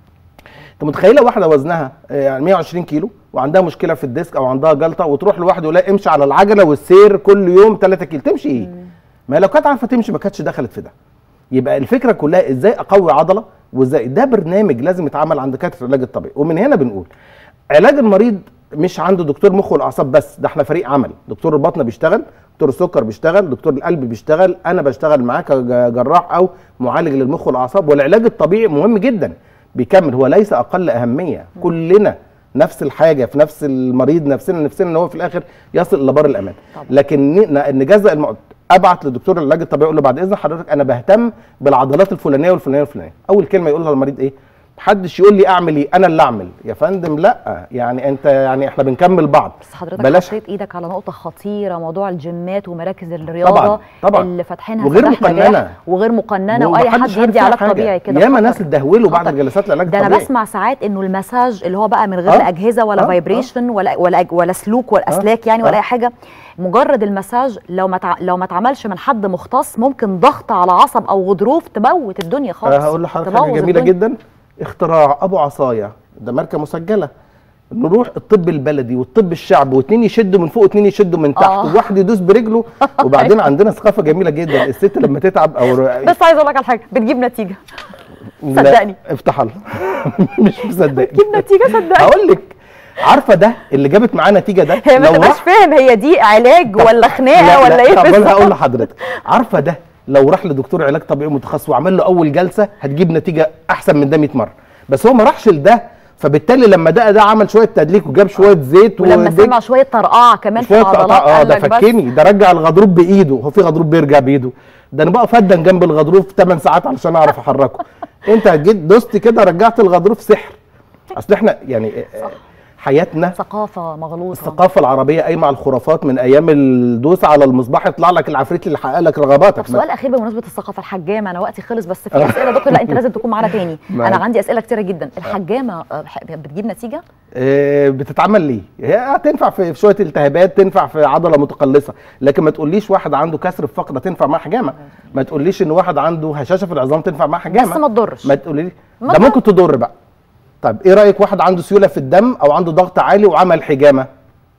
انت متخيله واحده وزنها آه، يعني 120 كيلو وعندها مشكله في الديسك او عندها جلطه وتروح لواحد يقول لها امشي على العجله والسير كل يوم 3 كيلو تمشي ايه ما هي لو كانت عارفه تمشي ما كانتش دخلت في ده يبقى الفكره كلها ازاي اقوي عضله وازاي ده برنامج لازم يتعمل عند دكاتره العلاج الطبيعي ومن هنا بنقول علاج المريض مش عنده دكتور مخ والاعصاب بس ده احنا فريق عمل دكتور البطنه بيشتغل دكتور السكر بيشتغل دكتور القلب بيشتغل انا بشتغل معاه كجراح او معالج للمخ والاعصاب والعلاج الطبيعي مهم جدا بيكمل هو ليس اقل اهميه كلنا نفس الحاجه في نفس المريض نفسنا نفسنا ان هو في الاخر يصل الى بر الامان لكن ن- نجزأ الم... ابعت لدكتور العلاج الطبيعي اقول له بعد اذن حضرتك انا بهتم بالعضلات الفلانيه والفلانيه والفلانيه اول كلمه يقولها للمريض ايه محدش يقول لي اعمل ايه انا اللي اعمل يا فندم لا يعني انت يعني احنا بنكمل بعض بس حضرتك بلاش حطيت ايدك على نقطه خطيره موضوع الجيمات ومراكز الرياضه طبعاً، طبعاً. اللي فاتحينها وغير فتح نجاح مقننة. وغير مقننه واي ومحدش حد عارف يدي فيها علاج حاجة. طبيعي كده ياما خطر. ناس اتدهولوا بعد جلسات العلاج ده الطبيعي انا بسمع ساعات انه المساج اللي هو بقى من غير آه. لا اجهزه ولا آه. فايبريشن ولا ولا ولا سلوك ولا آه. اسلاك يعني آه. ولا اي حاجه مجرد المساج لو ما تع... لو ما اتعملش من حد مختص ممكن ضغط على عصب او غضروف تموت الدنيا خالص أه هقول لحضرتك تبوظ حاجه جميله الدنيا. جدا اختراع ابو عصايه ده ماركه مسجله نروح الطب البلدي والطب الشعبي واثنين يشدوا من فوق واثنين يشدوا من تحت آه. وواحد يدوس برجله وبعدين عندنا ثقافه جميله جدا الست لما تتعب او بس عايز اقول لك على حاجه بتجيب نتيجه لا، صدقني. افتح الله مش مصدقني بتجيب نتيجه صدقني هقول لك عارفه ده اللي جابت معاه نتيجه ده هي ما لو تبقاش راح- فاهم هي دي علاج ولا خناقه لا ولا لا ايه طب انا بالظبط؟ هقول لحضرتك عارفه ده لو راح لدكتور علاج طبيعي متخصص وعمل له اول جلسه هتجيب نتيجه احسن من ده 100 مره بس هو ما راحش لده فبالتالي لما ده ده عمل شويه تدليك وجاب شويه زيت ولما وديك- سمع شويه طرقعه كمان في شويه العضلات تقطع اه قال ده لك بس فكني ده رجع الغضروف بايده هو في غضروف بيرجع بايده ده انا بقى فدن جنب الغضروف 8 ساعات علشان اعرف احركه انت جيت دوست كده رجعت الغضروف سحر اصل احنا يعني آه، حياتنا ثقافه مغلوطه الثقافه العربيه قايمه على الخرافات من ايام الدوس على المصباح يطلع لك العفريت اللي يحقق لك رغباتك طب سؤال اخير بمناسبه الثقافه الحجامه انا وقتي خلص بس في اسئله يا دكتور لا انت لازم تكون معانا تاني معاك. انا عندي اسئله كتيره جدا الحجامه آه، ح- بتجيب نتيجه آه، بتتعمل ليه؟ هي هتنفع في في شويه التهابات تنفع في عضله متقلصه، لكن ما تقوليش واحد عنده كسر في فقره تنفع معاه حجامه، ما تقوليش ان واحد عنده هشاشه في العظام تنفع معاه حجامه بس ما تضرش ما تقولي ما ده تضر. ممكن تضر بقى. طيب ايه رايك واحد عنده سيوله في الدم او عنده ضغط عالي وعمل حجامه؟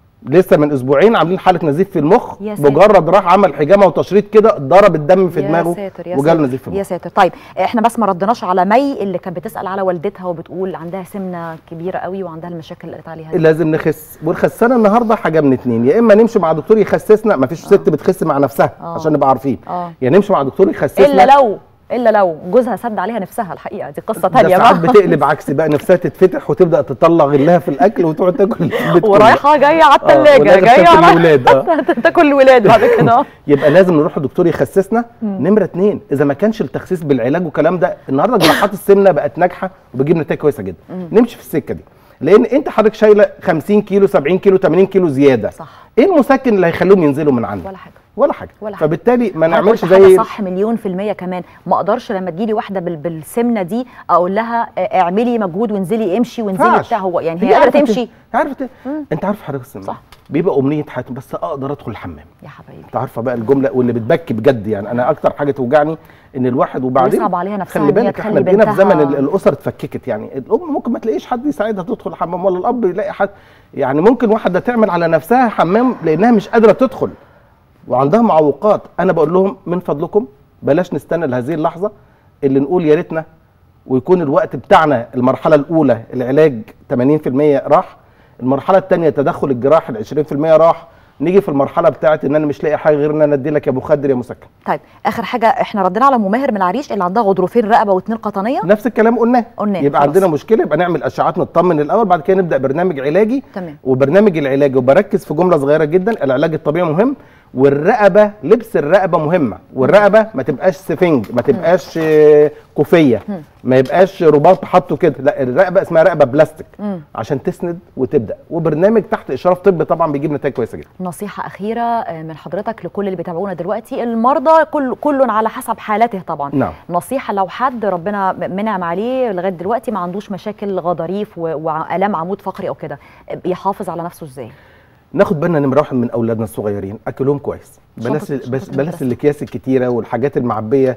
لسه من اسبوعين عاملين حاله نزيف في المخ يا ساتر. مجرد راح عمل حجامه وتشريط كده ضرب الدم في يا دماغه ساتر يا وجاله ساتر نزيف في المخ يا ساتر طيب احنا بس ما ردناش على مي اللي كانت بتسال على والدتها وبتقول عندها سمنه كبيره قوي وعندها المشاكل اللي قالت عليها دي. لازم نخس والخسانه النهارده حاجه من اتنين يا اما نمشي مع دكتور يخسسنا ما فيش ست بتخس مع نفسها آه. عشان نبقى عارفين اه يا نمشي مع دكتور يخسسنا الا لو الا لو جوزها سد عليها نفسها الحقيقه دي قصه ده ثانيه ساعات بقى بتقلب عكس بقى نفسها تتفتح وتبدا تطلع غلها في الاكل وتقعد تاكل في البيت كله. ورايحه جايه على آه، الثلاجه والآخر جايه تاكل على الولاد اه تاكل الولاد بعد كده يبقى لازم نروح لدكتور يخسسنا مم. نمره اتنين اذا ما كانش التخسيس بالعلاج والكلام ده النهارده جراحات السمنه بقت ناجحه وبتجيب نتائج كويسه جدا مم. نمشي في السكه دي لان انت حضرتك شايله 50 كيلو 70 كيلو 80 كيلو زياده صح ايه المسكن اللي هيخليهم ينزلوا من عندك ولا حاجه ولا حاجه ولا حاجة. فبالتالي ما أنا نعملش قلت حاجة زي صح مليون في المية كمان ما اقدرش لما تجيلي واحدة بال- بالسمنة دي اقول لها آه، اعملي مجهود وانزلي امشي وانزلي ينفعش. بتاع هو يعني هي هي قادرة عارفة تمشي عارفه ت- انت عارف حضرتك السمنه صح بيبقى امنيه حياتهم بس اقدر ادخل الحمام يا حبايبي انت عارفه بقى الجمله واللي بتبكي بجد يعني انا اكتر حاجه توجعني ان الواحد وبعدين ويصعب عليها نفسها خلي إن هي بالك تخلي احنا بقينا في بنتها- زمن ال- الاسر اتفككت يعني الام ممكن ما تلاقيش حد يساعدها تدخل الحمام ولا الاب يلاقي حد يعني ممكن واحده تعمل على نفسها حمام لانها مش قادره تدخل وعندها معوقات انا بقول لهم من فضلكم بلاش نستنى لهذه اللحظه اللي نقول يا ريتنا ويكون الوقت بتاعنا المرحله الاولى العلاج 80% راح المرحله الثانيه تدخل الجراح ال 20% راح نيجي في المرحله بتاعت ان انا مش لاقي حاجه غير ان انا ادي لك يا مخدر يا مسكن طيب اخر حاجة احنا ردينا على مماهر من العريش اللي عندها غضروفين رقبة واثنين قطنية نفس الكلام قلناه قلناه يبقى خلاص. عندنا مشكله يبقى نعمل اشعات نطمن الاول بعد كده نبدا برنامج علاجي تمام وبرنامج العلاج وبركز في جمله صغيره جدا العلاج الطبيعي مهم والرقبه لبس الرقبه مهمه والرقبه ما تبقاش سفنج ما تبقاش آه، كوفيه مم. ما يبقاش رباط حاطه كده لا الرقبه اسمها رقبه بلاستيك مم. عشان تسند وتبدا وبرنامج تحت اشراف طبي طبعا بيجيب نتائج كويسه جدا نصيحة أخيرة آه، من حضرتك لكل اللي بيتابعونا دلوقتي المرضى كل كل على حسب حالته طبعا نعم. نصيحة لو حد ربنا منعم عليه لغاية دلوقتي ما عندوش مشاكل غضاريف و- وآلام عمود فقري أو كده يحافظ على نفسه إزاي؟ ناخد بالنا نمره واحد من اولادنا الصغيرين اكلهم كويس بلاش شنطة- بس شنطة بلاش الاكياس الكتيره والحاجات المعبيه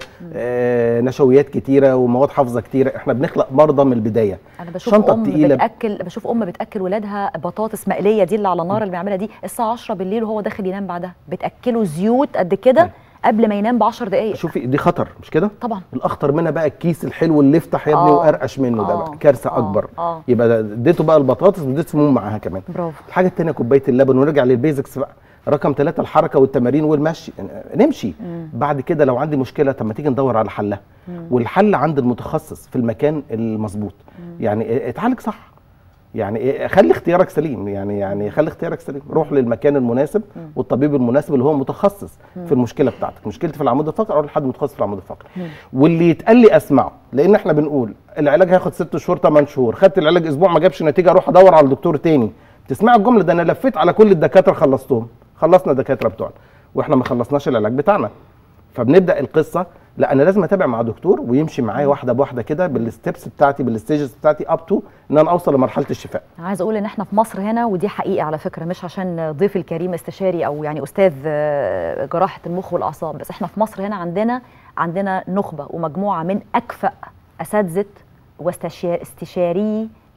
آه نشويات كتيره ومواد حافظه كتيره احنا بنخلق مرضى من البدايه انا بشوف شنطة ام تقيلة. بتاكل بشوف ام بتاكل ولادها بطاطس مقليه دي اللي على النار اللي بيعملها دي الساعه 10 بالليل وهو داخل ينام بعدها بتاكله زيوت قد كده قبل ما ينام ب 10 دقائق شوفي دي خطر مش كده طبعا الاخطر منها بقى الكيس الحلو اللي يفتح يا ابني آه. وقرقش منه ده آه. بقى كارثه آه. اكبر آه. يبقى ده- اديته بقى البطاطس واديت سموم معاها كمان برافو الحاجه الثانيه كوبايه اللبن ونرجع للبيزكس بقى رقم ثلاثة الحركة والتمارين والمشي نمشي مم. بعد كده لو عندي مشكلة طب ما تيجي ندور على حلها مم. والحل عند المتخصص في المكان المظبوط يعني اتعالج صح يعني خلي اختيارك سليم يعني يعني خلي اختيارك سليم روح للمكان المناسب والطبيب المناسب اللي هو متخصص مم. في المشكله بتاعتك مشكلتي في العمود الفقري اروح لحد متخصص في العمود الفقري واللي يتقال لي اسمعه لان احنا بنقول العلاج هياخد ست شهور 8 شهور خدت العلاج اسبوع ما جابش نتيجه اروح ادور على دكتور تاني تسمع الجمله ده انا لفيت على كل الدكاتره خلصتهم خلصنا الدكاتره بتوعنا واحنا ما خلصناش العلاج بتاعنا فبنبدا القصه لا انا لازم اتابع مع دكتور ويمشي معايا واحده بواحده كده بالستبس بتاعتي بالستيجز بتاعتي اب تو ان انا اوصل لمرحله الشفاء عايز اقول ان احنا في مصر هنا ودي حقيقه على فكره مش عشان ضيف الكريم استشاري او يعني استاذ آه، جراحه المخ والاعصاب بس احنا في مصر هنا عندنا عندنا نخبه ومجموعه من اكفأ اساتذه واستشاري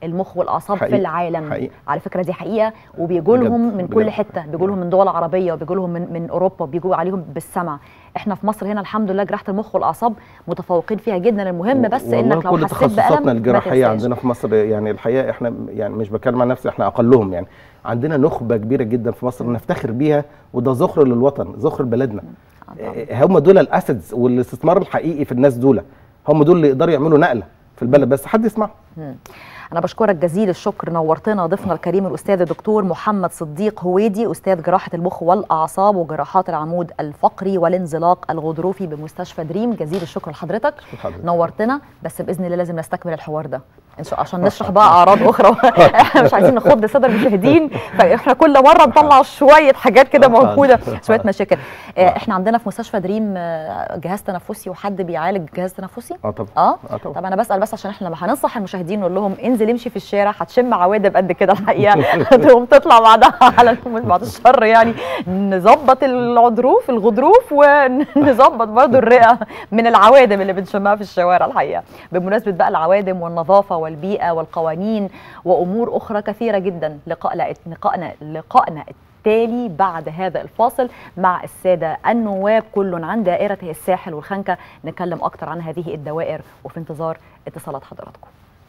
المخ والاعصاب في حقيقي. العالم حقيقي. على فكره دي حقيقه وبيجوا لهم بجد. من كل بجد. حته بيجوا لهم من دول عربيه وبيجوا لهم من, من اوروبا بيجوا عليهم بالسمع احنا في مصر هنا الحمد لله جراحه المخ والاعصاب متفوقين فيها جدا المهم بس والله انك لو كل حسيت تخصصاتنا بالم ما الجراحيه تنساش. عندنا في مصر يعني الحقيقه احنا يعني مش بتكلم عن نفسي احنا اقلهم يعني عندنا نخبه كبيره جدا في مصر نفتخر بيها وده ذخر للوطن ذخر بلدنا آه، هم دول الاسدز والاستثمار الحقيقي في الناس دول هم دول اللي يقدروا يعملوا نقله في البلد بس حد يسمعهم مم. أنا بشكرك جزيل الشكر نورتنا ضيفنا الكريم الأستاذ الدكتور محمد صديق هويدي أستاذ جراحة المخ والأعصاب وجراحات العمود الفقري والانزلاق الغضروفي بمستشفى دريم جزيل الشكر لحضرتك حضرتك. نورتنا بس بإذن الله لازم نستكمل الحوار ده إن شاء عشان نشرح بقى أعراض أخرى احنا مش عايزين نخض صدر المشاهدين فإحنا كل مرة نطلع شوية حاجات كده موجودة شوية مشاكل آه، إحنا عندنا في مستشفى دريم آه، جهاز تنفسي وحد بيعالج جهاز تنفسي اه طبعا اه اه طبعا طب انا بسال بس عشان احنا لما هننصح المشاهدين نقول لهم انزل امشي في الشارع هتشم عوادم قد كده الحقيقه تقوم تطلع بعدها على بعد الشر يعني نظبط الغضروف الغضروف ونظبط برضو الرئه من العوادم اللي بنشمها في الشوارع الحقيقه بمناسبه بقى العوادم والنظافه والبيئه والقوانين وامور اخرى كثيره جدا لقاء لقائنا لقائنا التالي بعد هذا الفاصل مع السادة النواب كل عن دائرة الساحل والخنكة نتكلم أكتر عن هذه الدوائر وفي انتظار اتصالات حضراتكم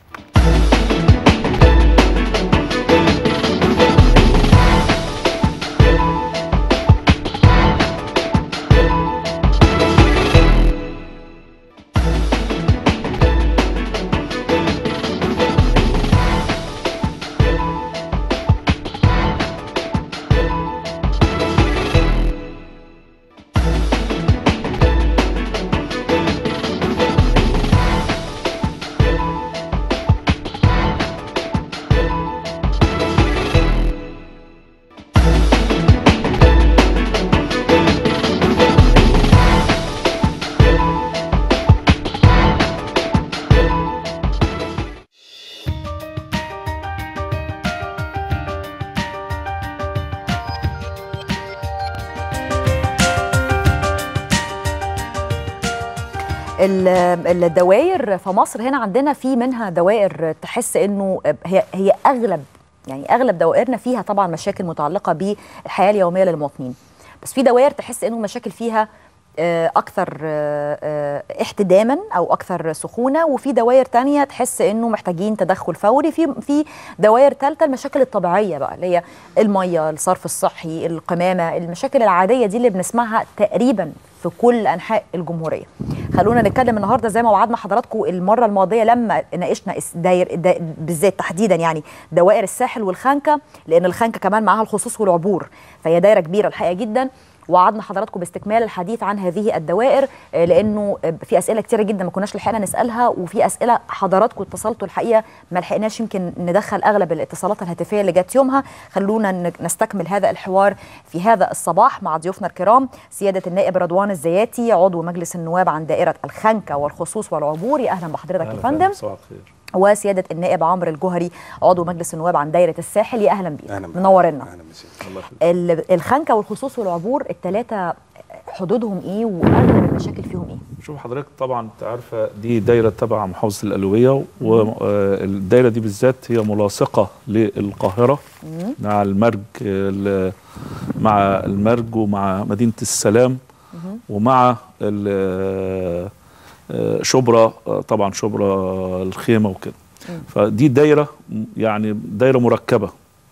ال- الدوائر في مصر هنا عندنا في منها دوائر تحس انه هي هي اغلب يعني اغلب دوائرنا فيها طبعا مشاكل متعلقه بالحياه اليوميه للمواطنين بس في دوائر تحس انه مشاكل فيها آه، اكثر آه، آه، احتداما او اكثر سخونه وفي دوائر تانية تحس انه محتاجين تدخل فوري في في دوائر ثالثه المشاكل الطبيعيه بقى اللي هي الميه الصرف الصحي القمامه المشاكل العاديه دي اللي بنسمعها تقريبا في كل انحاء الجمهوريه خلونا نتكلم النهارده زي ما وعدنا حضراتكم المره الماضيه لما ناقشنا اس- داير دا بالذات تحديدا يعني دوائر الساحل والخنكه لان الخنكه كمان معاها الخصوص والعبور فهي دايره كبيره الحقيقه جدا وعدنا حضراتكم باستكمال الحديث عن هذه الدوائر آه، لانه آه، في اسئله كتيره جدا ما كناش لحقنا نسالها وفي اسئله حضراتكم اتصلتوا الحقيقه ما لحقناش يمكن ندخل اغلب الاتصالات الهاتفيه اللي جت يومها خلونا ن- نستكمل هذا الحوار في هذا الصباح مع ضيوفنا الكرام سياده النائب رضوان الزياتي عضو مجلس النواب عن دائره الخنكه والخصوص والعبور يا اهلا بحضرتك يا فندم صباح الخير وسياده النائب عمرو الجوهري عضو مجلس النواب عن دائره الساحل يا اهلا بيك أهلا بك. منورنا اهلا مساء الله يخليك ال- الخنكه والخصوص والعبور الثلاثه حدودهم ايه واغلب المشاكل فيهم ايه؟ شوف حضرتك طبعا انت عارفه دي دايره تبع محافظه الالويه والدايره دي بالذات هي ملاصقه للقاهره مم. مع المرج ال- مع المرج ومع مدينه السلام مهم. ومع ال- آه، شبرا آه، طبعا شبرا الخيمه وكده مم. فدي دايره يعني دايره مركبه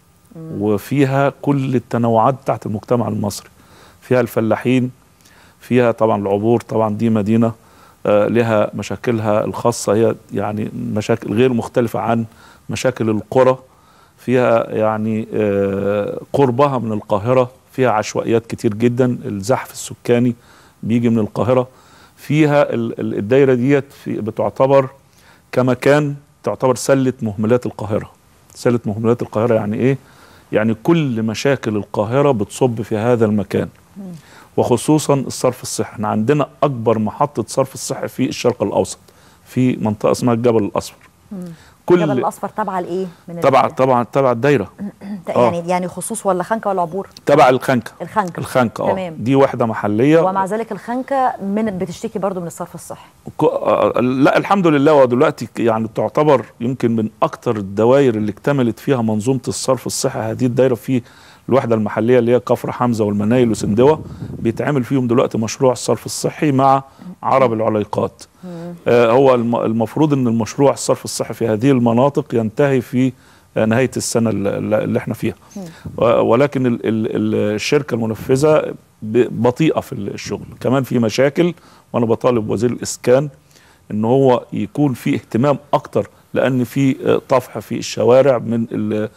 وفيها كل التنوعات بتاعت المجتمع المصري فيها الفلاحين فيها طبعا العبور طبعا دي مدينه آه، لها مشاكلها الخاصه هي يعني مشاكل غير مختلفه عن مشاكل القرى فيها يعني آه، قربها من القاهره فيها عشوائيات كتير جدا الزحف السكاني بيجي من القاهره فيها ال- ال- الدايره ديت في- بتعتبر كمكان تعتبر سله مهملات القاهره سله مهملات القاهره يعني ايه يعني كل مشاكل القاهره بتصب في هذا المكان وخصوصا الصرف الصحي احنا عندنا اكبر محطه صرف الصحي في الشرق الاوسط في منطقه اسمها الجبل الاصفر كل- الجبل الاصفر تابعه لايه من تبع طبعا تبع الدايره آه. يعني يعني خصوص ولا خنكه ولا عبور تبع الخنكه الخنكه الخنكه اه تمام. دي وحده محليه ومع ذلك الخنكه من بتشتكي برضو من الصرف الصحي ك- آه، لا الحمد لله ودلوقتي ك- يعني تعتبر يمكن من اكتر الدوائر اللي اكتملت فيها منظومه الصرف الصحي هذه الدايره في الوحده المحليه اللي هي كفر حمزه والمنايل وسندوه بيتعمل فيهم دلوقتي مشروع الصرف الصحي مع عرب العليقات آه، هو الم- المفروض ان المشروع الصرف الصحي في هذه المناطق ينتهي في آه، نهايه السنه ال- اللي احنا فيها و- ولكن ال- ال- الشركه المنفذه ب- بطيئه في الشغل كمان في مشاكل وانا بطالب وزير الاسكان ان هو يكون في اهتمام اكتر لان في آه، طفح في الشوارع من ال ال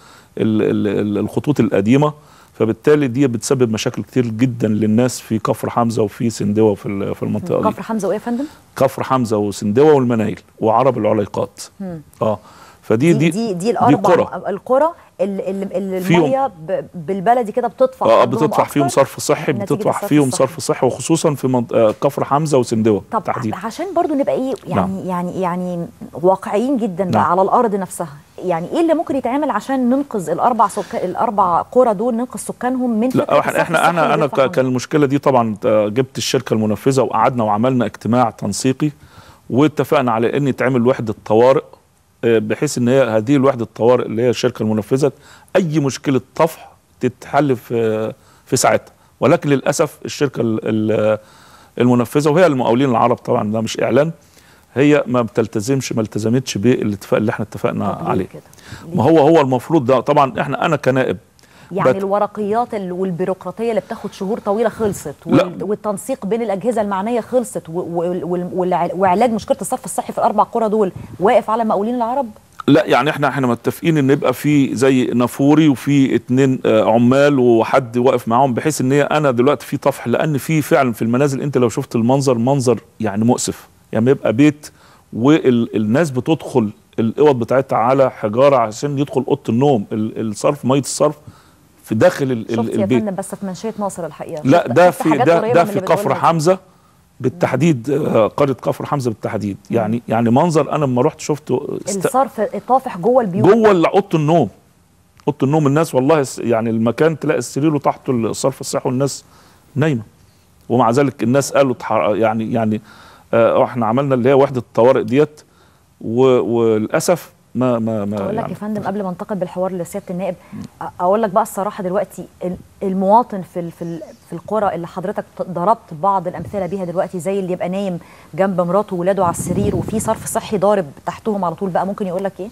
ال الخطوط القديمه فبالتالي دي بتسبب مشاكل كتير جدا للناس في كفر حمزه وفي سندوه في ال- في المنطقه دي كفر حمزه وايه يا فندم؟ كفر حمزه وسندوه والمنايل وعرب العليقات مم. اه فدي دي دي دي, دي الاربع قرى. القرى اللي, اللي اللي فيهم- الميه ب- بالبلدي كده بتطفح اه عندهم بتدفع أكتر فيهم صرف صحي نتيجة بتدفع الصرف فيهم الصحي. صرف صحي وخصوصا في منط... آه، كفر حمزه وسندوه طب تحديدا عشان برضو نبقى ايه يعني نعم. يعني يعني واقعيين جدا بقى نعم. على الارض نفسها يعني ايه اللي ممكن يتعمل عشان ننقذ الاربع سكان الاربع قرى دول ننقذ سكانهم من فكرة لا احنا الصرف احنا الصحي انا اللي انا بيدفعهم؟ ك- كان المشكله دي طبعا آه، جبت الشركه المنفذه وقعدنا وعملنا اجتماع تنسيقي واتفقنا على ان يتعمل وحده طوارئ آه، بحيث ان هي هذه الوحده الطوارئ اللي هي الشركه المنفذه اي مشكله طفح تتحل في في ساعتها ولكن للاسف الشركه ال- ال- المنفذه وهي المقاولين العرب طبعا ده مش اعلان هي ما بتلتزمش ما التزمتش بالاتفاق اللي احنا اتفقنا طب ليه عليه كده؟ ما هو هو المفروض ده طبعا احنا انا كنائب يعني بت- الورقيات ال- والبيروقراطيه اللي بتاخد شهور طويله خلصت لا. وال- والتنسيق بين الاجهزه المعنيه خلصت و- و- وال- والع- وعلاج مشكله الصرف الصحي في الاربع قرى دول واقف على مقاولين العرب لا يعني احنا احنا متفقين ان يبقى في زي نافوري وفي اتنين آه، عمال وحد واقف معاهم بحيث ان هي انا دلوقتي في طفح لان في فعلا في المنازل انت لو شفت المنظر منظر يعني مؤسف يعني يبقى بيت والناس بتدخل الاوض بتاعتها على حجاره عشان يدخل اوضه النوم ال- الصرف ميه الصرف في داخل ال- ال- شفت يا البيت فندم بس في منشيه ناصر الحقيقه لا شفت- ده شفت في حاجات ده قريبة ده من في اللي كفر بتقولها دي. حمزه بالتحديد آه، قريه كفر حمزه بالتحديد يعني يعني منظر انا لما رحت شفته است- الصرف الطافح جوه البيوت جوه اللي اوضه النوم اوضه النوم الناس والله س- يعني المكان تلاقي السرير وتحته الصرف الصحي والناس نايمه ومع ذلك الناس قالوا تح- يعني يعني آه احنا عملنا اللي هي وحده الطوارئ ديت و- وللاسف ما ما ما اقول لك يعني يا فندم قبل ما انتقل بالحوار لسياده النائب أ- اقول لك بقى الصراحه دلوقتي ال- المواطن في ال- في ال- في القرى اللي حضرتك ت- ضربت بعض الامثله بيها دلوقتي زي اللي يبقى نايم جنب مراته وولاده على السرير وفي صرف صحي ضارب تحتهم على طول بقى ممكن يقول لك ايه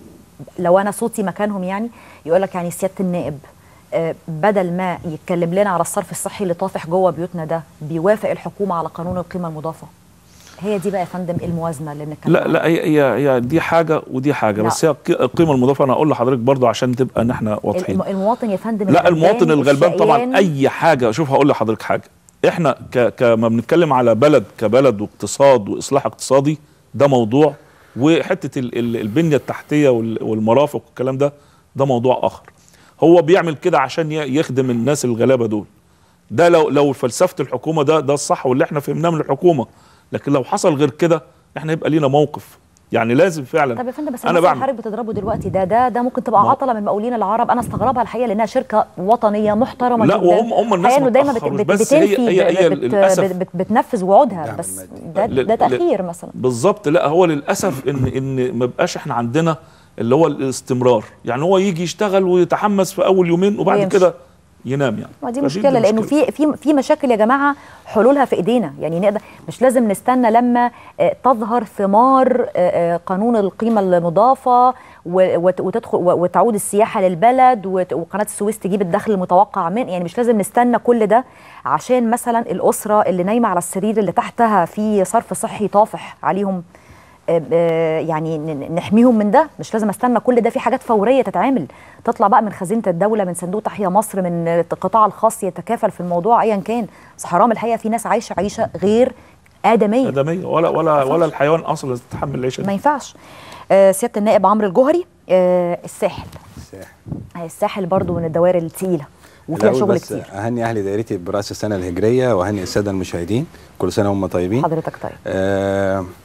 لو انا صوتي مكانهم يعني يقول لك يعني سياده النائب آه، بدل ما يتكلم لنا على الصرف الصحي اللي طافح جوه بيوتنا ده بيوافق الحكومه على قانون القيمه المضافه هي دي بقى يا فندم الموازنه اللي بنتكلم لا لا هي هي هي دي حاجه ودي حاجه لا. بس هي الق- القيمه المضافه انا اقول لحضرتك برضو عشان تبقى ان احنا واضحين الم- المواطن يا فندم لا الغلبان، المواطن الغلبان طبعا الشقيان، اي حاجه شوف هقول لحضرتك حاجه احنا ك كما بنتكلم على بلد كبلد واقتصاد واصلاح اقتصادي ده موضوع وحته ال ال البنيه التحتيه وال- والمرافق والكلام ده ده موضوع اخر هو بيعمل كده عشان ي- يخدم الناس الغلابه دول ده لو لو فلسفه الحكومه ده ده الصح واللي احنا فهمناه من الحكومه لكن لو حصل غير كده احنا يبقى لينا موقف يعني لازم فعلا طب يا فندم بس انا انا بعمل حضرتك بتضربه دلوقتي ده ده ده ممكن تبقى عطله من مقاولين العرب انا استغربها الحقيقه لانها شركه وطنيه محترمه لا جدا وهم هم الناس الحقيقة ما انه دايما بت تأخروش، بت بس هي- بتنفي هي- هي بت للأسف- بت بت بتنفذ وعودها بس ده ل- ده ل- تاخير مثلا بالظبط لا هو للاسف ان ان ما بقاش احنا عندنا اللي هو الاستمرار يعني هو يجي يشتغل ويتحمس في اول يومين وبعد ويمشي. كده ينام يعني ما دي فدي- مشكله دي لانه في في في مشاكل يا جماعه حلولها في ايدينا يعني نقدر مش لازم نستنى لما آه، تظهر ثمار آه، آه، قانون القيمه المضافه و- وت- وتدخل و- وتعود السياحه للبلد وت- وقناه السويس تجيب الدخل المتوقع من يعني مش لازم نستنى كل ده عشان مثلا الاسره اللي نايمه على السرير اللي تحتها في صرف صحي طافح عليهم آه، آه، يعني ن- نحميهم من ده مش لازم استنى كل ده في حاجات فوريه تتعمل تطلع بقى من خزينه الدوله من صندوق تحيا مصر من القطاع الخاص يتكافل في الموضوع ايا كان بس حرام الحقيقه في ناس عايشه عيشه غير ادميه ادميه ولا ولا ولا الحيوان اصلا يتحمل العيشه ما دي ينفعش آه، سياده النائب عمرو الجوهري آه، الساحل الساحل. آه، الساحل برضو من الدوائر الثقيله وفيها الأول شغل بس كتير اهني اهل دايرتي براس السنه الهجريه واهني الساده المشاهدين كل سنه وهم طيبين حضرتك طيب آه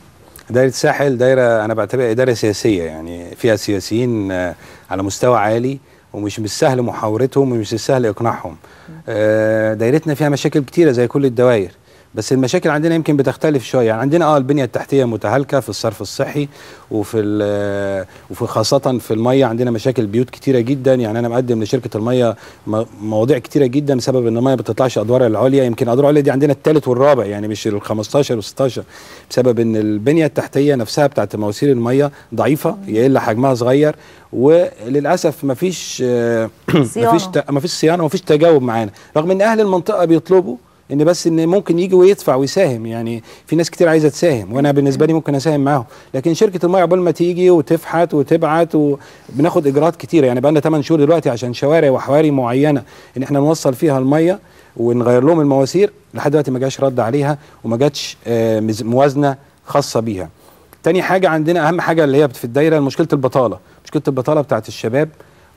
دايرة الساحل دايرة أنا بعتبرها إدارة سياسية يعني فيها سياسيين آه، على مستوى عالي ومش بالسهل محاورتهم ومش بالسهل إقناعهم آه، دايرتنا فيها مشاكل كتيرة زي كل الدوائر بس المشاكل عندنا يمكن بتختلف شويه يعني عندنا اه البنيه التحتيه متهالكه في الصرف الصحي وفي ال- وفي خاصه في الميه عندنا مشاكل بيوت كتيره جدا يعني انا مقدم لشركه الميه م- مواضيع كتيره جدا بسبب ان الميه ما بتطلعش ادوار العليا يمكن الادوار العليا دي عندنا الثالث والرابع يعني مش ال 15 وال 16 بسبب ان البنيه التحتيه نفسها بتاعت مواسير الميه ضعيفه يا الا حجمها صغير وللاسف ما فيش ما فيش ما فيش صيانه وما فيش تجاوب معانا رغم ان اهل المنطقه بيطلبوا ان بس ان ممكن يجي ويدفع ويساهم يعني في ناس كتير عايزه تساهم وانا بالنسبه لي ممكن اساهم معاهم لكن شركه الميه عقبال ما تيجي وتفحت وتبعت وبناخد اجراءات كتيره يعني بقى لنا 8 شهور دلوقتي عشان شوارع وحواري معينه ان احنا نوصل فيها الميه ونغير لهم المواسير لحد دلوقتي ما جاش رد عليها وما جاتش آه، مز- موازنه خاصه بيها تاني حاجه عندنا اهم حاجه اللي هي في الدايره مشكله البطاله مشكله البطاله بتاعت الشباب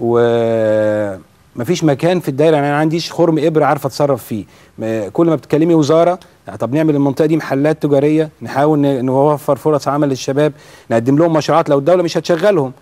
ومفيش مكان في الدايره يعني انا ما عنديش خرم ابره عارفه اتصرف فيه م- كل ما بتكلمي وزاره طب نعمل المنطقه دي محلات تجاريه نحاول ن- نوفر فرص عمل للشباب نقدم لهم مشروعات لو الدوله مش هتشغلهم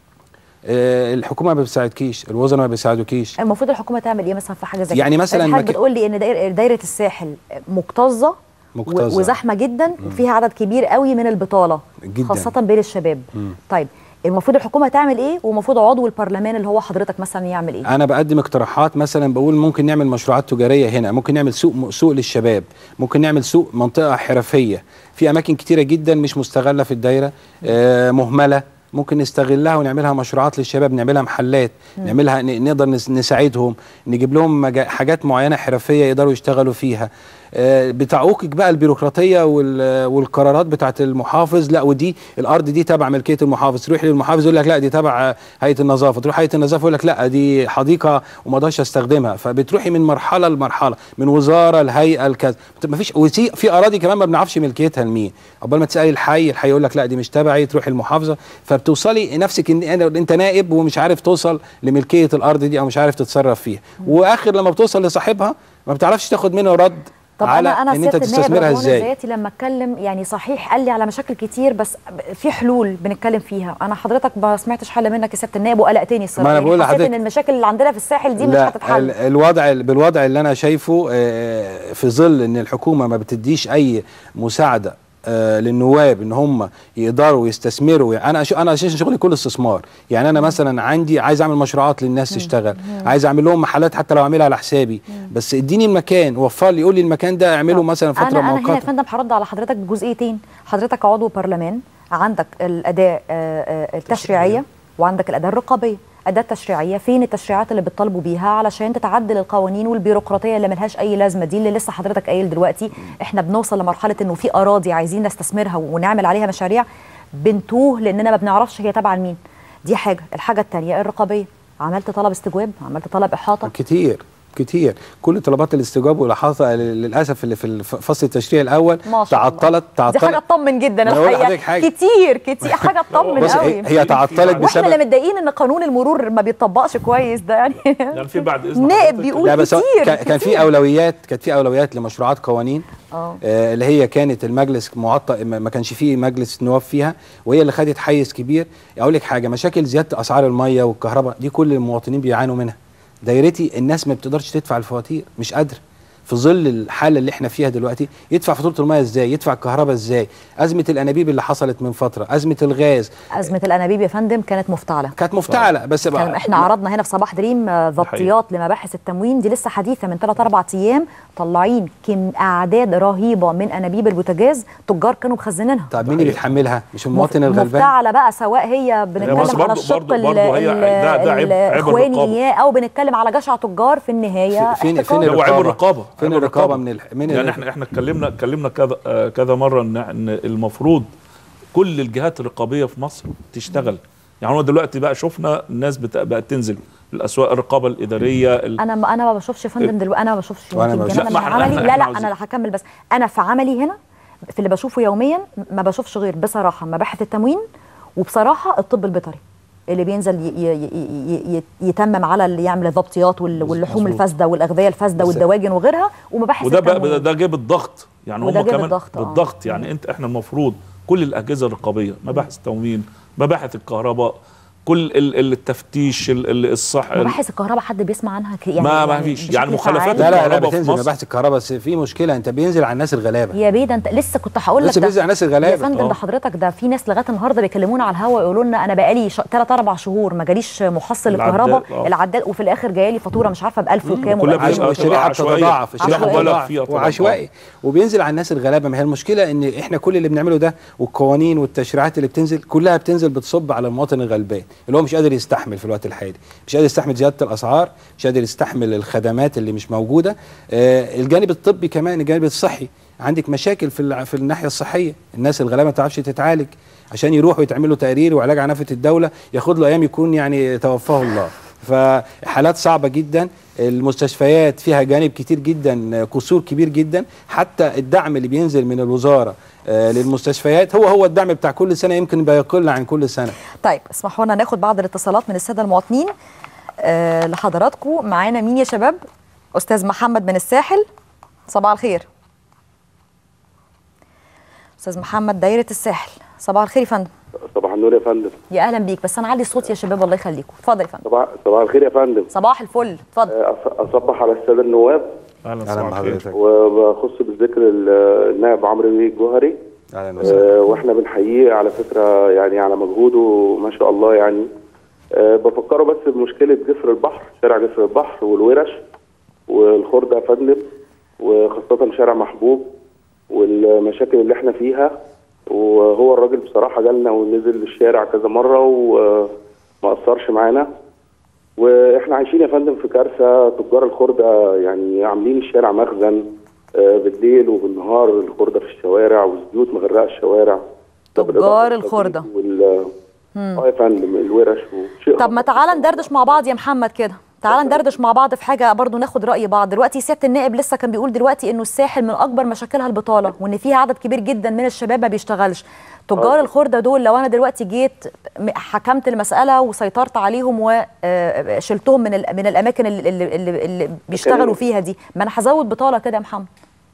آه، الحكومه ما بتساعدكيش الوزراء ما بيساعدوكيش المفروض الحكومه تعمل ايه مثلا في حاجه زي يعني كده؟ مثلاً حضرتك مك- بتقول لي ان دايره دايره الساحل مكتظه مكتظة. و- وزحمه جدا وفيها عدد كبير قوي من البطاله جداً. خاصه بين الشباب مم. طيب المفروض الحكومه تعمل ايه ومفروض عضو البرلمان اللي هو حضرتك مثلا يعمل ايه انا بقدم اقتراحات مثلا بقول ممكن نعمل مشروعات تجاريه هنا ممكن نعمل سوق سوق للشباب ممكن نعمل سوق منطقه حرفيه في اماكن كتيره جدا مش مستغله في الدايره آه مهمله ممكن نستغلها ونعملها مشروعات للشباب نعملها محلات مم. نعملها ن- نقدر نس- نساعدهم نجيب لهم مجا- حاجات معينه حرفيه يقدروا يشتغلوا فيها آه، بتعوقك بقى البيروقراطيه وال- والقرارات بتاعت المحافظ لا ودي الارض دي تبع ملكيه المحافظ تروح للمحافظ يقول لك لا دي تبع هيئه النظافه تروح هيئه النظافه يقول لك لا دي حديقه وما اقدرش استخدمها فبتروحي من مرحله لمرحله من وزاره لهيئه لكذا ما فيش وفي في اراضي كمان ما بنعرفش ملكيتها لمين عقبال ما تسالي الحي الحي يقول لك لا دي مش تبعي تروحي المحافظه فبتوصلي نفسك ان أنا- انت نائب ومش عارف توصل لملكيه الارض دي او مش عارف تتصرف فيها واخر لما بتوصل لصاحبها ما بتعرفش تاخد منه رد طب على انا انا ان انت سياده النائب تستثمرها رضوان ازاي الزياتي لما اتكلم يعني صحيح قال لي على مشاكل كتير بس في حلول بنتكلم فيها انا حضرتك ما سمعتش حل منك يا سياده النائب وقلقتني الصراحه ما أنا يعني بقول حسيت لحضرتك- ان المشاكل اللي عندنا في الساحل دي مش لا هتتحل ال- الوضع بالوضع اللي انا شايفه آه، في ظل ان الحكومه ما بتديش اي مساعده آه، للنواب ان هم يقدروا يستثمروا يعني انا ش- انا اساسا شغلي كل استثمار يعني انا مثلا عندي عايز اعمل مشروعات للناس تشتغل عايز اعمل لهم محلات حتى لو اعملها على حسابي بس اديني المكان وفر لي قول لي المكان ده اعمله مثلا فتره انا انا هنا يا مؤقته فندم هرد على حضرتك بجزئيتين حضرتك عضو برلمان عندك الاداه آه، آه، التشريعيه وعندك الاداه الرقابيه اداه تشريعيه فين التشريعات اللي بتطالبوا بيها علشان تتعدل القوانين والبيروقراطيه اللي ملهاش اي لازمه دي اللي لسه حضرتك قايل دلوقتي احنا بنوصل لمرحله انه في اراضي عايزين نستثمرها ونعمل عليها مشاريع بنتوه لاننا ما بنعرفش هي تابعه لمين دي حاجه الحاجه الثانيه الرقابيه عملت طلب استجواب عملت طلب احاطه كتير كتير كل طلبات الاستجابه والحاطه للاسف اللي في الف- فصل التشريع الاول ما شاء الله. تعطلت دي تعطلت حاجه تطمن جدا أنا بقول الحقيقه لحضرتك حاجة. كتير كتير حاجه تطمن بص قوي هي هي تعطلت واحنا بسبب اللي متضايقين ان قانون المرور ما بيطبقش كويس ده يعني يعني في بعد اذن نائب حضرتك- بيقول لا بس هو كتير كان- كان في اولويات كانت في اولويات لمشروعات قوانين اه آه، اللي هي كانت المجلس معطل ما ما كانش فيه مجلس نواب فيها وهي اللي خدت حيز كبير اقول لك حاجه مشاكل زياده اسعار الميه والكهرباء دي كل المواطنين بيعانوا منها دايرتي الناس ما بتقدرش تدفع الفواتير مش قادره في ظل الحاله اللي احنا فيها دلوقتي يدفع فاتوره الميه ازاي يدفع الكهرباء ازاي ازمه الانابيب اللي حصلت من فتره ازمه الغاز ازمه الانابيب يا فندم كانت مفتعله كانت مفتعله بس كان احنا عرضنا هنا في صباح دريم آه، ضبطيات لمباحث التموين دي لسه حديثه من 3 4 ايام طلعين كم اعداد رهيبه من انابيب البوتاجاز تجار كانوا مخزنينها طب مين اللي بيتحملها مش المواطن الغلبان مفتعله بقى سواء هي بس بنتكلم على برضو- الشق برضو- ال- برضو هي ال- ده- ده عيب- عيب الاخواني الرقابة. إياه او بنتكلم على جشع تجار في النهايه فين احتكار. فين هو عيب الرقابه فين عيب الرقابه من ال... من يعني ال- احنا احنا اتكلمنا اتكلمنا كذا آه، كذا مره ان ان المفروض كل الجهات الرقابيه في مصر تشتغل يعني هو دلوقتي بقى شفنا الناس بت- بقت تنزل الاسواق الرقابه الاداريه ال- انا ما انا ما بشوفش يا فندم دلوقتي انا ما بشوفش وأنا ما يمكن بشوف- انا لا، من ما إحنا- عملي إحنا لا لا عاوزين- انا هكمل بس انا في عملي هنا في اللي بشوفه يوميا ما بشوفش غير بصراحه مباحث التموين وبصراحه الطب البيطري اللي بينزل ي- ي- ي- ي- يتمم على اللي يعمل الضبطيات وال- واللحوم مظبوط. الفاسده والاغذيه الفاسده بس- والدواجن وغيرها ومباحث وده بقى التموين ده, ده جه بالضغط يعني وده هم جه كمان بالضغط، آه. بالضغط يعني انت احنا المفروض كل الاجهزه الرقابيه مباحث التموين مباحث الكهرباء كل ال- ال- التفتيش ال- ال- الصح مباحث الكهرباء حد بيسمع عنها ك- يعني ما- ما فيش. يعني بشكل مخالفات فعال؟ لا لا لا الكهرباء في بتنزل مصر. مباحث الكهرباء بس في مشكله انت بينزل على الناس الغلابه يا بيه ده انت لسه كنت هقول لك لسه ده. بينزل على الناس الغلابة. يا فندم آه. ده حضرتك ده في ناس لغايه النهارده بيكلمونا على الهوا يقولوا لنا انا بقالي 3 4 شهور ما جاليش محصل العداد، الكهرباء آه. العداد وفي الاخر جايه لي فاتوره مش عارفه ب 1000 وكام وكلها وب 2000 والشريحه بتتضاعف الشريحه عشوائية. بتتضاعف وعشوائي وبينزل على الناس الغلابه ما هي المشكله ان احنا كل اللي بنعمله ده والقوانين والتشريعات اللي بتنزل كلها بتنزل بتصب على المواطن الغلبان اللي هو مش قادر يستحمل في الوقت الحالي مش قادر يستحمل زياده الاسعار مش قادر يستحمل الخدمات اللي مش موجوده آه الجانب الطبي كمان الجانب الصحي عندك مشاكل في الع- في الناحيه الصحيه الناس الغلابه ما تعرفش تتعالج عشان يروحوا يتعملوا تقرير وعلاج عنفه الدوله ياخد له ايام يكون يعني توفاه الله فحالات صعبه جدا المستشفيات فيها جانب كتير جدا قصور كبير جدا حتى الدعم اللي بينزل من الوزاره آه، للمستشفيات هو هو الدعم بتاع كل سنه يمكن بيقل عن كل سنه طيب اسمحوا لنا ناخد بعض الاتصالات من الساده المواطنين آه لحضراتكم معانا مين يا شباب استاذ محمد من الساحل صباح الخير استاذ محمد دايره الساحل صباح الخير يا فندم صباح النور يا فندم يا اهلا بيك بس انا علي الصوت يا شباب الله يخليكم اتفضل يا فندم صباح صباح الخير يا فندم صباح الفل اتفضل آه، أص- اصبح على الساده النواب اهلا اهلا بحضرتك وبخص بالذكر ال- النائب عمرو بيه الجوهري اهلا آه، واحنا بنحييه على فكره يعني على مجهوده ما شاء الله يعني آه، بفكره بس بمشكله جسر البحر شارع جسر البحر والورش والخردة يا فندم وخاصه شارع محبوب والمشاكل اللي احنا فيها وهو الراجل بصراحه جالنا ونزل الشارع كذا مره وما قصرش معانا واحنا عايشين يا فندم في كارثه تجار الخرده يعني عاملين الشارع مخزن آه، بالليل وبالنهار الخرده في الشوارع والزيوت مغرقه الشوارع تجار الخرده وال مم. اه يا فندم الورش وشيء طب ما تعالى ندردش مع بعض يا محمد كده تعالى ندردش مع بعض في حاجه برضو ناخد راي بعض دلوقتي سياده النائب لسه كان بيقول دلوقتي انه الساحل من اكبر مشاكلها البطاله وان فيها عدد كبير جدا من الشباب ما بيشتغلش تجار الخرده دول لو انا دلوقتي جيت م- حكمت المساله وسيطرت عليهم وشلتهم من ال- من الاماكن اللي, اللي, اللي, اللي بيشتغلوا فيها دي ما انا هزود بطاله كده يا محمد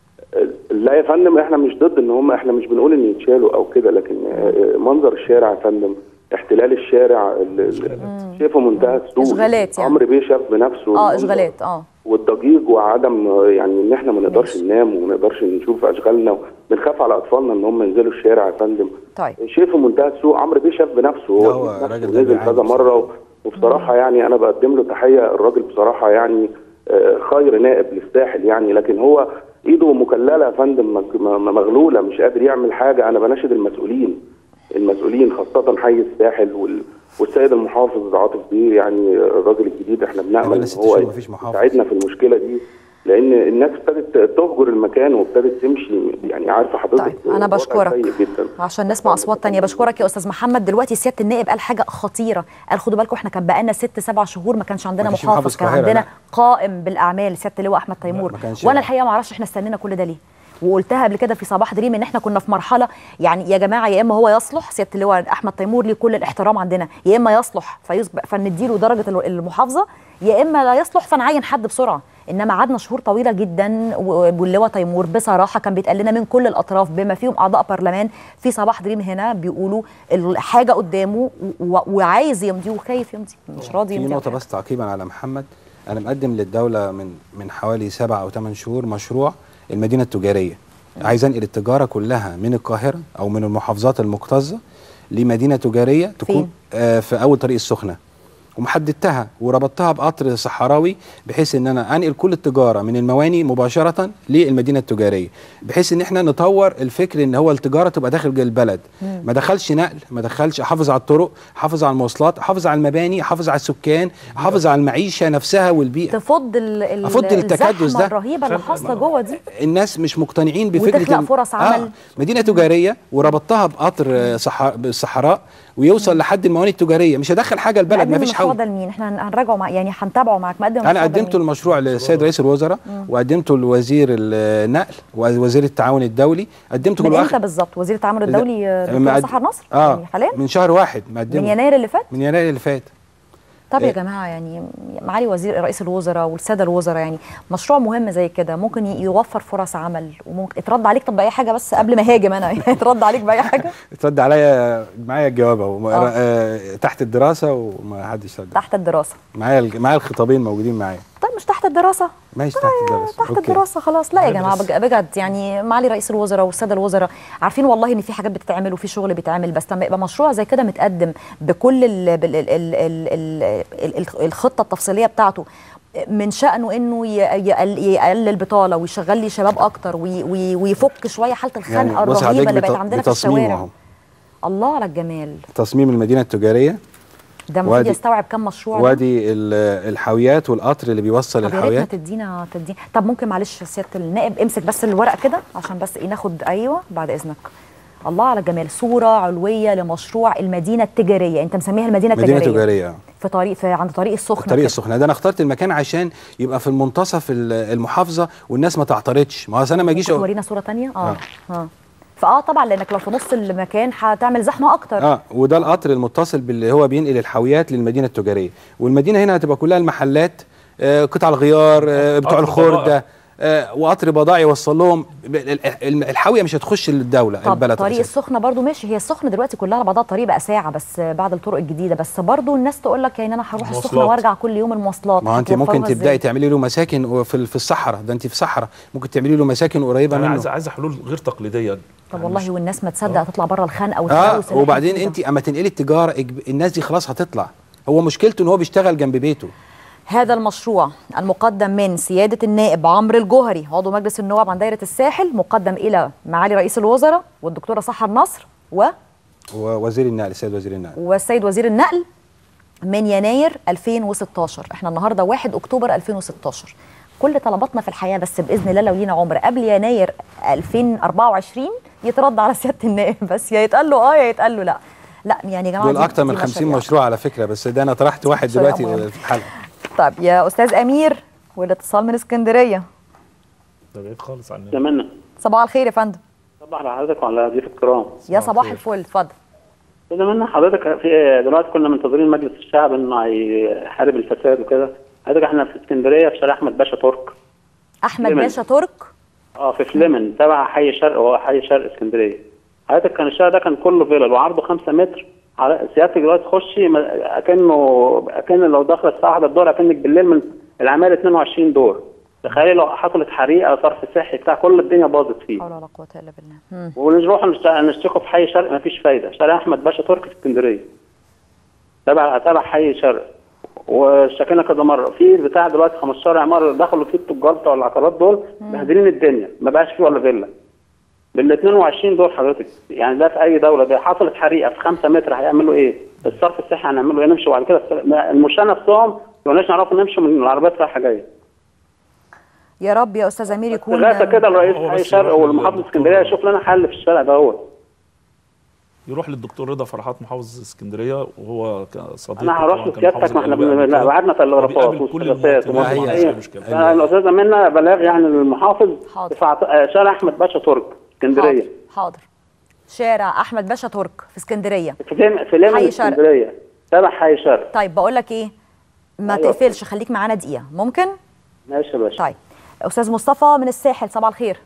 لا يا فندم احنا مش ضد ان هم احنا مش بنقول ان يتشالوا او كده لكن آه، منظر الشارع يا فندم احتلال الشارع ال- ال- شايفه منتهى السوء إشغالات يعني. عمرو بيه شاف بنفسه اه المنظر. اشغالات اه والضجيج وعدم آه، يعني ان احنا ما نقدرش ننام وما نقدرش نشوف اشغالنا بنخاف على اطفالنا ان هم ينزلوا الشارع يا فندم طيب شيء في منتهى السوء عمرو بيه شاف بنفسه لا، هو هو بنفسه الراجل ده نزل بيعاني كذا مره و- وبصراحه يعني انا بقدم له تحيه الراجل بصراحه يعني آه، خير نائب للساحل يعني لكن هو ايده مكلله يا فندم مج- م- مغلوله مش قادر يعمل حاجه انا بناشد المسؤولين المسؤولين خاصه حي الساحل وال والسيد المحافظ عاطف بيه يعني الراجل الجديد احنا بنامل بقالنا ان ست هو شهور مفيش محافظ. يساعدنا في المشكله دي لان الناس ابتدت تهجر المكان وابتدت تمشي يعني عارفه حضرتك طيب، أنا الوضع بشكرك. سيء جدا عشان نسمع اصوات تانية بشكرك يا استاذ محمد دلوقتي سياده النائب قال حاجه خطيره قال خدوا بالكم احنا كان بقالنا ست سبع شهور ما كانش عندنا ما فيش محافظ محافظ كان قاهرة، عندنا لا. قائم بالاعمال سياده اللواء احمد تيمور ما كانش- وانا الحقيقه ما اعرفش احنا استنينا كل ده ليه وقلتها قبل كده في صباح دريم ان احنا كنا في مرحله يعني يا جماعه يا اما هو يصلح سياده اللواء احمد تيمور ليه كل الاحترام عندنا يا اما يصلح فيسبق فنديله درجه ال- المحافظه يا اما لا يصلح فنعين حد بسرعه انما قعدنا شهور طويله جدا و- واللواء تيمور بصراحه كان بيتقال لنا من كل الاطراف بما فيهم اعضاء برلمان في صباح دريم هنا بيقولوا الحاجه قدامه و- وعايز يمضي وخايف يمضي مش راضي في يمضي على نقطة بس تعقيبا على محمد أنا مقدم للدولة من من حوالي سبع أو ثمان شهور مشروع المدينة التجارية عايز أنقل التجارة كلها من القاهرة أو من المحافظات المكتظة لمدينة تجارية تكون آه في أول طريق السخنة ومحددتها وربطتها بقطر صحراوي بحيث ان انا انقل كل التجاره من المواني مباشره للمدينه التجاريه بحيث ان احنا نطور الفكر ان هو التجاره تبقى داخل البلد مم. ما دخلش نقل ما دخلش احافظ على الطرق احافظ على المواصلات احافظ على المباني احافظ على السكان احافظ على المعيشه نفسها والبيئه تفض ال ال أفض التكدس الزحمة ده. الرهيبه اللي حاصله جوه دي الناس مش مقتنعين بفكره وتخلق إن- فرص عمل. مدينه تجاريه وربطتها بقطر آه، صح... بالصحراء ويوصل لحد المواني التجاريه مش هدخل حاجه البلد مقدم ما فيش المشروع حول ده لمين احنا هن- هنراجعه مع يعني هنتابعه معاك مقدم انا المشروع ده قدمت لمين؟ المشروع للسيد رئيس الوزراء وقدمته لوزير النقل ووزير التعاون الدولي قدمته من كل امتى بالظبط وزير التعامل الدولي آه، ما دكتور قد- سحر نصر اه يعني حاليا من شهر واحد مقدمه من يناير اللي فات من يناير اللي فات طب يا آه، جماعه يعني معالي وزير رئيس الوزراء والساده الوزراء يعني مشروع مهم زي كده ممكن ي- يوفر فرص عمل وممكن اترد عليك طب باي حاجه بس قبل ما هاجم انا اترد عليك باي حاجه اترد عليا معايا الجواب اهو آه. آه، تحت الدراسه وما حدش رد تحت الدراسه معايا الج- معايا الخطابين موجودين معايا طيب مش تحت الدراسه ماشي تحت الدراسه تحت الدراسه خلاص لا يا جماعه بج- بجد يعني معالي رئيس الوزراء والساده الوزراء عارفين والله ان في حاجات بتتعمل وفي شغل بيتعمل بس لما يبقى مشروع زي كده متقدم بكل ال بال- ال ال ال ال ال الخطه التفصيليه بتاعته من شأنه انه ي- يقل- يقلل بطاله ويشغل لي شباب اكتر وي- وي- ويفك شويه حاله الخنقه بص الرهيبه حضرتك اللي بقت بت- عندنا في بتصميمه الشوارع اهو الله على الجمال تصميم المدينه التجاريه ده المفروض وادي- يستوعب كام مشروع ده؟ وادي ال- الحاويات والقطر اللي بيوصل طب يا ريت ما الحاويات تدينا تدينا طب ممكن معلش سياده النائب امسك بس الورق كده عشان بس ايه ناخد ايوه بعد اذنك الله على جمال صوره علويه لمشروع المدينه التجاريه انت مسميها المدينه مدينه التجاريه تجاريه آه. في طريق في عند طريق السخنه الطريق كده. السخنه ده انا اخترت المكان عشان يبقى في المنتصف ال- المحافظه والناس ما تعترضش ما هو أصل انا ما اجيش ممكن أقول- تورينا صوره تانية اه آه. اه فاه طبعا لانك لو في نص المكان هتعمل زحمه اكتر اه وده القطر المتصل باللي هو بينقل الحاويات للمدينه التجاريه والمدينه هنا هتبقى كلها المحلات آه قطع الغيار آه بتوع قطر الخرده بضائع. آه وقطر بضائع يوصل لهم ب- ال- ال- الحاويه مش هتخش للدوله طب البلد طريق أساساً. السخنه برضو ماشي هي السخنه دلوقتي كلها على بعضها الطريق بقى ساعه بس بعد الطرق الجديده بس برضو الناس تقول لك يعني انا هروح السخنه مواصلات. وارجع كل يوم المواصلات ما هو انت هتوفروها ممكن إزاي؟ تبداي تعملي له مساكن في في الصحراء ده انت في صحراء ممكن تعملي له مساكن قريبه انا منه عايز عايز حلول غير تقليديه طب والله والناس ما تصدق تطلع بره الخنقه اه والتلوث اللي وبعدين إحنا فيه انت اما تنقلي التجاره إجب- الناس دي خلاص هتطلع هو مشكلته ان هو بيشتغل جنب بيته هذا المشروع المقدم من سيادة النائب عمرو الجوهري عضو مجلس النواب عن دائرة الساحل مقدم إلى معالي رئيس الوزراء والدكتورة سحر نصر و... ووزير النقل السيد وزير النقل والسيد وزير النقل من يناير 2016 احنا النهارده 1 اكتوبر 2016 كل طلباتنا في الحياه بس باذن الله لو لينا عمر قبل يناير 2024 يترد على سياده النائب بس يا يتقال له اه يا يتقال له لا لا يعني يا جماعه دول دي- اكتر دي من 50 مشاريع. مشروع على فكره بس ده انا طرحت واحد مشاريع دلوقتي مهمة. في الحلقه طيب يا استاذ امير والاتصال من اسكندريه ده بعيد خالص عننا تمنى صباح الخير يا فندم صباح على حضرتك وعلى ضيوف الكرام يا صباح الفل اتفضل اتمنى حضرتك في دلوقتي كنا منتظرين مجلس الشعب انه هيحارب الفساد وكده حضرتك احنا في اسكندريه في شارع احمد باشا ترك احمد فليمن. باشا ترك اه في فليمن تبع حي شرق هو حي شرق اسكندريه حضرتك كان الشارع ده كان كله فيلل وعرضه 5 متر على سيادتك دلوقتي تخشي ما- اكنه اكن لو داخله الساعه 1 الدور اكنك بالليل من العماير 22 دور تخيلي لو حصلت حريقه صرف صحي بتاع كل الدنيا باظت فيه حول ولا قوه الا بالله مم. ونروح نشت- نشتكوا في حي شرق مفيش فايده شارع احمد باشا ترك في اسكندريه تبع تبع حي شرق واشتكينا كذا مره في بتاع دلوقتي 15 عماره دخلوا فيه التجار بتوع العقارات دول مبهدلين الدنيا ما بقاش فيه ولا فيلا بال 22 دول حضرتك يعني ده في اي دوله ده حصلت حريقه في 5 متر هيعملوا ايه؟ الصرف الصحي هنعمله ايه؟ نمشي وبعد كده المشاة نفسهم ما كناش نعرفوا نمشي من العربيات رايحه جايه يا رب يا استاذ امير يكون لغايه كده الرئيس هو حي بس شرق يروح والمحافظ اسكندريه يشوف لنا حل في الشارع ده هو يروح للدكتور رضا فرحات محافظ اسكندريه وهو صديق انا هروح لسيادتك ما احنا بن- لا، بعدنا تلغرافات واستغاثات المواطنين. وموضوعية. لا، هي- مشكلة. أنا الاستاذه منى بلاغ يعني للمحافظ في عط- آه، شارع احمد باشا ترك اسكندريه حاضر شارع احمد باشا ترك في اسكندريه في ليم- في ليمن حي شرق. اسكندريه تبع حي شرق طيب بقول لك ايه ما أيوة. تقفلش خليك معانا دقيقه ممكن ماشي يا باشا طيب استاذ مصطفى من الساحل صباح الخير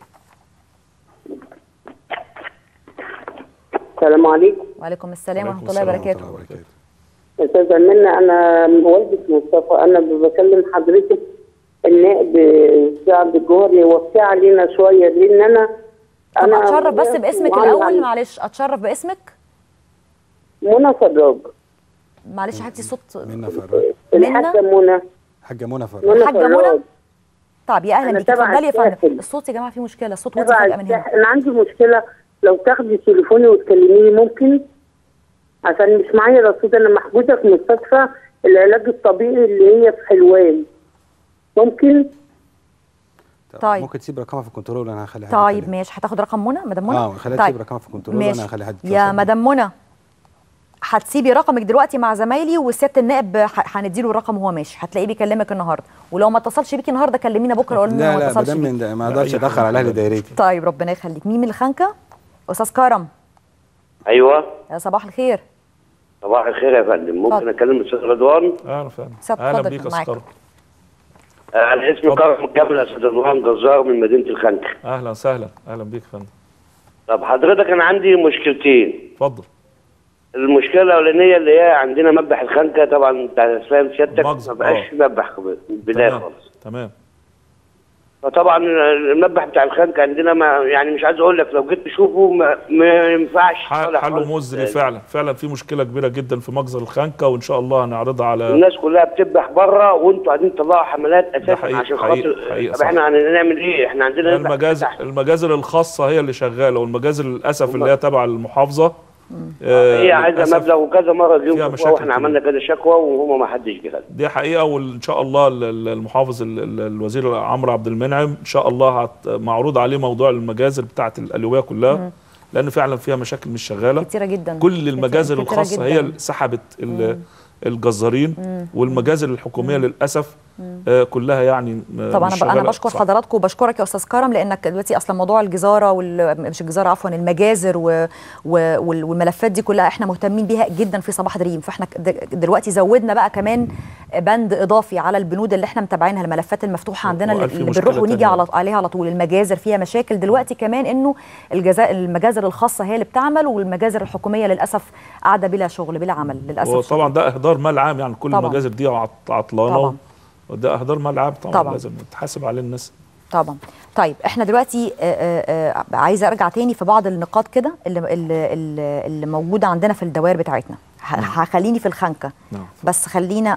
السلام عليكم وعليكم السلام ورحمه الله وبركاته استاذه منى انا والدة مصطفى انا بكلم حضرتك النائب سعد الجوهري وفي علينا شويه لان انا طب اتشرف بس باسمك وعندي- الاول معلش اتشرف باسمك منى فراج معلش يا حبيبتي صوت منى فراج الحاجه منى حاجه منى فراج منى حاجه منى فراج طب يا اهلا أنا بيكي تبع اتفضلي يا فندم الساحل. الصوت يا جماعه فيه مشكله الصوت وطي تبع فجاه من هنا الساحل. انا عندي مشكله لو تاخدي تليفوني وتكلميني ممكن عشان مش معايا رصيد انا محجوزه في مستشفى العلاج الطبيعي اللي هي في حلوان ممكن طيب. ممكن تسيب رقمها في الكنترول انا هخلي حد طيب ماشي هتاخد رقم منى مدام منى اه خليها تسيب رقمها في الكنترول وانا ماشي هخلي حد يا مدام منى هتسيبي رقمك دلوقتي مع زمايلي وسياده النائب ح- هنديله الرقم وهو ماشي هتلاقيه بيكلمك النهارده ولو ما اتصلش بيكي النهارده كلمينا بكره قول لنا لا ما لا اتصلش مدام بيكي من ده ما اقدرش اتاخر على اهل دايرتي طيب ربنا يخليك مين من الخنكه استاذ كرم ايوه يا صباح الخير صباح الخير يا فندم ممكن اكلم الاستاذ رضوان اهلا فندم اتفضل، اهلا اتفضل، بيك يا معاك. استاذ آه، انا اسمي كرم كامل استاذ رضوان جزار من مدينه الخنك اهلا وسهلا اهلا بيك يا فندم طب حضرتك انا عندي مشكلتين اتفضل المشكله الاولانيه اللي هي عندنا مذبح الخنكه طبعا انت فاهم سيادتك ما بقاش آه. في مذبح من البدايه تمام. خالص تمام فطبعا المذبح بتاع الخنكه عندنا ما يعني مش عايز اقول لك لو جيت تشوفه ما, ما ينفعش طالع حله خالص. مزري فعلا فعلا في مشكله كبيره جدا في مجزر الخنكه وان شاء الله هنعرضها على الناس كلها بتذبح بره وانتوا قاعدين تطلعوا حملات اساسا حقيقي- عشان حقيقي- خاطر حقيقي طب صح. احنا هنعمل ايه؟ احنا عندنا نذبح المجازر المجازر الخاصه هي اللي شغاله والمجازر للاسف اللي هي تبع المحافظه آه، هي عايزه للأسف مبلغ وكذا مره اليوم فيها شكوى مشاكل واحنا عملنا كذا شكوى وهم ما حدش جه دي حقيقه وان شاء الله ال- ال- المحافظ ال- ال- الوزير عمرو عبد المنعم ان شاء الله هت- معروض عليه موضوع المجازر بتاعه الالويه كلها مم. لان فعلا فيها مشاكل مش شغاله كتيره جدا كل المجازر كتيرة الخاصه جداً. هي اللي سحبت ال- الجزارين مم. والمجازر الحكوميه للاسف آه، كلها يعني آه، طبعا مش انا ب- انا شغالة. بشكر صح. حضراتكم وبشكرك يا استاذ كرم لانك دلوقتي اصلا موضوع الجزاره وال... مش الجزاره عفوا المجازر و... و... وال- والملفات دي كلها احنا مهتمين بيها جدا في صباح دريم فاحنا د- دلوقتي زودنا بقى كمان بند اضافي على البنود اللي احنا متابعينها الملفات المفتوحه عندنا وقال في اللي مشكلة بنروح ونيجي تانية. على عليها على طول المجازر فيها مشاكل دلوقتي كمان انه الجزاء المجازر الخاصه هي اللي بتعمل والمجازر الحكوميه للاسف قاعده بلا شغل بلا عمل للاسف وطبعا ده اهدار مال عام يعني كل طبعاً. المجازر دي عط- عطلانه طبعاً. وده اهدار مال عام طبعا, طبعاً. طبعا. لازم تحاسب عليه الناس طبعا طيب احنا دلوقتي آه، آه، آه، عايزه ارجع تاني في بعض النقاط كده اللي, اللي, اللي, اللي موجوده عندنا في الدوائر بتاعتنا ه- هخليني في الخنكه نعم. بس خلينا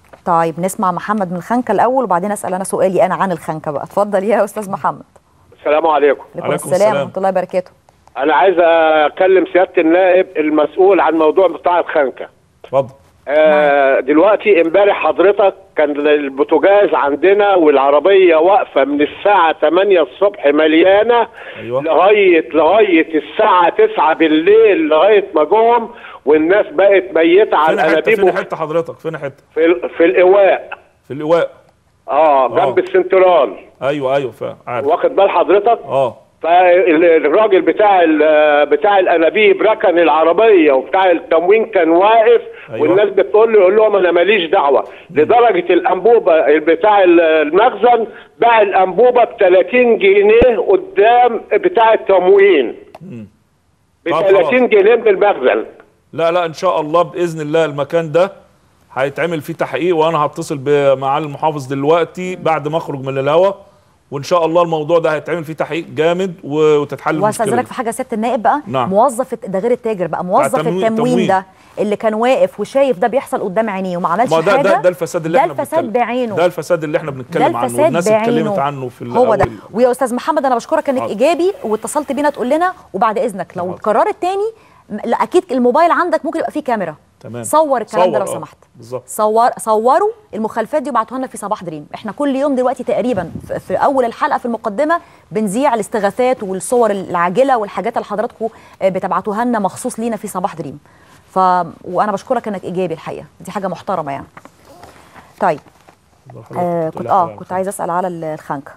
طيب نسمع محمد من الخنكه الاول وبعدين اسال انا سؤالي انا عن الخنكه بقى اتفضل يا استاذ محمد السلام عليكم عليكم السلام ورحمه الله وبركاته انا عايز اكلم سياده النائب المسؤول عن موضوع بتاع الخنكه اتفضل آه دلوقتي امبارح حضرتك كان البوتاجاز عندنا والعربيه واقفه من الساعه 8 الصبح مليانه أيوة. لغايه لغايه الساعه 9 بالليل لغايه ما جم والناس بقت ميته على فين حته الانابيب فين وفي- حته حضرتك فين حته في, ال- في الايواء في الايواء اه جنب آه. السنترال ايوه ايوه فعلا عارف واخد بال حضرتك اه فالراجل بتاع ال- بتاع الانابيب ركن العربيه وبتاع التموين كان واقف أيوة. والناس بتقول له يقول لهم انا ماليش دعوه لدرجه الانبوبه بتاع ال- المخزن باع الانبوبه ب 30 جنيه قدام بتاع التموين ب طب 30 جنيه من المخزن لا لا ان شاء الله باذن الله المكان ده هيتعمل فيه تحقيق وانا هتصل بمعالي المحافظ دلوقتي بعد ما اخرج من الهوا وان شاء الله الموضوع ده هيتعمل فيه تحقيق جامد و- وتتحل المشكله وهستاذنك دي. في حاجه سياده النائب بقى نعم. موظف الت- ده غير التاجر بقى موظف تموين- التموين تموين. ده اللي كان واقف وشايف ده بيحصل قدام عينيه وما عملش ما ده حاجه ده, ده الفساد اللي ده احنا الفساد بنتكلم بعينه ده الفساد اللي احنا ده بنتكلم عنه الفساد والناس اتكلمت بعينه عنه في هو ده الأول. ويا استاذ محمد انا بشكرك انك حاضر. ايجابي واتصلت بينا تقول لنا وبعد اذنك لو اتكررت تاني م- لا اكيد الموبايل عندك ممكن يبقى فيه كاميرا تمام صور الكلام ده لو صور، آه، سمحت بالظبط صور صوروا المخالفات دي وابعتوها لنا في صباح دريم احنا كل يوم دلوقتي تقريبا في- في اول الحلقه في المقدمه بنذيع الاستغاثات والصور العاجله والحاجات اللي حضراتكم آه، بتبعتوها لنا مخصوص لينا في صباح دريم ف وانا بشكرك انك ايجابي الحقيقه دي حاجه محترمه يعني طيب آه كنت اه كنت عايزه اسال على ال- الخنكه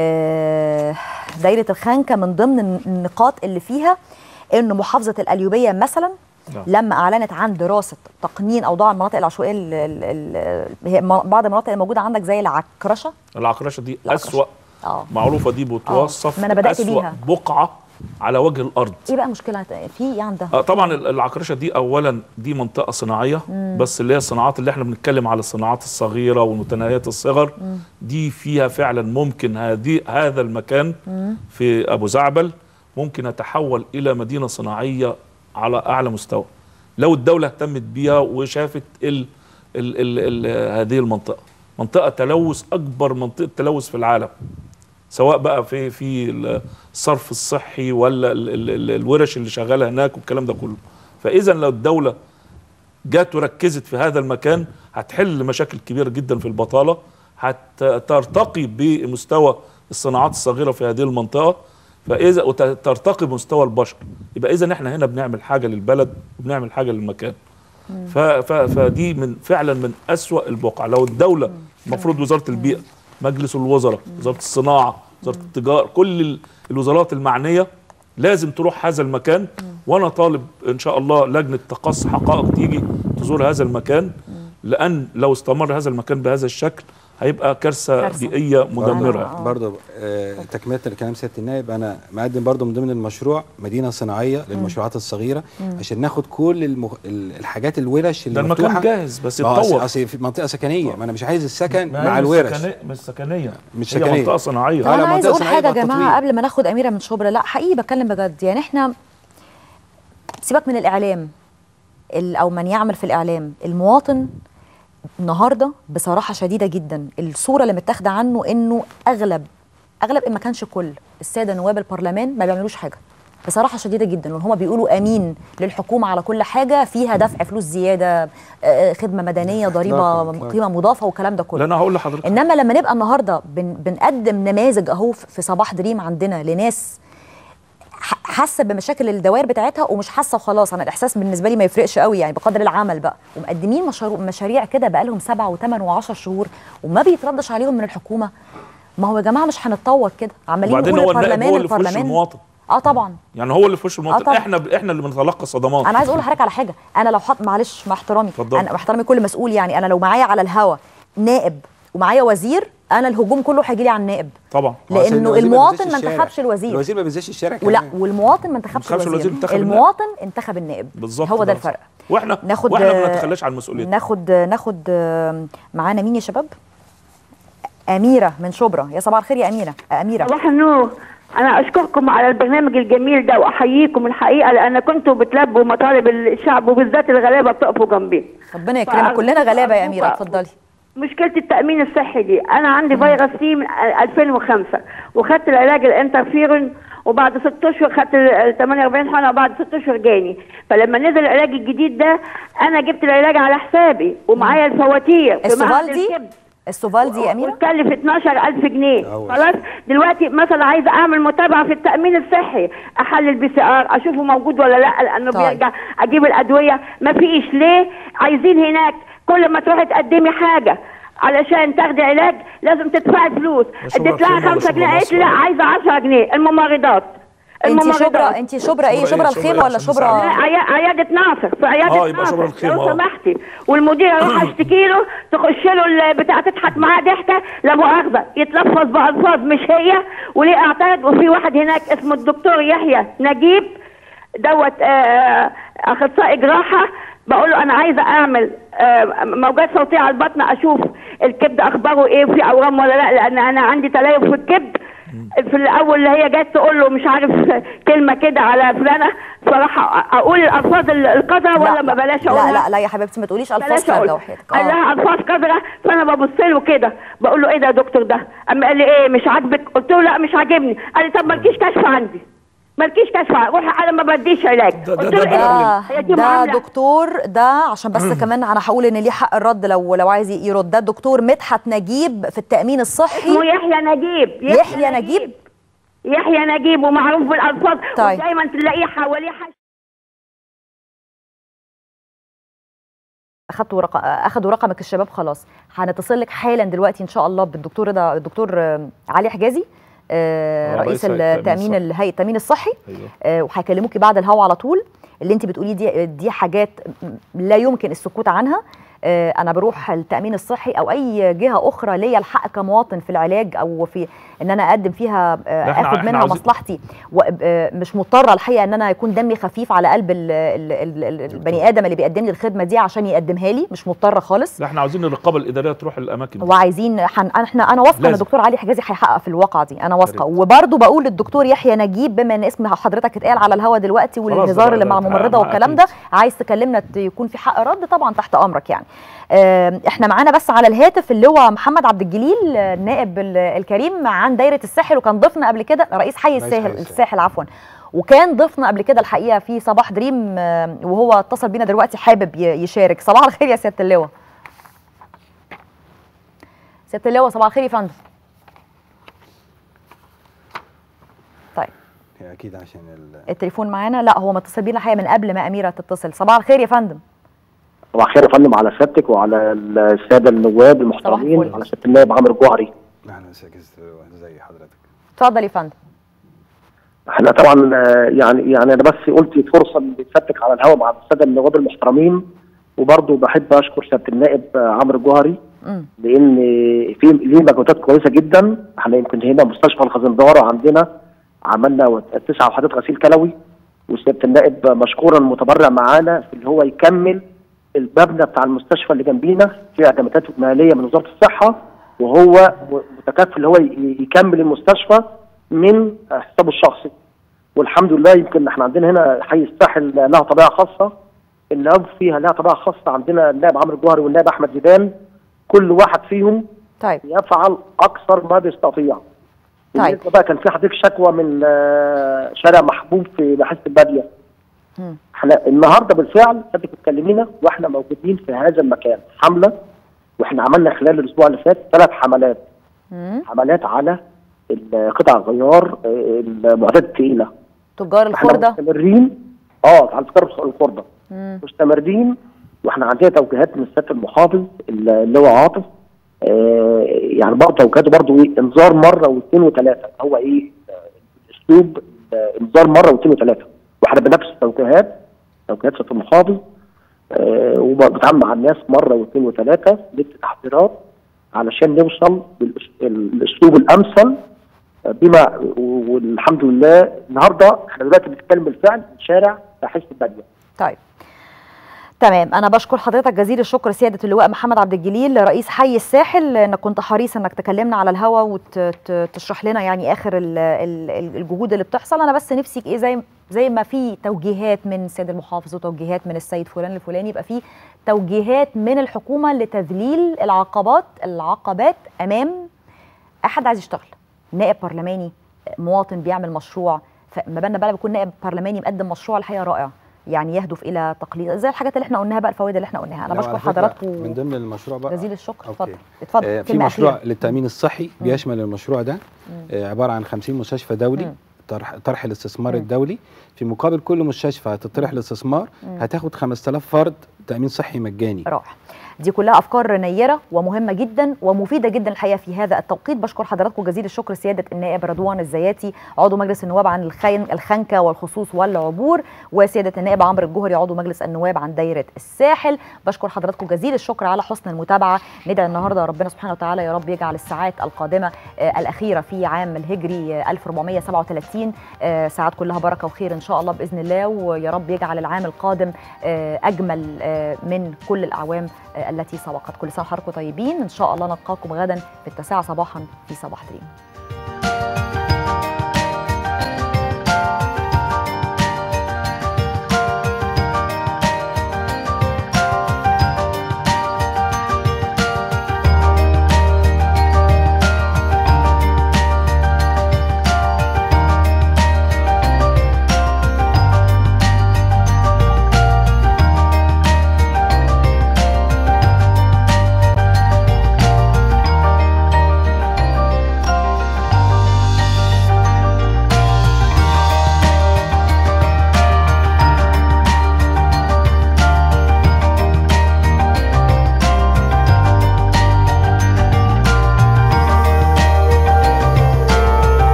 آه دايره الخنكه من ضمن الن- النقاط اللي فيها ان محافظه القليوبيه مثلا نعم. لما اعلنت عن دراسه تقنين اوضاع المناطق العشوائيه ال- ال- ال- هي م- بعض المناطق اللي موجوده عندك زي العكرشه العكرشه دي العكرشة. اسوا اه معروفه دي بتوصف ما أنا بدأت اسوا بيها. بقعه على وجه الارض ايه بقى مشكله في ايه عندها آه، طبعا ال- العكرشه دي اولا دي منطقه صناعيه مم. بس اللي هي الصناعات اللي احنا بنتكلم على الصناعات الصغيره والمتناهيه الصغر مم. دي فيها فعلا ممكن هذه هذا المكان مم. في ابو زعبل ممكن يتحول الى مدينه صناعيه على اعلى مستوى لو الدوله اهتمت بيها وشافت ال ال ال ال هذه المنطقه منطقه تلوث اكبر منطقه تلوث في العالم سواء بقى في في الصرف الصحي ولا ال ال ال الورش اللي شغاله هناك والكلام ده كله فاذا لو الدوله جات وركزت في هذا المكان هتحل مشاكل كبيره جدا في البطاله هترتقي بمستوى الصناعات الصغيره في هذه المنطقه فاذا وترتقي بمستوى البشر يبقى اذا احنا هنا بنعمل حاجه للبلد وبنعمل حاجه للمكان ف ف فدي من فعلا من أسوأ البقع لو الدوله المفروض وزاره البيئه مجلس الوزراء وزاره الصناعه وزاره التجاره كل ال- الوزارات المعنيه لازم تروح هذا المكان وانا طالب ان شاء الله لجنه تقصي حقائق تيجي تزور هذا المكان لان لو استمر هذا المكان بهذا الشكل هيبقى كارثه كارثة. بيئيه مدمره برضه آه تكمله لكلام سياده النائب انا مقدم برضه من ضمن المشروع مدينه صناعيه للمشروعات الصغيره مم. عشان ناخد كل المخ... ال- الحاجات الورش اللي ده المكان مفتوحة. جاهز، بس ما هو يتطور. أصل- اصل في منطقه سكنيه ما انا مش عايز السكن ما هي مع مش الورش سكنية- مش سكنيه مش هي سكنيه منطقه صناعيه طب انا عايز اقول حاجه يا جماعه قبل ما ناخد اميره من شبرا لا حقيقي بتكلم بجد يعني احنا سيبك من الاعلام ال- او من يعمل في الاعلام المواطن النهارده بصراحه شديده جدا الصوره اللي متاخده عنه انه اغلب اغلب ان ما كانش كل الساده نواب البرلمان ما بيعملوش حاجه بصراحه شديده جدا وان هم بيقولوا امين للحكومه على كل حاجه فيها دفع فلوس زياده آه، خدمه مدنيه ضريبه إطلاقاً. قيمه مضافه والكلام ده كله لا انا هقول لحضرتك انما لما نبقى النهارده بن بنقدم نماذج اهو في صباح دريم عندنا لناس ح- حاسه بمشاكل الدوائر بتاعتها ومش حاسه وخلاص انا الاحساس بالنسبه لي ما يفرقش قوي يعني بقدر العمل بقى ومقدمين مشاريع مشاريع كده بقى لهم سبعة وثمان وعشر شهور وما بيتردش عليهم من الحكومه ما هو يا جماعه مش هنتطور كده عمالين وبعدين نقول هو النائب البرلمان هو اللي في وش البرلمان المواطن اه طبعا يعني هو اللي في وش آه المواطن طبعا. احنا احنا اللي بنتلقى صدمات انا عايز اقول لحضرتك على حاجه انا لو حط معلش مع احترامي اتفضل. انا باحترامي كل مسؤول يعني انا لو معايا على الهوا نائب ومعايا وزير انا الهجوم كله هيجي لي على النائب طبعا لانه الوزير ما المواطن بينزلش ما الشارع. انتخبش الوزير الوزير ما بينزلش الشارع ولا كمان. والمواطن ما انتخبش انتخبش الوزير, الوزير، انتخب النائب. المواطن انتخب النائب بالظبط هو ده ده الفرق واحنا ناخد واحنا ما نتخلاش عن مسؤوليتنا ناخد ناخد آه، معانا مين يا شباب اميره من شبرا يا صباح الخير يا اميره آه، اميره صباح النور انا اشكركم على البرنامج الجميل ده واحييكم الحقيقه لان كنتوا بتلبوا مطالب الشعب وبالذات الغلابه بتقفوا جنبي ربنا يكرمك كلنا غلابه يا اميره فأرجوك- اتفضلي مشكله التامين الصحي دي انا عندي فيروس سي من 2005 وخدت العلاج الانترفيرون وبعد ست اشهر خدت ال 48 حقنه وبعد ست اشهر جاني فلما نزل العلاج الجديد ده انا جبت العلاج على حسابي ومعايا الفواتير في معهد السوفالدي الكبد. السوفالدي يا اميره وتكلف 12000 جنيه خلاص دلوقتي مثلا عايزه اعمل متابعه في التامين الصحي احلل بي سي ار اشوفه موجود ولا لا لانه طيب. بيرجع اجيب الادويه ما فيش ليه عايزين هناك كل ما تروحي تقدمي حاجه علشان تاخدي علاج لازم تدفعي فلوس شبرا اديت لها الخيمة ولا 5 جنيه شبرا قالت لي لا مصر؟ عايزه 10 جنيه الممرضات انت الممرضات. شبرا انت شبرا ايه شبرا الخيمه ولا لا شبرا عيا- عيادة ناصر في عيادة آه، يبقى ناصر شبرا الخيمة، لو آه. سمحتي والمدير اروح اشتكي له تخش له البتاع تضحك معاه ضحكه لا مؤاخذه يتلفظ بالفاظ مش هي وليه اعترض وفي واحد هناك اسمه الدكتور يحيى نجيب دوت آه، اخصائي جراحه بقول له انا عايزه اعمل آه، موجات صوتيه على البطن اشوف الكبد اخباره ايه في اورام ولا لا لان انا عندي تليف في الكبد في الاول اللي هي جت تقول له مش عارف كلمه كده على فلانه فراح اقول الالفاظ القذره ولا ما بلاش اقولها لا لا لا يا حبيبتي ما تقوليش الفاظ بلاش خارجه اقول وحياتك قال آه. لها الفاظ قذره فانا ببص له كده بقول له ايه ده يا دكتور ده اما قال لي ايه مش عاجبك قلت له لا مش عاجبني قال لي طب مالكيش كشف عندي مالكيش كشف عندي. روح انا ما بديش علاج قلت له ده ايه هي دي ده معامله دكتور ده عشان بس كمان انا هقول ان ليه حق الرد لو لو عايز يرد ده الدكتور مدحت نجيب في التامين الصحي اسمه يحيى نجيب يحيى نجيب يحيى نجيب ومعروف بالالفاظ طيب. ودايما تلاقيه حواليه حاجة اخدتوا رقم اخدوا رقمك الشباب خلاص هنتصل لك حالا دلوقتي ان شاء الله بالدكتور رضا الدكتور آه، علي حجازي آه، آه، رئيس رئيس هيئة التأمين التامين الصحي. الهيئه التامين الصحي ايوه آه، وهيكلموكي بعد الهوا على طول اللي انت بتقوليه دي دي حاجات لا يمكن السكوت عنها آه، انا بروح التامين الصحي او اي جهه اخرى ليا الحق كمواطن في العلاج او في ان انا اقدم فيها آه، لا، إحنا- اخد إحنا منها عاوزين- مصلحتي ومش مضطره الحقيقه ان انا يكون دمي خفيف على قلب ال ال ال ال البني ادم اللي بيقدم لي الخدمه دي عشان يقدمها لي مش مضطره خالص لا احنا عاوزين الرقابه الاداريه تروح الاماكن دي وعايزين حن... احنا انا واثقه ان لازم. الدكتور علي حجازي هيحقق في الواقعه دي انا واثقه يا ريت. وبرده بقول للدكتور يحيى نجيب بما ان اسم حضرتك اتقال على الهوا دلوقتي خلاص والهزار ده- اللي ده مع اتحقق الممرضه معاه والكلام أكيد. ده عايز تكلمنا ت- يكون في حق رد طبعا تحت امرك يعني آم، احنا معانا بس على الهاتف اللي هو محمد عبد الجليل آه، النائب ال- الكريم عن دايره الساحل وكان ضيفنا قبل كده رئيس حي رئيس حي الساحل الساحل. الساحل عفوا وكان ضيفنا قبل كده الحقيقه في صباح دريم آه، وهو اتصل بينا دلوقتي حابب ي- يشارك صباح الخير يا سياده اللواء سياده اللواء صباح الخير يا فندم طيب هي اكيد عشان ال... التليفون معانا لا هو متصل بينا الحقيقه من قبل ما اميره تتصل صباح الخير يا فندم صباح الخير يا فندم على سيادتك وعلى الساده النواب المحترمين وعلى سياده النائب عمرو الجوهري اهلا وسهلا ازي حضرتك اتفضل يا فندم احنا طبعا آه، يعني يعني انا بس قلت فرصه اللي تفتك على الهواء مع الساده النواب المحترمين وبرضه بحب اشكر سياده النائب آه، عمرو الجوهري لان في ليه مجهودات كويسه جدا احنا يمكن هنا مستشفى الخزنداره عندنا عملنا تسع وحدات غسيل كلوي وسياده النائب مشكورا متبرع معانا في اللي هو يكمل المبنى بتاع المستشفى اللي جنبينا في اعتمادات ماليه من وزاره الصحه وهو متكفل اللي هو ي- يكمل المستشفى من حسابه الشخصي والحمد لله يمكن احنا عندنا هنا حي الساحل لها طبيعه خاصه النواب فيها لها طبيعه خاصه عندنا النائب عمرو الجوهري والنائب احمد زيدان كل واحد فيهم طيب يفعل اكثر ما بيستطيع بالنسبه بقى كان في حضرتك شكوى من آه، شارع محبوب في بحيره الباديه احنا النهارده بالفعل حضرتك بتكلمينا واحنا موجودين في هذا المكان حمله واحنا عملنا خلال الاسبوع اللي فات ثلاث حملات حملات على ال- قطع الغيار آه، المعدات الثقيله تجار احنا الخردة مستمرين اه على تجار الخرده مم. مستمرين واحنا عندنا توجيهات من سياده المحافظ اللي هو عاطف آه يعني برضه توجيهاته برضه ايه انذار مره واثنين وثلاثه هو ايه آه، اسلوب آه، انذار مره واثنين وثلاثه واحنا بنفس التوجيهات توجيهات سياده المحافظ آه وبتعامل مع الناس مره واثنين وثلاثه ندي تحذيرات علشان نوصل بالاسلوب الامثل آه، بما والحمد لله النهارده احنا دلوقتي بنتكلم بالفعل في شارع بحيث الباديه طيب تمام انا بشكر حضرتك جزيل الشكر سياده اللواء محمد عبد الجليل رئيس حي الساحل انك كنت حريص انك تكلمنا على الهوا وتشرح لنا يعني اخر ال- ال- الجهود اللي بتحصل انا بس نفسي ايه زي زي ما في توجيهات من السيد المحافظ وتوجيهات من السيد فلان الفلاني يبقى في توجيهات من الحكومه لتذليل العقبات العقبات امام احد عايز يشتغل نائب برلماني مواطن بيعمل مشروع فما بالنا بقى بيكون نائب برلماني مقدم مشروع الحقيقه رائع يعني يهدف الى تقليل زي الحاجات اللي احنا قلناها بقى الفوائد اللي احنا قلناها انا لا، بشكر وعلى فكرة حضراتكم من ضمن المشروع بقى جزيل الشكر أوكي. اتفضل اتفضل آه، في كلمة مشروع أخيرة. للتامين الصحي مم. بيشمل المشروع ده آه، عباره عن 50 مستشفى دولي مم. طرح طرح الاستثمار مم. الدولي في مقابل كل مستشفى هتطرح الاستثمار مم. هتاخد 5000 فرد تامين صحي مجاني رائع دي كلها افكار نيره ومهمه جدا ومفيده جدا الحقيقه في هذا التوقيت بشكر حضراتكم جزيل الشكر سياده النائب رضوان الزياتي عضو مجلس النواب عن الخين الخنكه والخصوص والعبور وسياده النائب عمرو الجوهري عضو مجلس النواب عن دايره الساحل بشكر حضراتكم جزيل الشكر على حسن المتابعه ندعي النهارده ربنا سبحانه وتعالى يا رب يجعل الساعات القادمه آه، الاخيره في عام الهجري آه، 1437 آه، ساعات كلها بركه وخير ان شاء الله باذن الله ويا رب يجعل العام القادم آه، اجمل آه، من كل الاعوام آه، التي سبقت كل سنه وحضراتكم طيبين ان شاء الله نلقاكم غدا في التاسعه صباحا في صباح دريم